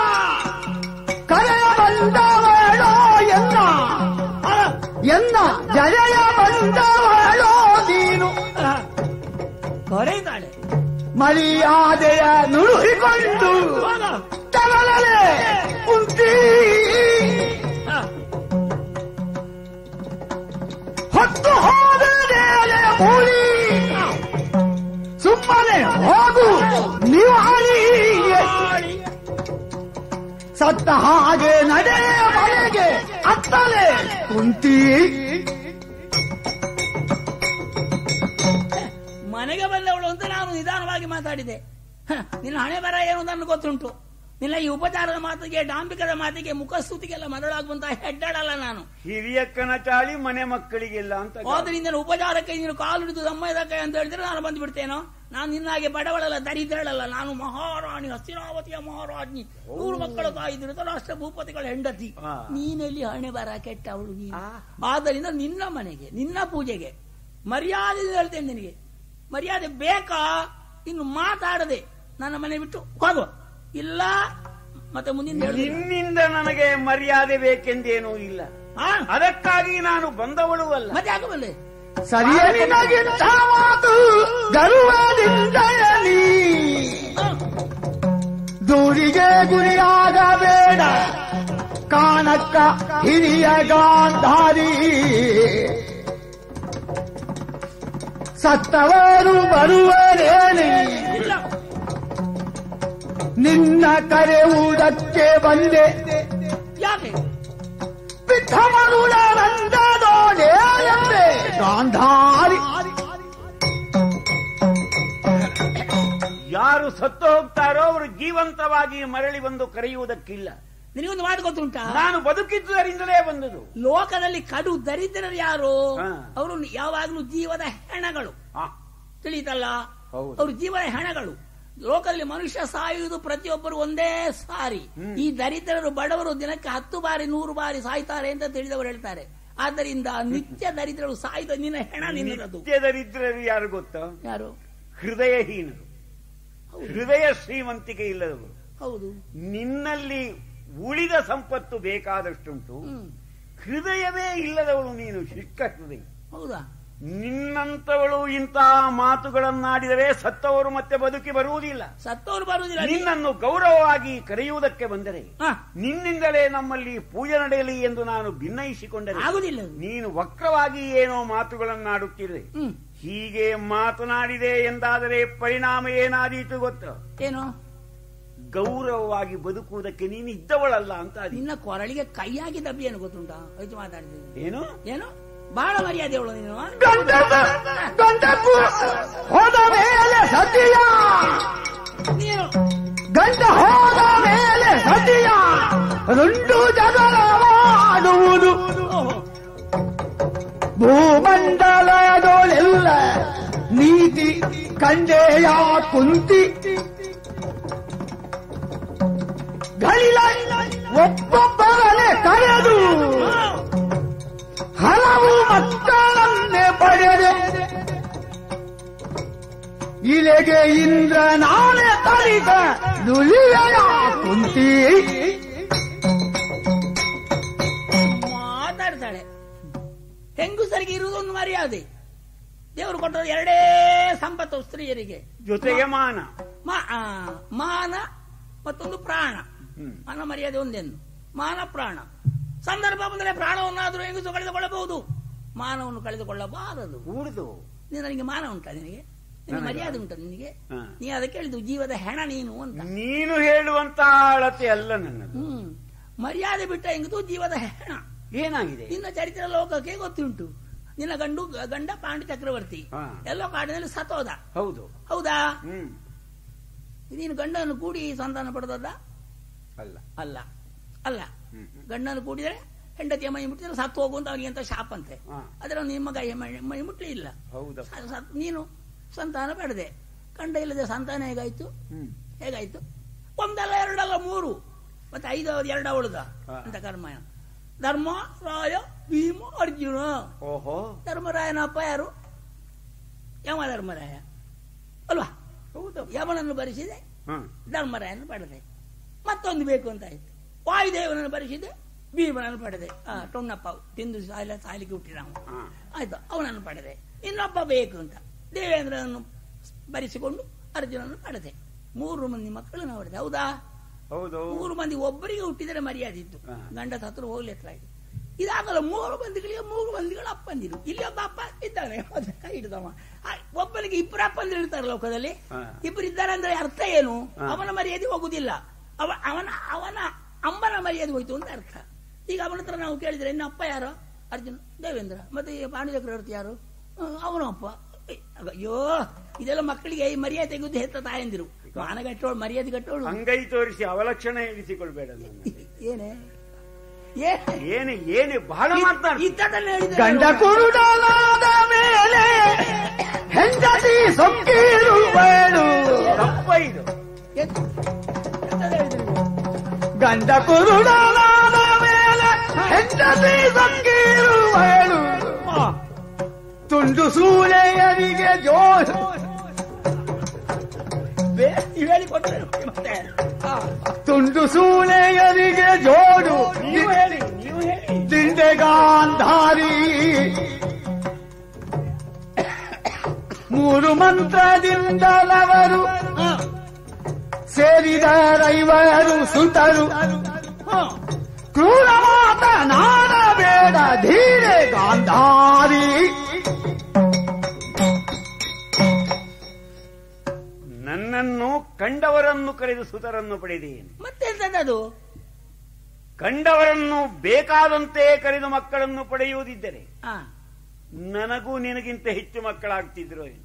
ಕರೆಯ ಬಂದವಳೋ ಎನ್ನ ಎನ್ನ ಜಯಯ ಬಂದವಳೋ ನೀನು ಕೊರೆಯುತ್ತಾಳೆ ಮರ್ಯಾದೆಯ ನುಡಿಕೊಂಡು ಹೋಗ. ತಗಲಲೆ ಕುಂತಿ ಹ. ಹೊತ್ತು ಹೋದ ಮೇಲೆ ಮೂಲಿ ಸುಮ್ಮನೆ ಹೋಗು ನೀವು ಸತ್ತ ಹಾಗೆ ನಡೆ ಮನೆಗೆ ಅತ್ತಲೆ ಕುಂತಿ ಮನೆಗೆ ಬಂದವಳು ಅಂತ ನಾನು ನಿಧಾನವಾಗಿ ಮಾತಾಡಿದೆ ಹ, ನಿನ್ನ ಹಣೆ ಬರ ಏನು ಅಂತ ನನಗೆ ಗೊತ್ತುಂಟು ನಿನ್ನ ಈ ಉಪಚಾರದ ಮಾತಿಗೆ ಡಾಂಬಿಕದ ಮಾತಿಗೆ ಮುಖಸ್ತುತಿಗೆಲ್ಲ ಮರಳಾಗುವಂತ ಹೆಡ್ಡಾಡಲ್ಲ ನಾನು ಹಿರಿಯಕ್ಕನ ಚಾಳಿ ಮನೆ ಮಕ್ಕಳಿಗೆಲ್ಲ ಅಂತ ಹೋದ್ರಿಂದ ಉಪಚಾರಕ್ಕೆ ನೀನು ಕಾಲು ಹಿಡಿದು ದಮ್ಮದಕ್ಕೆ ಅಂತ ಹೇಳಿದ್ರೆ ನಾನು ಬಂದು ಬಿಡ್ತೇನೋ ನಾನು ನಿನ್ನಾಗೆ ಬಡವಳಲ್ಲ ದರಿದ್ರಳಲ್ಲ ನಾನು ಮಹಾರಾಣಿ ಹಸ್ತಿನಾವತಿಯ ಮಹಾರಾಜ್ಞಿ ನೂರು ಮಕ್ಕಳ ತಾಯಿ ಧೃತರಾಷ್ಟ್ರ ಭೂಪತಿಗಳ ಹೆಂಡತಿ ಆ. ನೀನೆಲ್ಲಿ ಹಣೆ ಬರ ಕೆಟ್ಟವಳು ನೀನು ಆ. ಆದ್ದರಿಂದ ನಿನ್ನ ಮನೆಗೆ ನಿನ್ನ ಪೂಜೆಗೆ ಮರ್ಯಾದೆ ಹೇಳ್ತೇನೆ ನಿನಗೆ ಮರ್ಯಾದೆ ಬೇಕಾ ಇನ್ನು ಮಾತಾಡದೆ ನನ್ನ ಮನೆ ಬಿಟ್ಟು ಹೋಗು ಇಲ್ಲ ಮತ್ತೆ ಮುಂದಿನ ಹೇಳು ನಿನ್ನಿಂದ ನನಗೆ ಮರ್ಯಾದೆ ಬೇಕೆಂದೇನೂ ಇಲ್ಲ ಆ? ಅದಕ್ಕಾಗಿ ನಾನು ಬಂದವಳು ಅಲ್ಲ ಮತ್ತೆ ಯಾಕೆ ಬಂದೆ ಸರಿಯ ನಿನಗಿಂತ ಮಾತು ಗರ್ವದಿಂದ ನೀ ದೂರಿಗೆ ಗುರಿಯಾಗಬೇಡ ಕಾಣಕ್ಕ ಹಿರಿಯ ಗಾಂಧಾರಿ ಸತ್ತವರು ಬರುವರೇನೆ ಇಲ್ಲ ನಿನ್ನ ಕರೆಯುವುದಕ್ಕೆ ಬಂದೆ ಯಾಕೆ ಪಿಠಮರುಳ ರಂಗದೋಡೆ ಎಂದೆ ಗಾಂಧಾರಿ ಯಾರು ಸತ್ತು ಹೋಗ್ತಾರೋ ಅವರು ಜೀವಂತವಾಗಿ ಮರಳಿ ಬಂದು ಕರೆಯುವುದಕ್ಕಿಲ್ಲ ನಿನಗೊಂದು ಮಾತು ಗೊತ್ತುಂಟಾ ನಾನು ಬದುಕಿದ್ದುದರಿಂದಲೇ ಬಂದದು ಲೋಕದಲ್ಲಿ ಕಡು ದರಿದ್ರರು ಯಾರು ಹಾ. ಅವರು ಯಾವಾಗಲೂ ಜೀವದ ಹೆಣಗಳು ಆ, ತಿಳಿತಲ್ಲ ಹೌದು. ಅವರು ಜೀವದ ಹೆಣಗಳು ಲೋಕದಲ್ಲಿ ಮನುಷ್ಯ ಸಾಯುವುದು ಪ್ರತಿಯೊಬ್ಬರು ಒಂದೇ ಸಾರಿ ಈ ದರಿದ್ರರು ಬಡವರು ದಿನಕ್ಕೆ ಹತ್ತು ಬಾರಿ ನೂರು ಬಾರಿ ಸಾಯ್ತಾರೆ ಅಂತ ತಿಳಿದವರು ಹೇಳ್ತಾರೆ ಆದ್ದರಿಂದ ನಿತ್ಯ ದರಿದ್ರರು ಸಾಯ್ದ ನಿನ್ನ ಹೆಣ ನಿನ್ನದು ನಿತ್ಯದರಿದ್ರರು ಯಾರು ಗೊತ್ತಾ ಯಾರು ಹೃದಯಹೀನರು ಹೃದಯ ಶ್ರೀಮಂತಿಕೆ ಇಲ್ಲದವರು ಹೌದು ನಿನ್ನಲ್ಲಿ ಉಳಿದ ಸಂಪತ್ತು ಬೇಕಾದಷ್ಟುಂಟು ಹ್ಮ್ ಹೃದಯವೇ ಇಲ್ಲದವಳು ನೀನು ಶಿಷ್ಟ ಹೃದಯ ಹೌದಾ ನಿನ್ನಂತವಳು ಇಂತಹ ಮಾತುಗಳನ್ನಾಡಿದರೆ ಸತ್ತವರು ಮತ್ತೆ ಬದುಕಿ ಬರುವುದಿಲ್ಲ ಸತ್ತವರು ಬರುವುದಿಲ್ಲ ನೀ- ನಿನ್ನನ್ನು ಗೌರವವಾಗಿ ಕರೆಯುವುದಕ್ಕೆ ಬಂದರೆ ಹಾ, ನಿನ್ನಿಂದಲೇ ನಮ್ಮಲ್ಲಿ ಪೂಜೆ ನಡೆಯಲಿ ಎಂದು ನಾನು ಭಿನ್ನಯಿಸಿಕೊಂಡರೆ ಆಗುದಿಲ್ಲ ಅದು. ನೀನು ವಕ್ರವಾಗಿ ಏನೋ ಮಾತುಗಳನ್ನಾಡುತ್ತಿರುವೆ ಹ್ಮ್ ಹೀಗೆ ಮಾತನಾಡಿದೆ ಎಂದಾದರೆ ಪರಿಣಾಮ ಏನಾದೀತು ಗೊತ್ತು ಏನು ಗೌರವವಾಗಿ ಬದುಕುವುದಕ್ಕೆ ನೀನು ಇದ್ದವಳಲ್ಲ ಅಂತ ಅದಿ ನಿನ್ನ ಕೊರಳಿಗೆ ಕೈಯಾಗಿ ದಬ್ಬಿ ಏನು ಗೊತ್ತುಂಟಾ ಹೆಚ್ಚು ಮಾತಾಡ್ತೀನಿ ಏನು ಏನು ಬಹಳ ಮರ್ಯಾದೆ ಅವಳು ನೀನು ಗಂಡಕ್ಕೂ ಹೋದ ಮೇಲೆ ಸತಿಯ ನೀನು ಗಂಡ ಹೋದ ಮೇಲೆ ಸತಿಯ రెండు ಜಗಳವಾಡುವುದು ಓಹೋ ಭೂಮಂಡಲದೊಳೆಲ್ಲ ನೀತಿ ಕಂಡೆಯ ಕುಂತಿ ಗಳಿಲ ಒಬ್ಬೊಬ್ಬರನೆ ಕರೆದು ಹಲವು ಮಕ್ಕಳನ್ನೇ ಪಡೆದೆ ಇಲೆಗೆ ಇಂದ್ರ ನಾಳೆ ತರಿದ ನುಲಿವೆಯ ಕುಂತಿ ಮಾತಾಡ್ತಾಳೆ ಹೆಂಗುಸರಿಗೆ ಇರುವುದೊಂದು ಮರ್ಯಾದೆ ದೇವರು ಕೊಟ್ಟದ್ದು ಎರಡೇ ಸಂಪತ್ತು ಸ್ತ್ರೀಯರಿಗೆ ಜೊತೆಗೆ ಮಾನ ಮಾ- ಆ, ಮಾನ ಮತ್ತೊಂದು ಪ್ರಾಣ ಹ್ಮ್. ಮಾನ ಮರ್ಯಾದೆ ಒಂದೆಂದು ಮಾನ ಪ್ರಾಣ ಸಂದರ್ಭ ಬಂದರೆ ಪ್ರಾಣವನ್ನಾದರೂ ಹೆಂಗಸು ಕಳೆದುಕೊಳ್ಳಬಹುದು ಮಾನವನ್ನು ಕಳೆದುಕೊಳ್ಳಬಾರದು ಕೂಡುದು ನೀನು ನನಗೆ ಮಾನ ಉಂಟಾ ನಿನಗೆ ನಿನಗೆ ನನಗೆ? ಮರ್ಯಾದೆ ಉಂಟಾ ನಿನಗೆ ಹಾ. ನೀ ಅದಕ್ಕೆ ಹೇಳಿದ್ದು ಜೀವದ ಹೆಣ ನೀನು ಅಂತ ನೀನು ಹೇಳುವಂತ ಅಳತೆ ಅಲ್ಲ ನನ್ನದು ಹ್ಮ್ ಮರ್ಯಾದೆ ಬಿಟ್ಟ ಹೆಂಗದು ಜೀವದ ಹೆಣ ಏನಾಗಿದೆ ನಿನ್ನ ಚರಿತ್ರೆ ಲೋಕಕ್ಕೆ ಗೊತ್ತುಂಟು ನಿನ್ನ ಗಂಡು ಗಂಡ ಪಾಂಡು ಚಕ್ರವರ್ತಿ ಹಾ. ಎಲ್ಲೋ ಕಾಡಿನಲ್ಲಿ ಸತ್ತೋದ ಹೌದು ಹೌದಾ ಹ್ಮ್ ನೀನು ಗಂಡನ್ನು ಕೂಡಿ ಸಂತಾನ ಪಡೆದದ್ದ ಅಲ್ಲ ಅಲ್ಲ ಅಲ್ಲ ಹ್ಮ್. ಗಂಡನ್ನು ಕೂಡಿದರೆ ಹೆಂಡತಿಯ ಮೈ ಮುಟ್ಟಿದ್ರೆ ಸತ್ತು ಹೋಗುವಂತ ಅವನಿಗೆ ಅಂತ ಶಾಪ್ ಅಂತೆ ಹಾ. ಆದ್ರೆ ನಿಮ್ಮ ಮಗ ಮೈ ಮೈ ಮುಟ್ಲಿಲ್ಲ ಹೌದಾ ಸ- ಸ- ನೀನು ಸಂತಾನ ಪಡೆದೆ ಗಂಡ ಇಲ್ಲದೆ ಸಂತಾನ ಹೇಗಾಯ್ತು ಹ್ಮ್ ಹೇಗಾಯ್ತು ಒಂದಲ್ಲ ಎರಡಲ್ಲ ಮೂರು ಮತ್ತೆ ಐದು ಎರಡ ಉಳಿದ ಹಾ. ಅಂತ ಕರ್ಮ ಧರ್ಮ ರಾಯ ಭೀಮ ಅರ್ಜುನ ಓಹೋ ಧರ್ಮರಾಯನ ಅಪ್ಪ ಯಾರು ಯಮ ಧರ್ಮರಾಯ ಅಲ್ವಾ ಹೌದು ಯಮನನ್ನು ಭರಿಸಿದೆ ಹ್ಮ್ ಧರ್ಮರಾಯನ ಪಡೆದೆ ಮತ್ತೊಂದು ಬೇಕು ಅಂತ ಆಯ್ತು ವಾಯುದೇವನನ್ನು ಭರಿಸಿದೆ ಭೀಮನನ್ನು ಪಡೆದೆ ಆ, ಟೊಣ್ಣಪ್ಪ ತಿಂದು ಸಾಲ ಸಾಲಿಗೆ ಹುಟ್ಟಿದ ನಾವು ಹಾ. ಆಯ್ತು ಅವನನ್ನು ಪಡೆದೆ ಇನ್ನೊಬ್ಬ ಬೇಕು ಅಂತ ದೇವೇಂದ್ರನನ್ನು ಭರಿಸಿಕೊಂಡು ಅರ್ಜುನನ್ನು ಪಡೆದೆ ಮೂರು ಮಂದಿ ಮಕ್ಕಳನ್ನು ಪಡೆದೆ ಹೌದಾ ಹೌದು ಮೂರು ಮಂದಿ ಒಬ್ಬರಿಗೆ ಹುಟ್ಟಿದರೆ ಮರ್ಯಾದೆ ಇತ್ತು ಹಾ. ಗಂಡ ಹತ್ರ ಹೋಗ್ಲಿ ಹತ್ರ ಆಯ್ತು ಇದಾಗಲ್ಲ ಮೂರು ಮಂದಿಗಳಿಗೆ ಮೂರು ಮಂದಿಗಳು ಅಪ್ಪಂದಿರು ಇಲ್ಲಿ ಒಬ್ಬ ಅಪ್ಪ ಇದ್ದಾನೆ ಮತ್ತೆ ಕೈ ಹಿಡಿದವ ಆ, ಒಬ್ಬನಿಗೆ ಇಬ್ಬರು ಅಪ್ಪಂದಿರು ಇರ್ತಾರೆ ಲೋಕದಲ್ಲಿ ಹಾ. ಇಬ್ಬರು ಇದ್ದಾರೆ ಅಂದ್ರೆ ಅರ್ಥ ಏನು ಹಾ. ಅವನ ಮರ್ಯಾದೆ ಹೋಗುದಿಲ್ಲ ಅವ ಅವನ ಅವನ ಅಮ್ಮನ ಮರ್ಯಾದೆ ಹೋಯ್ತು ಅಂತ ಅರ್ಥ ಈಗ ಅವನ ಹತ್ರ ನಾವು ಕೇಳಿದ್ರೆ ಇನ್ನು ಅಪ್ಪ ಯಾರು ಅರ್ಜುನ್ ದೇವೇಂದ್ರ ಮತ್ತೆ ಈ ಪಾಂಡು ಚಕ್ರವರ್ತಿ ಯಾರು ಅವನು ಅಪ್ಪ ಏ, ಅಯ್ಯೋ ಇದೆಲ್ಲ ಮಕ್ಕಳಿಗೆ ಈ ಮರ್ಯಾದೆ ತೆಗೆದು ಹೆತ್ತ ತಾಯಂದಿರು ಮಾನ ಕಟ್ಟೋಳು ಮರ್ಯಾದೆ ಕಟ್ಟೋಳು ಅಂಗೈ ತೋರಿಸಿ ಅವಲಕ್ಷಣ ಎನಿಸಿಕೊಳ್ಬೇಡ ನನ್ನ ಏನೇ ಏ ಏನೇ ಏನೇ ಬಹಳ ಮಾತನಾಡ್ತೀನಿ ಇದ್ದದನ್ನ ಹೇಳಿದ್ರೆ ಗಂಡ ಕುರುಡನಾದ ಮೇಲೆ ಹೆಂಡತಿ ಸೊಕ್ಕಿರುವಳು ತಪ್ಪ ಇದು ಎದ್ದು- ಎಂತದು ಹೇಳಿದ್ರಿ ನೀವು? ಗಂಡ ಕುರುಡನಾದ ಮೇಲೆ ಹೆಂಡತಿ ಸೊಕ್ಕಿರುವಳು ಆ, ತುಂಡು ಸೂಳೆಯರಿಗೆ ಜೋರು ಬೇ- ನೀವ್ ಹೇಳಿಕೊಟ್ರೆ ನೋಡಿ ಮತ್ತೆ ಆ, ತುಂಡು ಸೂಳೆಯರಿಗೆ ಜೋಡು ನೀವು ಹೇಳಿ ನೀವು ಹೇಳಿ ದಿಂಡೆಗಾಂಧಾರಿ ಮೂರು ಮಂತ್ರದಿಂದಲವರು ಆ, ಸೇರಿದರೈವರು ಸುತರು ಆ. ಕ್ರೂರ ಮಾತನಾಡಬೇಡ ಧೀರೆ ಗಾಂಧಾರಿ ನನ್ನನ್ನು ಕಂಡವರನ್ನು ಕರೆದು ಸುತರನ್ನು ಪಡೆದೇನೆ ಮತ್ತೆ ಎಂತದದು ಕಂಡವರನ್ನು ಬೇಕಾದಂತೆ ಕರೆದು ಮಕ್ಕಳನ್ನು ಪಡೆಯುವುದಿದ್ದರೆ ಆ, ನನಗೂ ನಿನಗಿಂತ ಹೆಚ್ಚು ಮಕ್ಕಳಾಗ್ತಿದ್ರು ಏನು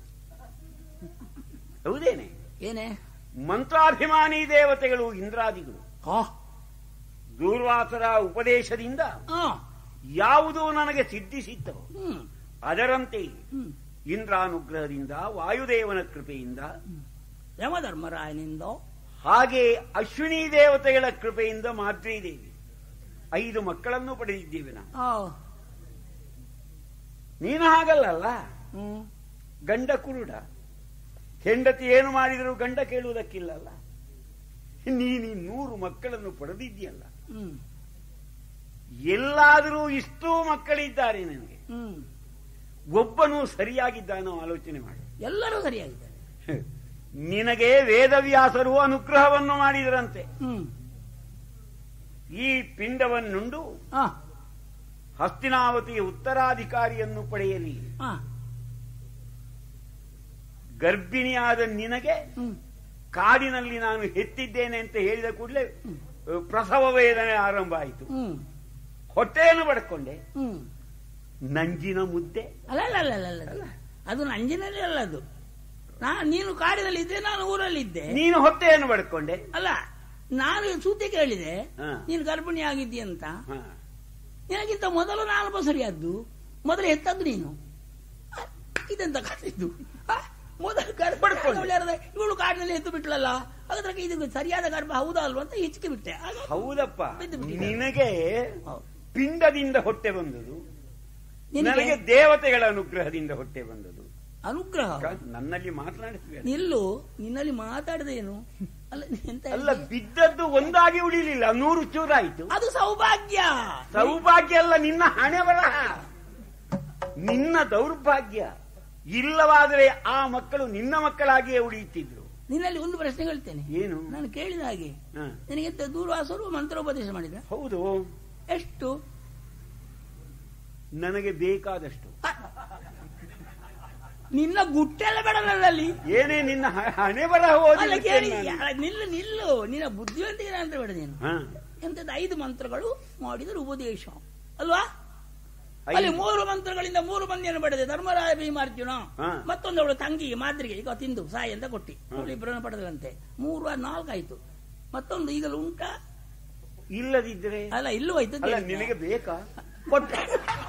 ಹೌದೇನೆ ಏನೇ ಮಂತ್ರಾಭಿಮಾನಿ ದೇವತೆಗಳು ಇಂದ್ರಾದಿಗಳು ಆ, ದೂರ್ವಾಸರ ಉಪದೇಶದಿಂದ ಆ, ಯಾವುದು ನನಗೆ ಸಿದ್ಧಿಸಿತ್ತೋ ಹ್ಮ್, ಅದರಂತೆ ಹ್ಮ್. ಇಂದ್ರಾನುಗ್ರಹದಿಂದ ವಾಯುದೇವನ ಕೃಪೆಯಿಂದ ಯಮಧರ್ಮರಾಯನಿಂದ ಹಾಗೆ ಅಶ್ವಿನಿ ದೇವತೆಗಳ ಕೃಪೆಯಿಂದ ಮಾದ್ರಿ ದೇವಿ ಐದು ಮಕ್ಕಳನ್ನು ಪಡೆದಿದ್ದೇವೆ ನಾವು ಆ, ನೀನು ಹಾಗಲ್ಲಲ್ಲ ಹ್ಮ್. ಗಂಡ ಕುರುಡ ಹೆಂಡತಿ ಏನು ಮಾಡಿದರೂ ಗಂಡ ಕೇಳುವುದಕ್ಕಿಲ್ಲಲ್ಲ ನೀನು ಈ ನೂರು ಮಕ್ಕಳನ್ನು ಪಡೆದಿದ್ದೀಯಲ್ಲ ಹ್ಮ್, ಎಲ್ಲಾದರೂ ಇಷ್ಟೂ ಮಕ್ಕಳಿದ್ದಾರೆ ನನಗೆ ಹ್ಮ್. ಒಬ್ಬನು ಸರಿಯಾಗಿದ್ದಾನೋ ಆಲೋಚನೆ ಮಾಡು ಎಲ್ಲರೂ ಸರಿಯಾಗಿದ್ದಾರೆ ನಿನಗೆ ವೇದವ್ಯಾಸರು ಅನುಗ್ರಹವನ್ನು ಮಾಡಿದರಂತೆ ಹ್ಮ್ ಈ ಪಿಂಡವನ್ನುಂಡು ಆ, ಹಸ್ತಿನಾವತಿಯ ಉತ್ತರಾಧಿಕಾರಿಯನ್ನು ಪಡೆಯಲಿ ಆ, ಗರ್ಭಿಣಿಯಾದ ನಿನಗೆ ಹ್ಮ್ ಕಾಡಿನಲ್ಲಿ ನಾನು ಹೆತ್ತಿದ್ದೇನೆ ಅಂತ ಹೇಳಿದ ಕೂಡಲೇ ಪ್ರಸವ ವೇದನೆ ಆರಂಭ ಆಯಿತು ಹ್ಮ್ ಹೊಟ್ಟೆಯನ್ನು ಪಡ್ಕೊಂಡೆ ಹ್ಮ್ ನಂಜಿನ ಮುದ್ದೆ ಅಲ್ಲ ಅಲ್ಲ ಅಲ್ಲ ಅಲ್ಲ ಅಲ್ಲ ಅದು ನಂಜಿನಲ್ಲಿ ಅಲ್ಲ ಅದು ನಾ ನೀನು ಕಾಡಿನಲ್ಲಿ ಇದ್ದೆ ನಾನು ಊರಲ್ಲಿ ಇದ್ದೆ ನೀನು ಹೊಟ್ಟೆಯನ್ನು ಪಡ್ಕೊಂಡೆ ಅಲ್ಲ ನಾನು ಸುದ್ದಿ ಕೇಳಿದೆ ಹಾ. ನೀನು ಗರ್ಭಿಣಿ ಆಗಿದ್ದೀಯ ಅಂತ ಹ. ನಿನಗಿಂತ ಮೊದಲು ನಾನು ಸರಿಯಾದ್ದು ಮೊದಲು ಎತ್ತದ್ದು ನೀನು ಆ, ಇದೆಂತ ಕಥೆದ್ದು ಆ, ಮೊದಲು ಗರ್ಭ ಇವಳು ಕಾಡಿನಲ್ಲಿ ಎತ್ತು ಬಿಟ್ಲಲ್ಲ ಹಾಗಾದ್ರೆ ಇದು ಸರಿಯಾದ ಗರ್ಭ ಹೌದಾ ಅಲ್ವಾ ಅಂತ ಹೆಚ್ಚಿಗೆ ಬಿಟ್ಟೆ ಆಗ ಹೌದಪ್ಪ ಬಿದ್ದು ಬಿಟ್ಟಿದೆ. ನಿನಗೆ ಹೌದು. ಪಿಂಡದಿಂದ ಹೊಟ್ಟೆ ಬಂದದು ನಿನಗೆ ನನಗೆ ದೇವತೆಗಳ ಅನುಗ್ರಹದಿಂದ ಹೊಟ್ಟೆ ಬಂದದು ಅನುಗ್ರಹ ಕ- ನನ್ನಲ್ಲಿ ಮಾತನಾಡಿದ್ವಿ ನಿಲ್ಲು ನಿನ್ನಲ್ಲಿ ಮಾತಾಡದೇನು ಅಲ್ಲ ನೀ ಎಂತ ಅಲ್ಲ ಹೇಳ್ತಿ? ಬಿದ್ದದ್ದು ಒಂದಾಗಿ ಉಳಿಲಿಲ್ಲ ನೂರು ಚೂರಾಯಿತು ಅದು ಸೌಭಾಗ್ಯ ಸೌಭಾಗ್ಯ ಅಲ್ಲ ನಿನ್ನ ಹಣೆ ಬರಹ ನಿನ್ನ ದೌರ್ಭಾಗ್ಯ ಇಲ್ಲವಾದರೆ ಆ ಮಕ್ಕಳು ನಿನ್ನ ಮಕ್ಕಳಾಗಿಯೇ ಉಳಿಯುತ್ತಿದ್ರು ನಿನ್ನಲ್ಲಿ ಒಂದು ಪ್ರಶ್ನೆ ಹೇಳ್ತೇನೆ ಏನು ನಾನು ಕೇಳಿದ ಹಾಗೆ ಹ. ನಿನಗೆಂತ ದೂರ್ವಾಸರು ಮಂತ್ರೋಪದೇಶ ಮಾಡಿದ ಹೌದು ಎಷ್ಟು ನನಗೆ ಬೇಕಾದಷ್ಟು ಆ, ನಿನ್ನ ಗುಟ್ಟೆಲ್ಲ ಬೇಡ ನನ್ನಲ್ಲಿ ಏನೇ ನಿನ್ನ ಹ- ಹಣೆ ಬರಹ ಅಲ್ಲ ಕೇಳಿ ಓದಿ ಯಾ- ನಿಲ್ಲು ನಿಲ್ಲು ನಿನ್ನ ಬುದ್ಧಿವಂತಿಗೆ ಅಂತ ಬೇಡ ನೀನು ಎಂತದ್ದು ಐದು ಮಂತ್ರಗಳು ಮಾಡಿದರೆ ಉಪದೇಶ ಅಲ್ವಾ ಅಲ್ಲಿ ಮೂರು ಮಂತ್ರಗಳಿಂದ ಮೂರು ಮಂದಿಯನ್ನು ಪಡೆದೆ ಧರ್ಮರಾಯ ಭೀಮಾರ್ಜುನ ಹಾ. ಮತ್ತೊಂದವಳು ತಂಗಿಗೆ ಮಾದ್ರಿಗೆ ಈಗ ತಿಂದು ಸಾಯಿ ಅಂತ ಕೊಟ್ಟಿ ಅವಳು ಇಬ್ಬರನ್ನು ಪಡೆದಂತೆ ಮೂರು ನಾಲ್ಕು ಆಯ್ತು ಮತ್ತೊಂದು ಈಗಲೂ ಉಂಟಾ ಇಲ್ಲದಿದ್ರೆ ಅಲ್ಲ ಇಲ್ಲೂ ಆಯ್ತು ಅಲ್ಲ ನಿನಗೆ ಬೇಕಾ ಕೊಟ್ಟೆ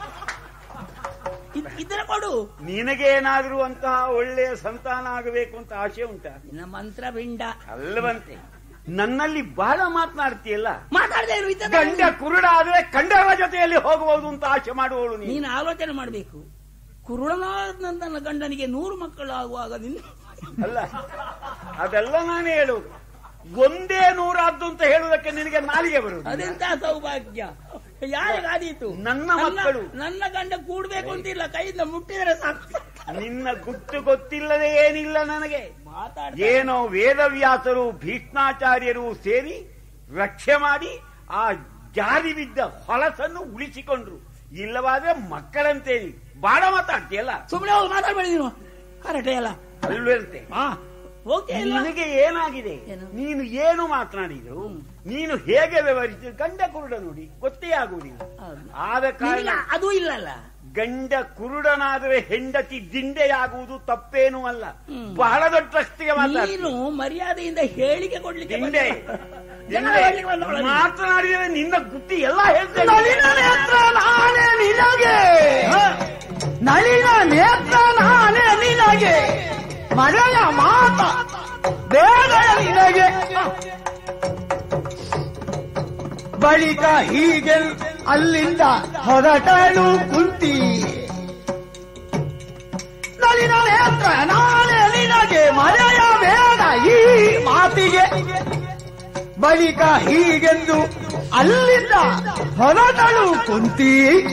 ಇದ್- ಇದ್ರೆ ಕೊಡು ನಿನಗೇನಾದ್ರೂ ಅಂತಹ ಒಳ್ಳೆಯ ಸಂತಾನ ಆಗಬೇಕು ಅಂತ ಆಶೆ ಉಂಟಾ ನಿನ್ನ ಮಂತ್ರ ಪಿಂಡ ಅಲ್ಲವಂತೆ ನನ್ನಲ್ಲಿ ಬಹಳ ಮಾತನಾಡ್ತೀಯಲ್ಲ ಮಾತಾಡದೆ ಇರು ಇದ್ದ ಗಂಡ ಕುರುಡಾದ್ರೆ ಕಂಡರ ಜೊತೆಯಲ್ಲಿ ಹೋಗಬಹುದು ಅಂತ ಆಶೆ ಮಾಡುವವಳು ನೀನು ನೀನು ಆಲೋಚನೆ ಮಾಡಬೇಕು ಕುರುಡನಾದ ನನ್ನ ಗಂಡನಿಗೆ ನೂರು ಮಕ್ಕಳು ಆಗುವಾಗ ನಿನ್ನ ಅಲ್ಲ ಅದೆಲ್ಲ ನಾನು ಹೇಳುವುದು ಒಂದೇ ನೂರಾದ್ದು ಅಂತ ಹೇಳುವುದಕ್ಕೆ ನಿನಗೆ ನಾಲಿಗೆ ಬರುವುದು ಅದೆಂತ ಸೌಭಾಗ್ಯ ಯಾರಿಗಾದೀತು ನನ್ನ ಮಕ್ಕಳು. ನನ್ನ ಗಂಡ ಕೂಡ್ಬೇಕು ಅಂತಿಲ್ಲ ಕೈಯಿಂದ ಮುಟ್ಟಿದರೆ ಸಾಕು ನಿನ್ನ ಗುಟ್ಟು ಗೊತ್ತಿಲ್ಲದೆ ಏನಿಲ್ಲ ನನಗೆ ಮಾತಾಡ ಏನೋ ವೇದವ್ಯಾಸರು ಭೀಷ್ಮಾಚಾರ್ಯರು ಸೇರಿ ರಕ್ಷೆ ಮಾಡಿ ಆ ಜಾರಿ ಬಿದ್ದ ಹೊಲಸನ್ನು ಉಳಿಸಿಕೊಂಡ್ರು ಇಲ್ಲವಾದ್ರೆ ಮಕ್ಕಳಂತೇನಿ ಬಾಳ ಮಾತಾಡ್ತೀಯಲ್ಲ ಸುಮ್ಮನೆ ಹೋಗಿ ಮಾತಾಡ್ಬೇಡಿ ನೀನು ಕರೆಕ್ಟೇ ಅಲ್ಲ ಅಲ್ವಂತೆ ಹಾ ಹೋಗ್ತೀಯ ಇಲ್ವಾ? ನಿನಗೆ ಏನಾಗಿದೆ ಏನು? ನೀನು ಏನು ಮಾತನಾಡಿದ್ರು ನೀನು ಹೇಗೆ ವ್ಯವಹರಿಸಿದ್ರು ಗಂಡ ಕುರುಡ ನೋಡಿ ಗೊತ್ತೇ ಆಗುವುದಿಲ್ಲ ಹೌದು. ಆದ ಕಾರಣ ನಿನಗೆ ಅದು ಇಲ್ಲಲ್ಲ ಗಂಡ ಕುರುಡನಾದರೆ ಹೆಂಡತಿ ದಿಂಡೆಯಾಗುವುದು ತಪ್ಪೇನೂ ಅಲ್ಲ ಹ್ಮ್. ಬಹಳ ದೊಡ್ಡ ರಸ್ತೆಗೆ ಮಾತಾಡ್ತೀನಿ ನೀನು ಮರ್ಯಾದೆಯಿಂದ ಹೇಳಿಕೆ ಕೊಡ್ಲಿಕ್ಕೆ ದಿಂಡೆ ಬಂದವ. ಜನ ದಿಂಡೆ. ಹೇಳಿಕೆ ಬಂದವಳು ನೀನು. ಮಾತನಾಡಿದರೆ ನಿನ್ನ ಬುದ್ಧಿ ಎಲ್ಲ ಹೇಳ್ತೇನೆ ನಳಿನ ನೇತ್ರ ನಾನೇ ನಿನಗೆ ನಳಿನ ನೇತ್ರ ನಾನೇ ನಿನಗೆ ಮಳೆಯ ಮಾತ ಬೇಡ ನಿನಗೆ ಬಳಿಕ ಹೀಗೆ ಅಲ್ಲಿಂದ ಹೊರಟಳು ಕುಂತಿ ನಳಿನ ನೇತ್ರ ನಾನೇ ನಿನಗೆ ಮಳೆಯ ಬೇಡ ಈ ಮಾತಿಗೆ ಬಳಿಕ ಹೀಗೆಂದು ಅಲ್ಲಿಂದ ಹೊರಟಳು ಕುಂತಿ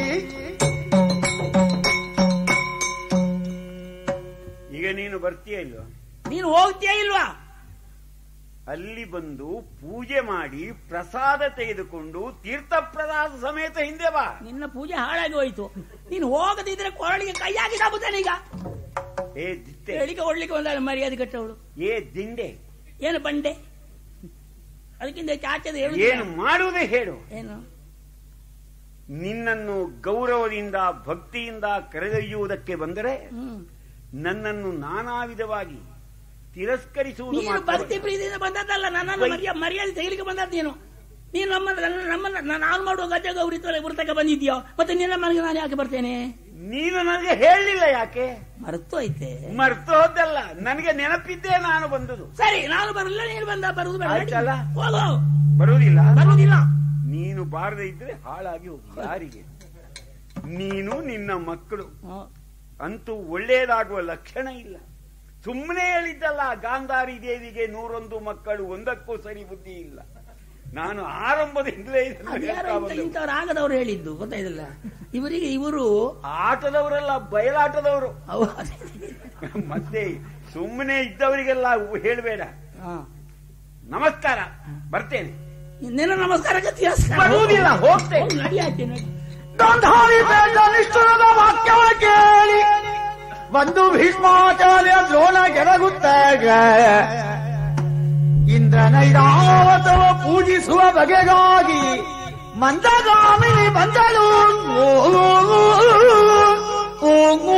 ಈಗ ನೀನು ಬರ್ತೀಯ ಇಲ್ವಾ ನೀನು ಹೋಗ್ತೀಯ ಇಲ್ವಾ ಅಲ್ಲಿ ಬಂದು ಪೂಜೆ ಮಾಡಿ ಪ್ರಸಾದ ತೆಗೆದುಕೊಂಡು ತೀರ್ಥ ಪ್ರಸಾದ ಸಮೇತ ಹಿಂದೆ ಬಾ ನಿನ್ನ ಪೂಜೆ ಹಾಳಾಗಿ ಹೋಯ್ತು ನೀನು ಹೋಗದಿದ್ರೆ ಕೊರಳಿಗೆ ಕೈ ಹಾಕಿದಾಗುತ್ತಾನೆ ಈಗ ಏ ದಿತ್ತೆ ಹೇಳಿಕೆ ಕೊಡ್ಲಿಕ್ಕೆ ಬಂದ ಮರ್ಯಾದೆ ಕಟ್ಟವಳು ಏ ದಿಂಡೆ ಏನು ಬಂಡೆ ಅದಕ್ಕಿಂತ ಚಾಚದ ಹೇಳು ಏನು ಮಾಡುವುದೇ ಹೇಳು ಏನು ನಿನ್ನನ್ನು ಗೌರವದಿಂದ ಭಕ್ತಿಯಿಂದ ಕರೆದೊಯ್ಯುವುದಕ್ಕೆ ಬಂದರೆ ಹ್ಮ್ ನನ್ನನ್ನು ನಾನಾ ವಿಧವಾಗಿ ತಿರಸ್ಕರಿಸುವುದು ನೀನು ಮಾತ್ರ ಭಕ್ತಿ ಪ್ರೀತಿಯಿಂದ ಬಂದದ್ದಲ್ಲ ನನ್ನನ್ನು ಮರ್ಯ- ಮರ್ಯಾದೆ ತೆಗಿಲಿಕ್ಕೆ ಬಂದದ್ದು ನೀನು ನೀನು ನಮ್ಮನ್ನ ನನ್ನ- ನಮ್ಮನ್ನ ನಾನು ಮಾಡುವ ಗದ್ದೆ ಗೌರಿ ವೃತ್ತಕ್ಕೆ ಬಂದಿದ್ಯೋ ಮತ್ತೆ ನಿನ್ನ ಮನೆಗೆ ನಾನು ಯಾಕೆ ಬರ್ತೇನೆ ನೀನು ನನಗೆ ಹೇಳಲಿಲ್ಲ ಯಾಕೆ ಮರೆತು ಐತೆ ಮರ್ತು ಹೋದಲ್ಲ ನನಗೆ ನೆನಪಿದ್ದೇ ನಾನು ಬಂದದು ಸರಿ ನಾನು ಬರಲಿಲ್ಲ ನೀನು ಬಂದ ಬರುವುದು ಬೇಡ ಆಯ್ತಲ್ಲ? ಹೋಗು ಬರುವುದಿಲ್ಲ ಬರುವುದಿಲ್ಲ ನೀನು ಬಾರದೆ ಇದ್ರೆ ಹಾಳಾಗಿ ಹೋಗು ಯಾರಿಗೆ ನೀನು ನಿನ್ನ ಮಕ್ಕಳು ಹ್ಮ್. ಅಂತೂ ಒಳ್ಳೆಯದಾಗುವ ಲಕ್ಷಣ ಇಲ್ಲ ಸುಮ್ಮನೆ ಹೇಳಿದ್ದಲ್ಲ ಗಾಂಧಾರಿ ದೇವಿಗೆ ನೂರೊಂದು ಮಕ್ಕಳು ಒಂದಕ್ಕೂ ಸರಿ ಬುದ್ಧಿ ಇಲ್ಲ ನಾನು ಆರಂಭದಿಂದಲೇ ಇದನ್ನು ಅದ್ಯಾರೋ ಹೇಳ್ತಾ ಇಂಥ ಬಂದೆವು. ಇಂಥವ್ರು ಆಗದವ್ರು ಹೇಳಿದ್ದು ಗೊತ್ತಾಯ್ತಲ್ಲ ಇವರಿಗೆ ಇವರು ಆಟದವರಲ್ಲ ಬಯಲಾಟದವರು ಅವ- ಮತ್ತೆ ಸುಮ್ಮನೆ ಇದ್ದವರಿಗೆಲ್ಲ ಹೇಳಬೇಡ ಹಾ. ನಮಸ್ಕಾರ ಬರ್ತೇನೆ ನಿನ್ನ ನಮಸ್ಕಾರಕ್ಕೆ ತಿರಸ್ಕಾರ ಬರುವುದಿಲ್ಲ ಹೋಗ್ತೇನೆ ಹೋಗು, ನಡಿ ಆಚೆ, ನಡಿ. ಗಾಂಧಾರಿ ಬೇಡ ನಿಷ್ಠುರದ ವಾಕ್ಯವ ಕೇಳಿ ಬಂದು ಭೀಷ್ಮಾಚಾರ್ಯ ದ್ರೋಣ ಕೆರಗುತ್ತಾಗ ಇಂದ್ರನೈರಾವತವ ಪೂಜಿಸುವ ಬಗೆಗಾಗಿ ಮಂದಗಾಮಿನಿ ಬಂದಳು ಓ, ಓ, ಓ, ಓ.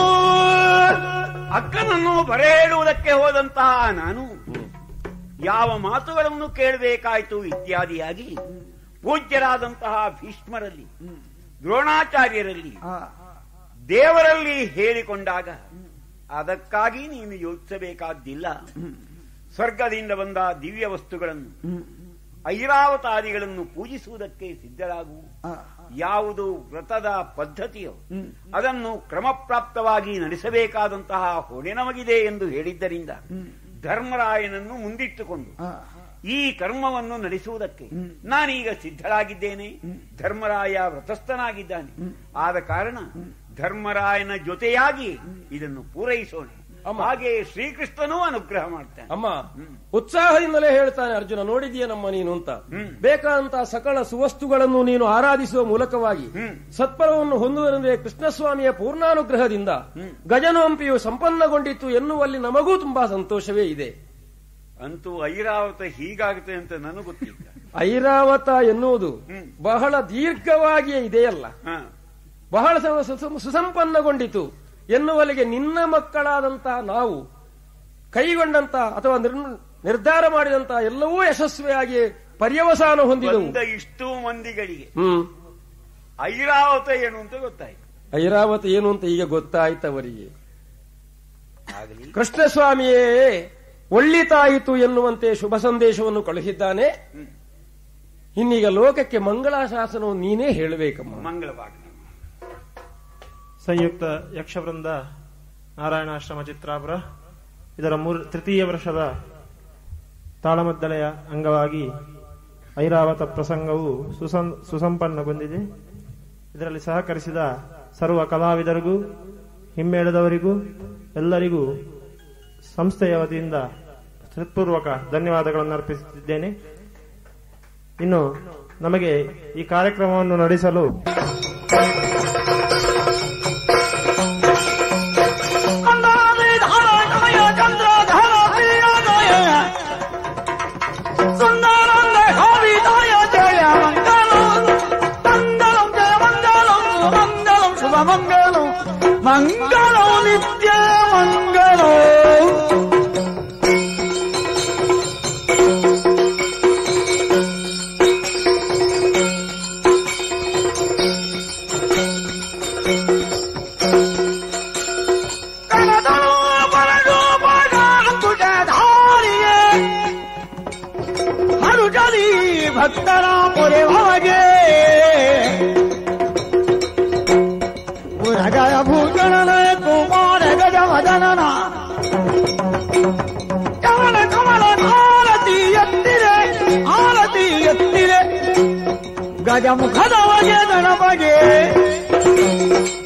ಅಕ್ಕನನ್ನು ಬರೇಳುವುದಕ್ಕೆ ಹೋದಂತಹ ನಾನು ಯಾವ ಮಾತುಗಳನ್ನು ಕೇಳಬೇಕಾಯ್ತು ಇತ್ಯಾದಿಯಾಗಿ ಪೂಜ್ಯರಾದಂತಹ ಭೀಷ್ಮರಲ್ಲಿ ದ್ರೋಣಾಚಾರ್ಯರಲ್ಲಿ ಆ, ದೇವರಲ್ಲಿ ಹೇಳಿಕೊಂಡಾಗ ಅದಕ್ಕಾಗಿ ನೀನು ಯೋಚಿಸಬೇಕಾದ್ದಿಲ್ಲ ಸ್ವರ್ಗದಿಂದ ಬಂದ ದಿವ್ಯ ವಸ್ತುಗಳನ್ನು ಐರಾವತಾದಿಗಳನ್ನು ಪೂಜಿಸುವುದಕ್ಕೆ ಸಿದ್ಧರಾಗು ಆ, ಯಾವುದು ವ್ರತದ ಪದ್ಧತಿಯೋ ಅದನ್ನು ಕ್ರಮಪ್ರಾಪ್ತವಾಗಿ ನಡೆಸಬೇಕಾದಂತಹ ಹೊಣೆ ನಮಗಿದೆ ಎಂದು ಹೇಳಿದ್ದರಿಂದ ಧರ್ಮರಾಯನನ್ನು ಮುಂದಿಟ್ಟುಕೊಂಡು ಆ, ಈ ಕರ್ಮವನ್ನು ನಡೆಸುವುದಕ್ಕೆ ನಾನೀಗ ಸಿದ್ಧರಾಗಿದ್ದೇನೆ ಧರ್ಮರಾಯ ವ್ರತಸ್ಥನಾಗಿದ್ದಾನೆ ಆದ ಕಾರಣ ಧರ್ಮರಾಯನ ಜೊತೆಯಾಗಿ ಇದನ್ನು ಪೂರೈಸೋಣ ಹಾಗೆ ಶ್ರೀಕೃಷ್ಣನೂ ಅನುಗ್ರಹ ಮಾಡ್ತಾನೆ ಅಮ್ಮ ಉತ್ಸಾಹದಿಂದಲೇ ಹೇಳ್ತಾನೆ ಅರ್ಜುನ ನೋಡಿದೀಯನಮ್ಮ ನೀನು ಅಂತ ಹ್ಮ್. ಬೇಕಾದಂತಹ ಸಕಲ ಸುವಸ್ತುಗಳನ್ನು ನೀನು ಆರಾಧಿಸುವ ಮೂಲಕವಾಗಿ ಹ್ಮ್. ಸತ್ಫಲವನ್ನು ಹೊಂದುವುದೆಂದರೆ ಕೃಷ್ಣಸ್ವಾಮಿಯ ಪೂರ್ಣಾನುಗ್ರಹದಿಂದ ಗಜನೋಂಪಿಯು ಸಂಪನ್ನಗೊಂಡಿತ್ತು ಎನ್ನುವಲ್ಲಿ ನಮಗೂ ತುಂಬಾ ಸಂತೋಷವೇ ಇದೆ ಅಂತೂ ಐರಾವತ ಹೀಗಾಗುತ್ತೆ ಅಂತ ನನಗೆ ಗೊತ್ತಿಲ್ಲ ಐರಾವತ ಎನ್ನುವುದು ಹ್ಮ್. ಬಹಳ ದೀರ್ಘವಾಗಿಯೇ ಇದೆಯಲ್ಲ ಹ. ಬಹಳ ಸ- ಸು- ಸುಸಂಪನ್ನಗೊಂಡಿತು ಎನ್ನುವಲ್ಲಿಗೆ ನಿನ್ನ ಮಕ್ಕಳಾದಂತಹ ನಾವು ಕೈಗೊಂಡಂತಹ ಅಥವಾ ನಿರ್- ನಿರ್ಧಾರ ಮಾಡಿದಂತಹ ಎಲ್ಲವೂ ಯಶಸ್ವಿಯಾಗಿ ಪರ್ಯವಸಾನ ಹೊಂದಿದವು ಬಂದ ಇಷ್ಟೂ ಮಂದಿಗಳಿಗೆ ಹ್ಮ್ ಐರಾವತ ಏನು ಅಂತ ಗೊತ್ತಾಯ್ತು ಐರಾವತ ಏನು ಅಂತ ಈಗ ಗೊತ್ತಾಯ್ತವರಿಗೆ ಆಗಲಿ ಕೃಷ್ಣಸ್ವಾಮಿಯೇ ಒಳ್ಳಿತಾಯಿತು ಎನ್ನುವಂತೆ ಶುಭ ಸಂದೇಶವನ್ನು ಕಳುಹಿದ್ದಾನೆ ಇನ್ನೀಗ ಲೋಕಕ್ಕೆ ಮಂಗಳಾಶಾಸನವನ್ನು ನೀನೇ ಹೇಳಬೇಕಮ್ಮ ಮಂಗಳವಾಗಲಿ ಸಂಯುಕ್ತ ಯಕ್ಷವೃಂದ ನಾರಾಯಣಾಶ್ರಮ ಚಿತ್ರಾಪುರ ಇದರ ಮೂರ್ ತೃತೀಯ ವರ್ಷದ ತಾಳಮದ್ದಳೆಯ ಅಂಗವಾಗಿ ಐರಾವತ ಪ್ರಸಂಗವು ಸುಸಂ ಸುಸಂಪನ್ನಗೊಂಡಿದೆ ಇದರಲ್ಲಿ ಸಹಕರಿಸಿದ ಸರ್ವ ಕಲಾವಿದರಿಗೂ ಹಿಮ್ಮೇಳದವರಿಗೂ ಎಲ್ಲರಿಗೂ ಸಂಸ್ಥೆಯ ವತಿಯಿಂದ ಹೃತ್ಪೂರ್ವಕ ಧನ್ಯವಾದಗಳನ್ನು ಅರ್ಪಿಸುತ್ತಿದ್ದೇನೆ ಇನ್ನು ನಮಗೆ ಈ ಕಾರ್ಯಕ್ರಮವನ್ನು ನಡೆಸಲು ಮಂದಾರಧಾರಕಮಯ ಚಂದ್ರಧರ ಪ್ರಿಯೋದಯ. ಸುಂದರಂಗ ಕವಿತಾಯ ಜಯ ಮಂಗಲಂ ಮಂಗಲಂ ಜಯ ಮಂಗಲಂ ಮಂಗಲಂ ಶುಭ ಮಂಗಲಂ ಮಂಗಲಂ ನಿತ್ಯ ಮಂಗಲಂ ಕಣದಳು ಬರಡು ಬಡ ಕುಟಧಾರಿಯೇ ಹರುಟಲಿ ಭಕ್ತರ ಮೊರೆವಾಗೆ ಉರಗಯ ಭೂಷಣನ ಕುಮಾರ ಗಜ ಮದನನ ಕಮಲ ಕಮಲ ಆರತಿ ಎತ್ತಿರೆ ಆರತಿ ಎತ್ತಿರೆ ಗಜ ಮುಖದ ಬಗೆ ದನ ಬಗೆ